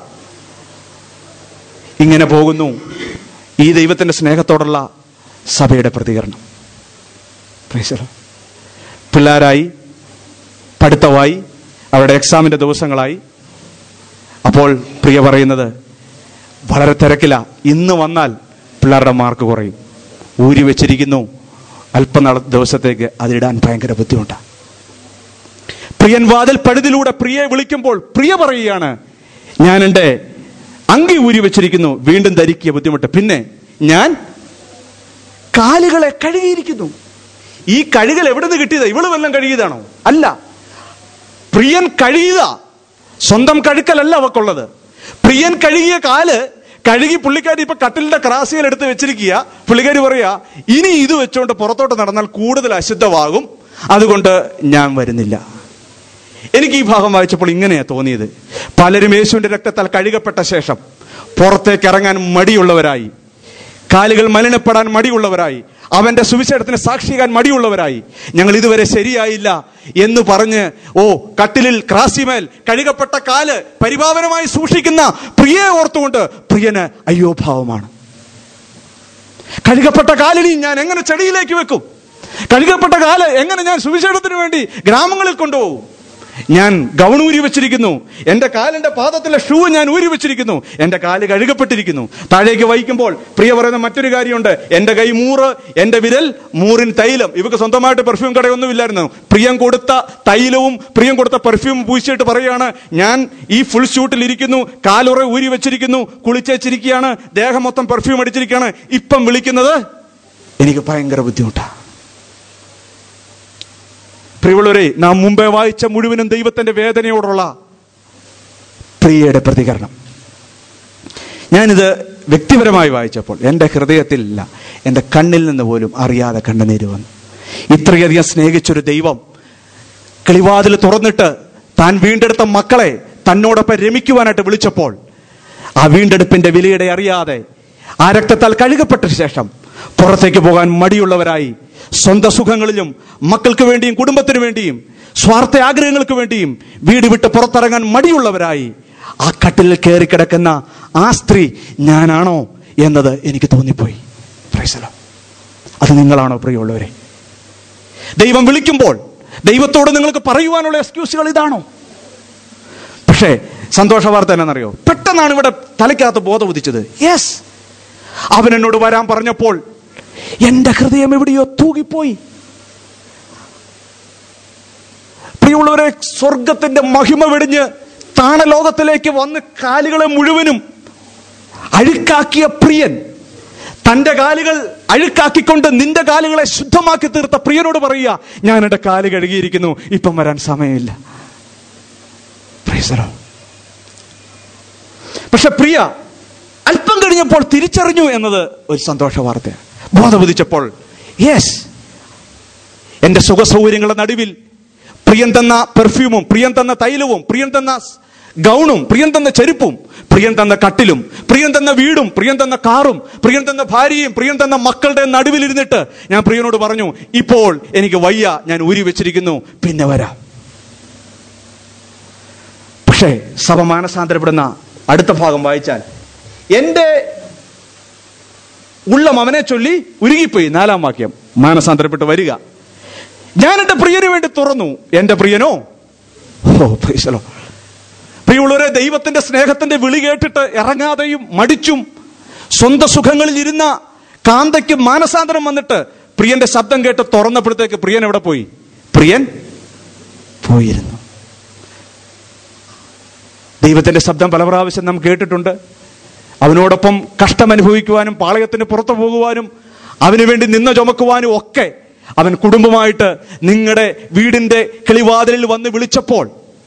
ഇങ്ങനെ പോകുന്നു ഈ ദൈവത്തിന്റെ സ്നേഹത്തോടുള്ള സഭയുടെ പ്രതികരണം Praise the Lord. പിള്ളേരായി പഠിത്തമായി അവരുടെ എക്സാമിന്റെ ദിവസങ്ങളായി അപ്പോൾ പ്രിയ പറയുന്നത് വളരെ തിരക്കില ഇന്ന് വന്നാൽ പിള്ളേരുടെ മാർക്ക് കുറയും ഊരി വെച്ചിരിക്കുന്നു അല്പനാൾ ദിവസത്തേക്ക് അതിലിടാൻ ഭയങ്കര ബുദ്ധിമുട്ടാണ് പ്രിയൻ വാതിൽ പഴുതിലൂടെ പ്രിയെ വിളിക്കുമ്പോൾ പ്രിയ പറയുകയാണ് ഞാൻ എൻ്റെ അങ്കി ഊരി വെച്ചിരിക്കുന്നു വീണ്ടും ധരിക്കിയ ബുദ്ധിമുട്ട് പിന്നെ ഞാൻ കാലുകളെ കഴുകിയിരിക്കുന്നു ഈ കഴുകൽ എവിടെ നിന്ന് കിട്ടിയതാ ഇവള് വല്ലതും കഴുകിയതാണോ അല്ല പ്രിയൻ കഴുകിയതാ സ്വന്തം കഴുക്കലല്ല അവക്കുള്ളത് പ്രിയൻ കഴുകിയ കാല് കഴുകി പുള്ളിക്കാരി ഇപ്പൊ കട്ടിലിന്റെ ക്രാസിയിൽ എടുത്ത് വെച്ചിരിക്കുക പുള്ളിക്കാരി പറയാ ഇനി ഇത് വെച്ചുകൊണ്ട് പുറത്തോട്ട് നടന്നാൽ കൂടുതൽ അശുദ്ധമാകും അതുകൊണ്ട് ഞാൻ വരുന്നില്ല എനിക്ക് ഈ ഭാഗം വായിച്ചപ്പോൾ ഇങ്ങനെയാ തോന്നിയത് പലരും യേശുവിന്റെ രക്തത്താൽ കഴുകപ്പെട്ട ശേഷം പുറത്തേക്ക് ഇറങ്ങാൻ മടിയുള്ളവരായി കാലുകൾ മലിനപ്പെടാൻ മടിയുള്ളവരായി അവന്റെ സുവിശേഷത്തിന് സാക്ഷിയാകാൻ മടിയുള്ളവരായി ഞങ്ങൾ ഇതുവരെ ശരിയായില്ല എന്ന് പറഞ്ഞ് ഓ കട്ടിലിൽ ക്രാസിമേൽ കഴുകപ്പെട്ട കാല് പരിപാവനമായി സൂക്ഷിക്കുന്ന പ്രിയെ ഓർത്തുകൊണ്ട് പ്രിയന് അയ്യോ ഭാവമാണ് കഴുകപ്പെട്ട കാലിനി ഞാൻ എങ്ങനെ ചെടിയിലേക്ക് വെക്കും കഴുകപ്പെട്ട കാല് എങ്ങനെ ഞാൻ സുവിശേഷത്തിന് വേണ്ടി ഗ്രാമങ്ങളിൽ കൊണ്ടുപോകും ഞാൻ ഗൗൺ ഊരി വെച്ചിരിക്കുന്നു എന്റെ കാലിന്റെ പാദത്തിലെ ഷൂ ഞാൻ ഊരി വെച്ചിരിക്കുന്നു എന്റെ കാല് കഴുകപ്പെട്ടിരിക്കുന്നു താഴേക്ക് വഹിക്കുമ്പോൾ പ്രിയ പറയുന്ന മറ്റൊരു കാര്യമുണ്ട് എന്റെ കൈ മൂറ് എന്റെ വിരൽ മൂറിൻ തൈലം ഇവക്ക് സ്വന്തമായിട്ട് പെർഫ്യൂം കടയൊന്നുമില്ലായിരുന്നു പ്രിയം കൊടുത്ത തൈലവും പ്രിയം കൊടുത്ത പെർഫ്യൂം പൂശിയിട്ട് പറയുകയാണ് ഞാൻ ഈ ഫുൾ ഷൂട്ടിൽ ഇരിക്കുന്നു കാലുറ ഊരി വെച്ചിരിക്കുന്നു കുളിച്ചേച്ചിരിക്കുകയാണ് ദേഹം മൊത്തം പെർഫ്യൂം അടിച്ചിരിക്കുകയാണ് ഇപ്പം വിളിക്കുന്നത് എനിക്ക് ഭയങ്കര ബുദ്ധിമുട്ടാണ് പ്രിയമുള്ളവരെ നാം മുമ്പേ വായിച്ച മുഴുവനും ദൈവത്തിന്റെ വേദനയോടുള്ള പ്രിയയുടെ പ്രതികരണം ഞാനിത് വ്യക്തിപരമായി വായിച്ചപ്പോൾ എൻ്റെ ഹൃദയത്തിലില്ല എൻ്റെ കണ്ണിൽ നിന്ന് പോലും അറിയാതെ കണ്ണുനീര് വന്നു ഇത്രയധികം സ്നേഹിച്ചൊരു ദൈവം കിളിവാതിൽ തുറന്നിട്ട് താൻ വീണ്ടെടുത്ത മക്കളെ തന്നോടൊപ്പം രമിക്കുവാനായിട്ട് വിളിച്ചപ്പോൾ ആ വീണ്ടെടുപ്പിന്റെ വിലയുടെ അറിയാതെ ആ രക്തത്താൽ കഴുകപ്പെട്ട ശേഷം പുറത്തേക്ക് പോകാൻ മടിയുള്ളവരായി സ്വന്തം സുഖങ്ങളിലും മക്കൾക്ക് വേണ്ടിയും കുടുംബത്തിന് വേണ്ടിയും സ്വാർത്ഥ ആഗ്രഹങ്ങൾക്ക് വേണ്ടിയും വീട് വിട്ട് പുറത്തിറങ്ങാൻ മടിയുള്ളവരായി ആ കട്ടിലിൽ കയറി കിടക്കുന്ന ആ സ്ത്രീ ഞാനാണോ എന്നത് എനിക്ക് തോന്നിപ്പോയി Praise the Lord. അത് നിങ്ങളാണോ പ്രിയമുള്ളവരെ ദൈവം വിളിക്കുമ്പോൾ ദൈവത്തോട് നിങ്ങൾക്ക് പറയുവാനുള്ള എക്സ്ക്യൂസുകൾ ഇതാണോ പക്ഷേ സന്തോഷ വാർത്ത എന്നാണെന്നറിയോ പെട്ടെന്നാണ് ഇവിടെ തലയ്ക്കകത്ത് ബോധം ഉദിച്ചത് യെസ് അവൻ എന്നോട് വരാൻ പറഞ്ഞപ്പോൾ എന്റെ ഹൃദയം എവിടെയോ തൂകിപ്പോയി പ്രിയമുള്ളവരെ സ്വർഗത്തിന്റെ മഹിമ വെടിഞ്ഞ് താണലോകത്തിലേക്ക് വന്ന് കാലുകളെ മുഴുവനും അഴുക്കാക്കിയ പ്രിയൻ തന്റെ കാലുകൾ അഴുക്കാക്കിക്കൊണ്ട് നിന്റെ കാലുകളെ ശുദ്ധമാക്കി തീർത്ത പ്രിയനോട് പറയുക ഞാൻ എന്റെ കാല് കഴുകിയിരിക്കുന്നു ഇപ്പം വരാൻ സമയമില്ല Praise the Lord. പക്ഷെ പ്രിയ അല്പം കഴിഞ്ഞപ്പോൾ തിരിച്ചറിഞ്ഞു എന്നത് ഒരു സന്തോഷ വാർത്തയാണ് ബോധബുദിച്ചപ്പോൾ യെസ് എന്റെ സുഖ സൗകര്യങ്ങളുടെ നടുവിൽ പ്രിയൻ തന്ന പെർഫ്യൂമും പ്രിയൻ തന്ന തൈലവും പ്രിയൻ തന്ന ഗൗണും പ്രിയൻ തന്ന ചെരുപ്പും പ്രിയൻ തന്ന കട്ടിലും പ്രിയൻ തന്ന വീടും പ്രിയൻ തന്ന കാറും പ്രിയൻ തന്ന ഭാര്യയും പ്രിയൻ തന്ന മക്കളുടെ നടുവിലിരുന്നിട്ട് ഞാൻ പ്രിയനോട് പറഞ്ഞു ഇപ്പോൾ എനിക്ക് വയ്യ ഞാൻ ഊരി വെച്ചിരിക്കുന്നു പിന്നെ വരാം പക്ഷേ സഭ മാനസാന്തരപ്പെടുന്ന അടുത്ത ഭാഗം വായിച്ചാൽ എൻ്റെ ഉള്ളം അവനെ ചൊല്ലി ഉരുകിപ്പോയി നാലാം വാക്യം മാനസാന്തരപ്പെട്ട് വരിക ഞാൻ എൻ്റെ പ്രിയന് വേണ്ടി തുറന്നു എൻ്റെ പ്രിയനോ ഓ പ്രീശലോ പ്രിയമുള്ളവരെ ദൈവത്തിന്റെ സ്നേഹത്തിന്റെ വിളി കേട്ടിട്ട് ഇറങ്ങാതെയും മടിച്ചും സ്വന്തം സുഖങ്ങളിൽ ഇരുന്ന കാന്തയ്ക്ക് മാനസാന്തരം വന്നിട്ട് പ്രിയന്റെ ശബ്ദം കേട്ട് തുറന്നപ്പോഴത്തേക്ക് പ്രിയൻ എവിടെ പോയി പ്രിയൻ പോയിരുന്നു ദൈവത്തിന്റെ ശബ്ദം പല പ്രാവശ്യം നാം കേട്ടിട്ടുണ്ട് അവനോടൊപ്പം കഷ്ടം അനുഭവിക്കുവാനും പാളയത്തിന് പുറത്തു പോകുവാനും അവന് വേണ്ടി നിന്ന് ചുമക്കുവാനും ഒക്കെ അവൻ കുടുംബമായിട്ട് നിങ്ങളുടെ വീടിന്റെ കിളിവാതിലിൽ വന്ന് വിളിച്ചപ്പോൾ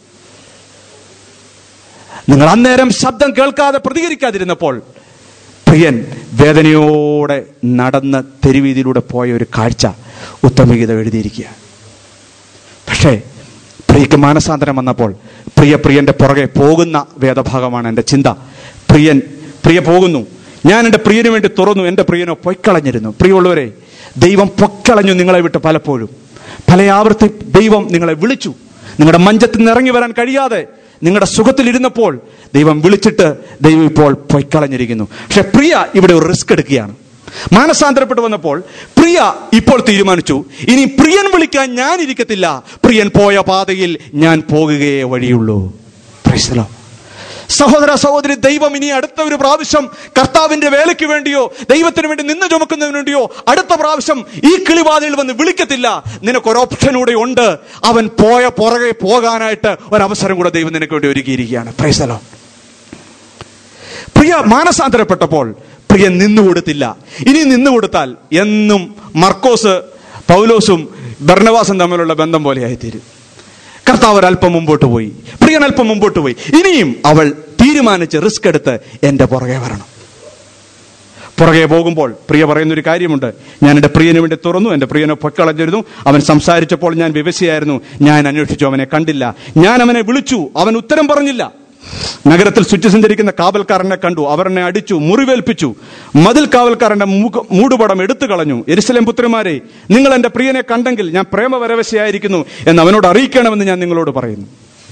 നിങ്ങൾ അന്നേരം ശബ്ദം കേൾക്കാതെ പ്രതികരിക്കാതിരുന്നപ്പോൾ പ്രിയൻ വേദനയോടെ നടന്ന് തെരുവീതിയിലൂടെ പോയ ഒരു കാഴ്ച ഉത്തമഗീതം എഴുതിയിരിക്കുക പക്ഷേ പ്രിയക്ക് മാനസാന്തരം വന്നപ്പോൾ പ്രിയ പ്രിയന്റെ പുറകെ പോകുന്ന വേദഭാഗമാണ് എൻ്റെ ചിന്ത പ്രിയൻ പ്രിയ പോകുന്നു ഞാൻ എൻ്റെ പ്രിയന് വേണ്ടി തുറന്നു എൻ്റെ പ്രിയനോ പൊയ്ക്കളഞ്ഞിരുന്നു പ്രിയമുള്ളവരെ ദൈവം പൊക്കളഞ്ഞു നിങ്ങളെ വിട്ട് പലപ്പോഴും പല ആവർത്തി ദൈവം നിങ്ങളെ വിളിച്ചു നിങ്ങളുടെ മഞ്ചത്തിൽ നിന്ന് ഇറങ്ങി വരാൻ കഴിയാതെ നിങ്ങളുടെ സുഖത്തിലിരുന്നപ്പോൾ ദൈവം വിളിച്ചിട്ട് ദൈവം ഇപ്പോൾ പൊയ്ക്കളഞ്ഞിരിക്കുന്നു പക്ഷെ പ്രിയ ഇവിടെ ഒരു റിസ്ക് എടുക്കുകയാണ് മാനസാന്തരപ്പെട്ട് വന്നപ്പോൾ പ്രിയ ഇപ്പോൾ തീരുമാനിച്ചു ഇനി പ്രിയൻ വിളിക്കാൻ ഞാൻ ഇരിക്കത്തില്ല പ്രിയൻ പോയ പാതയിൽ ഞാൻ പോകുകയേ വഴിയുള്ളൂ Praise the Lord. സഹോദര സഹോദരി ദൈവം ഇനി അടുത്ത ഒരു പ്രാവശ്യം കർത്താവിന്റെ വേലയ്ക്ക് വേണ്ടിയോ ദൈവത്തിന് വേണ്ടി നിന്ന് ചുമക്കുന്നതിന് വേണ്ടിയോ അടുത്ത പ്രാവശ്യം ഈ കിളിവാതിൽ വന്ന് വിളിക്കത്തില്ല നിനക്ക് ഒരു ഓപ്ഷൻ കൂടെ ഉണ്ട് അവൻ പോയ പുറകെ പോകാനായിട്ട് ഒരവസരം കൂടെ ദൈവം നിനക്ക് വേണ്ടി ഒരുക്കിയിരിക്കുകയാണ് പ്രൈസലോ പ്രിയ മാനസാന്തരപ്പെട്ടപ്പോൾ പ്രിയ നിന്നുകൊടുത്തില്ല ഇനി നിന്നുകൊടുത്താൽ എന്നും മർക്കോസ് പൗലോസും ബർണവാസും തമ്മിലുള്ള ബന്ധം പോലെയായിത്തീരും കർത്താവ് ഒരല്പം മുമ്പോട്ട് പോയി പ്രിയൻ അല്പം മുമ്പോട്ട് പോയി ഇനിയും അവൾ തീരുമാനിച്ച് റിസ്ക് എടുത്ത് എൻ്റെ പുറകെ വരണം പുറകെ പോകുമ്പോൾ പ്രിയ പറയുന്ന ഒരു കാര്യമുണ്ട് ഞാൻ എൻ്റെ പ്രിയന് വേണ്ടി തുറന്നു എൻ്റെ പ്രിയനെ പൊക്കളഞ്ഞിരുന്നു അവൻ സംസാരിച്ചപ്പോൾ ഞാൻ വിവശയായിരുന്നു ഞാൻ അന്വേഷിച്ചു അവനെ കണ്ടില്ല ഞാൻ അവനെ വിളിച്ചു അവൻ ഉത്തരം പറഞ്ഞില്ല നഗരത്തിൽ ചുറ്റി സഞ്ചരിക്കുന്ന കാവൽക്കാരനെ കണ്ടു അവർ എന്നെ അടിച്ചു മുറിവേൽപ്പിച്ചു മതിൽ കാവൽക്കാരന്റെ മുഖ- മൂടുപടം എടുത്തു കളഞ്ഞു എരിശലേം പുത്രിമാരെ നിങ്ങൾ എൻ്റെ പ്രിയനെ കണ്ടെങ്കിൽ ഞാൻ പ്രേമപരവശയായിരിക്കുന്നു എന്ന് അവനോട് അറിയിക്കണമെന്ന് ഞാൻ നിങ്ങളോട് പറയുന്നു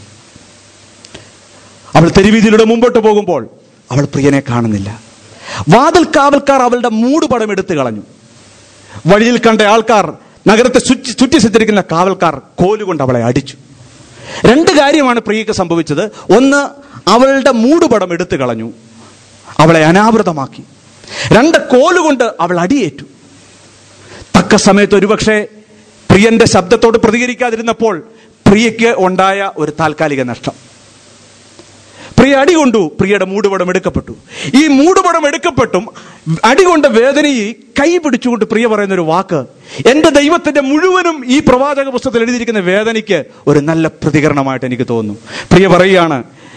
അവൾ തെരുവീതിയിലൂടെ മുമ്പോട്ട് പോകുമ്പോൾ അവൾ പ്രിയനെ കാണുന്നില്ല വാതിൽ കാവൽക്കാർ അവളുടെ മൂടുപടം എടുത്തു കളഞ്ഞു വഴിയിൽ കണ്ട ആൾക്കാർ നഗരത്തെ ചുറ്റി ചുറ്റി സഞ്ചരിക്കുന്ന കാവൽക്കാർ കോലുകൊണ്ട് അവളെ അടിച്ചു രണ്ട് കാര്യമാണ് പ്രിയക്ക് സംഭവിച്ചത് ഒന്ന് അവളുടെ മൂടുപടം എടുത്തു കളഞ്ഞു അവളെ അനാവൃതമാക്കി രണ്ട് കോലുകൊണ്ട് അവൾ അടിയേറ്റു തക്ക സമയത്ത് ഒരുപക്ഷെ പ്രിയന്റെ ശബ്ദത്തോട് പ്രതികരിക്കാതിരുന്നപ്പോൾ പ്രിയയ്ക്ക് ഉണ്ടായ ഒരു താൽക്കാലിക നഷ്ടം പ്രിയ അടി കൊണ്ടു പ്രിയയുടെ മൂടുപടം എടുക്കപ്പെട്ടു ഈ മൂടുപടം എടുക്കപ്പെട്ടും അടികൊണ്ട വേദനയെ കൈ പിടിച്ചുകൊണ്ട് പ്രിയ പറയുന്ന ഒരു വാക്ക് എന്റെ ദൈവത്തിന്റെ മുഴുവനും ഈ പ്രവാചക പുസ്തകത്തിൽ എഴുതിയിരിക്കുന്ന വേദനയ്ക്ക് ഒരു നല്ല പ്രതികരണമായിട്ട് എനിക്ക് തോന്നുന്നു പ്രിയ പറയുകയാണ്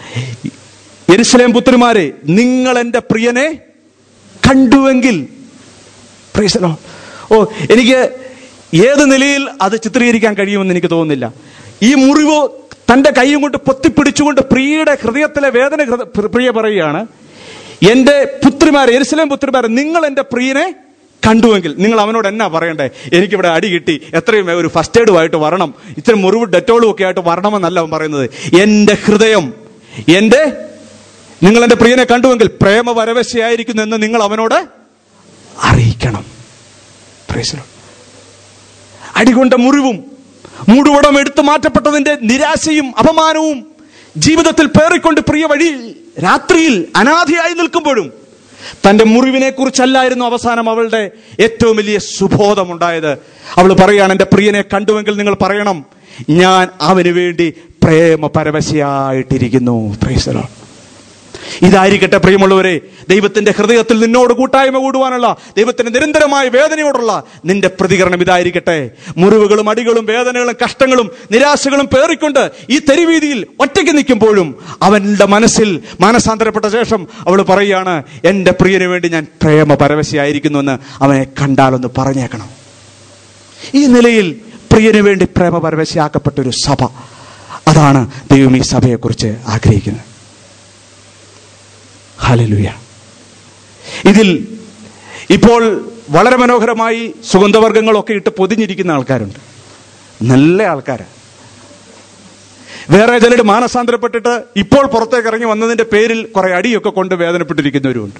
എരുസലേം പുത്രിമാരെ നിങ്ങൾ എന്റെ പ്രിയനെ കണ്ടുവെങ്കിൽ Praise the Lord. ഓ എനിക്ക് ഏത് നിലയിൽ അത് ചിത്രീകരിക്കാൻ കഴിയുമെന്ന് എനിക്ക് തോന്നുന്നില്ല ഈ മുറിവ് തന്റെ കൈയും കൊണ്ട് പൊത്തിപ്പിടിച്ചുകൊണ്ട് പ്രിയയുടെ ഹൃദയത്തിലെ വേദന ഹൃദ- പ്രിയ പറയുകയാണ് എന്റെ പുത്രിമാരെ എരുസലേം പുത്രിമാരെ നിങ്ങൾ എന്റെ പ്രിയനെ കണ്ടുവെങ്കിൽ നിങ്ങൾ അവനോട് എന്നാ പറയണ്ടേ എനിക്കിവിടെ അടി കിട്ടി എത്രയും വേഗം ഒരു ഫസ്റ്റ് എയ്ഡുമായിട്ട് വരണം ഇത്രയും മുറിവ് ഡെറ്റോളും ഒക്കെ ആയിട്ട് വരണമെന്നല്ല അവൻ പറയുന്നത് എന്റെ ഹൃദയം എന്റെ നിങ്ങൾ എന്റെ പ്രിയനെ കണ്ടുവെങ്കിൽ പ്രേമ വരവശയായിരിക്കുന്നു എന്ന് നിങ്ങൾ അവനോട് അറിയിക്കണം Praise the Lord. അടികൊണ്ട മുറിവും മൂടുവടം എടുത്തു മാറ്റപ്പെട്ടതിന്റെ നിരാശയും അപമാനവും ജീവിതത്തിൽ പേറിക്കൊണ്ട് പ്രിയ വഴി രാത്രിയിൽ അനാഥയായി നിൽക്കുമ്പോഴും തന്റെ മുറിവിനെ കുറിച്ചല്ലായിരുന്നു അവസാനം അവളുടെ ഏറ്റവും വലിയ സുബോധമുണ്ടായത് അവൾ പറയാണ് എന്റെ പ്രിയനെ കണ്ടുവെങ്കിൽ നിങ്ങൾ പറയണം ഞാൻ അവന് വേണ്ടി പ്രേമ പരവശയായിട്ടിരിക്കുന്നു Praise the Lord. ഇതായിരിക്കട്ടെ പ്രിയമുള്ളവരെ ദൈവത്തിന്റെ ഹൃദയത്തിൽ നിന്നോട് കൂട്ടായ്മ കൂടുവാനുള്ള ദൈവത്തിന്റെ നിരന്തരമായ വേദനയോടുള്ള നിന്റെ പ്രതികരണം ഇതായിരിക്കട്ടെ മുറിവുകളും അടികളും വേദനകളും കഷ്ടങ്ങളും നിരാശകളും പേറിക്കൊണ്ട് ഈ തെരുവീതിയിൽ ഒറ്റയ്ക്ക് നിൽക്കുമ്പോഴും അവന്റെ മനസ്സിൽ മാനസാന്തരപ്പെട്ട ശേഷം അവൾ പറയുകയാണ് എൻ്റെ പ്രിയന് വേണ്ടി ഞാൻ പ്രേമ പരവശയായിരിക്കുന്നു എന്ന് അവനെ കണ്ടാലൊന്ന് പറഞ്ഞേക്കണം ഈ നിലയിൽ പ്രിയന് വേണ്ടി പ്രേമ പരവശയാക്കപ്പെട്ട ഒരു സഭ അതാണ് ദൈവം ഈ സഭയെക്കുറിച്ച് ആഗ്രഹിക്കുന്നത് ഹല്ലേലൂയ ഇതിൽ ഇപ്പോൾ വളരെ മനോഹരമായി സുഗന്ധവർഗ്ഗങ്ങളൊക്കെ ഇട്ട് പൊതിഞ്ഞിരിക്കുന്ന ആൾക്കാരുണ്ട് നല്ല ആൾക്കാരാ വേറെ ചിലർ മാനസാന്തരപ്പെട്ടിട്ട് ഇപ്പോൾ പുറത്തേക്ക് ഇറങ്ങി വന്നതിന്റെ പേരിൽ കുറെ അടിയൊക്കെ കൊണ്ട് വേദനപ്പെട്ടിരിക്കുന്നവരുമുണ്ട്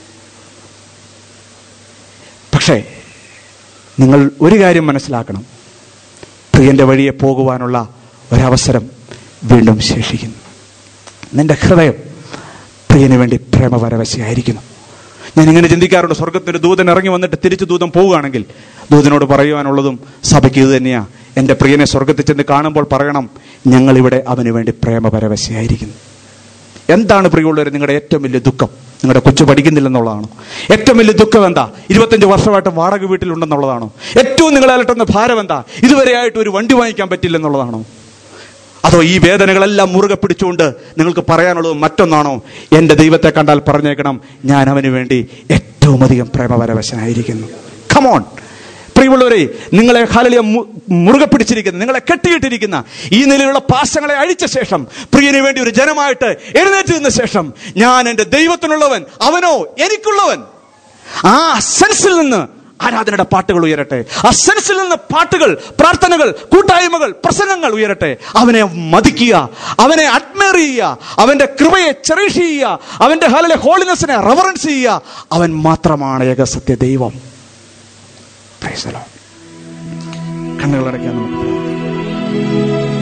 പക്ഷേ നിങ്ങൾ ഒരു കാര്യം മനസ്സിലാക്കണം പ്രിയന്റെ വഴിയെ പോകുവാനുള്ള ഒരവസരം വീണ്ടും ശേഷിക്കുന്നു നിന്റെ ഹൃദയം പ്രിയന് വേണ്ടി പ്രേമപരവശയായിരിക്കുന്നു ഞാൻ ഇങ്ങനെ ചിന്തിക്കാറുണ്ട് സ്വർഗത്തിന് ദൂതൻ ഇറങ്ങി വന്നിട്ട് തിരിച്ചു ദൂതൻ പോവുകയാണെങ്കിൽ ദൂതനോട് പറയുവാനുള്ളതും സഭയ്ക്ക് ഇത് തന്നെയാ എൻ്റെ പ്രിയനെ സ്വർഗത്തിൽ ചെന്ന് കാണുമ്പോൾ പറയണം ഞങ്ങളിവിടെ അവന് വേണ്ടി പ്രേമപരവശയായിരിക്കുന്നു എന്താണ് പ്രിയമുള്ളവർ നിങ്ങളുടെ ഏറ്റവും വലിയ ദുഃഖം നിങ്ങളുടെ കൊച്ചു പഠിക്കുന്നില്ലെന്നുള്ളതാണോ ഏറ്റവും വലിയ ദുഃഖം എന്താ ഇരുപത്തഞ്ച് വർഷമായിട്ട് വാടക വീട്ടിലുണ്ടെന്നുള്ളതാണോ ഏറ്റവും നിങ്ങളെ അലട്ടുന്ന ഭാരം എന്താ ഇതുവരെയായിട്ട് ഒരു വണ്ടി വാങ്ങിക്കാൻ പറ്റില്ലെന്നുള്ളതാണോ അതോ ഈ വേദനകളെല്ലാം മുറുകെ പിടിച്ചുകൊണ്ട് നിങ്ങൾക്ക് പറയാനുള്ളത് മറ്റൊന്നാണോ എൻ്റെ ദൈവത്തെ കണ്ടാൽ പറഞ്ഞേക്കണം ഞാൻ അവന് വേണ്ടി ഏറ്റവും അധികം പ്രേമപരവശനായിരിക്കുന്നു കമോൺ പ്രിയമുള്ളവരെ നിങ്ങളെ ഹാലലിയ മുറുകെ പിടിച്ചിരിക്കുന്ന നിങ്ങളെ കെട്ടിയിട്ടിരിക്കുന്ന ഈ നിലയിലുള്ള പാശങ്ങളെ അഴിച്ച ശേഷം പ്രിയന് വേണ്ടി ഒരു ജനമായിട്ട് എഴുന്നേറ്റ് നിന്ന ശേഷം ഞാൻ എൻ്റെ ദൈവത്തിനുള്ളവൻ അവനോ എനിക്കുള്ളവൻ ആ സെൻസിൽ നിന്ന് ആരാധനയുടെ പാട്ടുകൾ ഉയരട്ടെ ആ സെൻസിൽ നിന്ന് പാട്ടുകൾ പ്രാർത്ഥനകൾ കൂട്ടായ്മകൾ പ്രസംഗങ്ങൾ ഉയരട്ടെ അവനെ മതിക്കുക അവനെ അഡ്മയർ ചെയ്യുക അവന്റെ കൃപയെ ചെറിഷ് ചെയ്യുക അവന്റെ ഹലലെ ഹോളിനെസിനെ റെവറൻസ് ചെയ്യുക അവൻ മാത്രമാണ് ഏകസത്യ ദൈവം Praise the Lord. കണ്ണുകളടയ്ക്കാൻ നമുക്ക് പ്രാർത്ഥിക്കാം.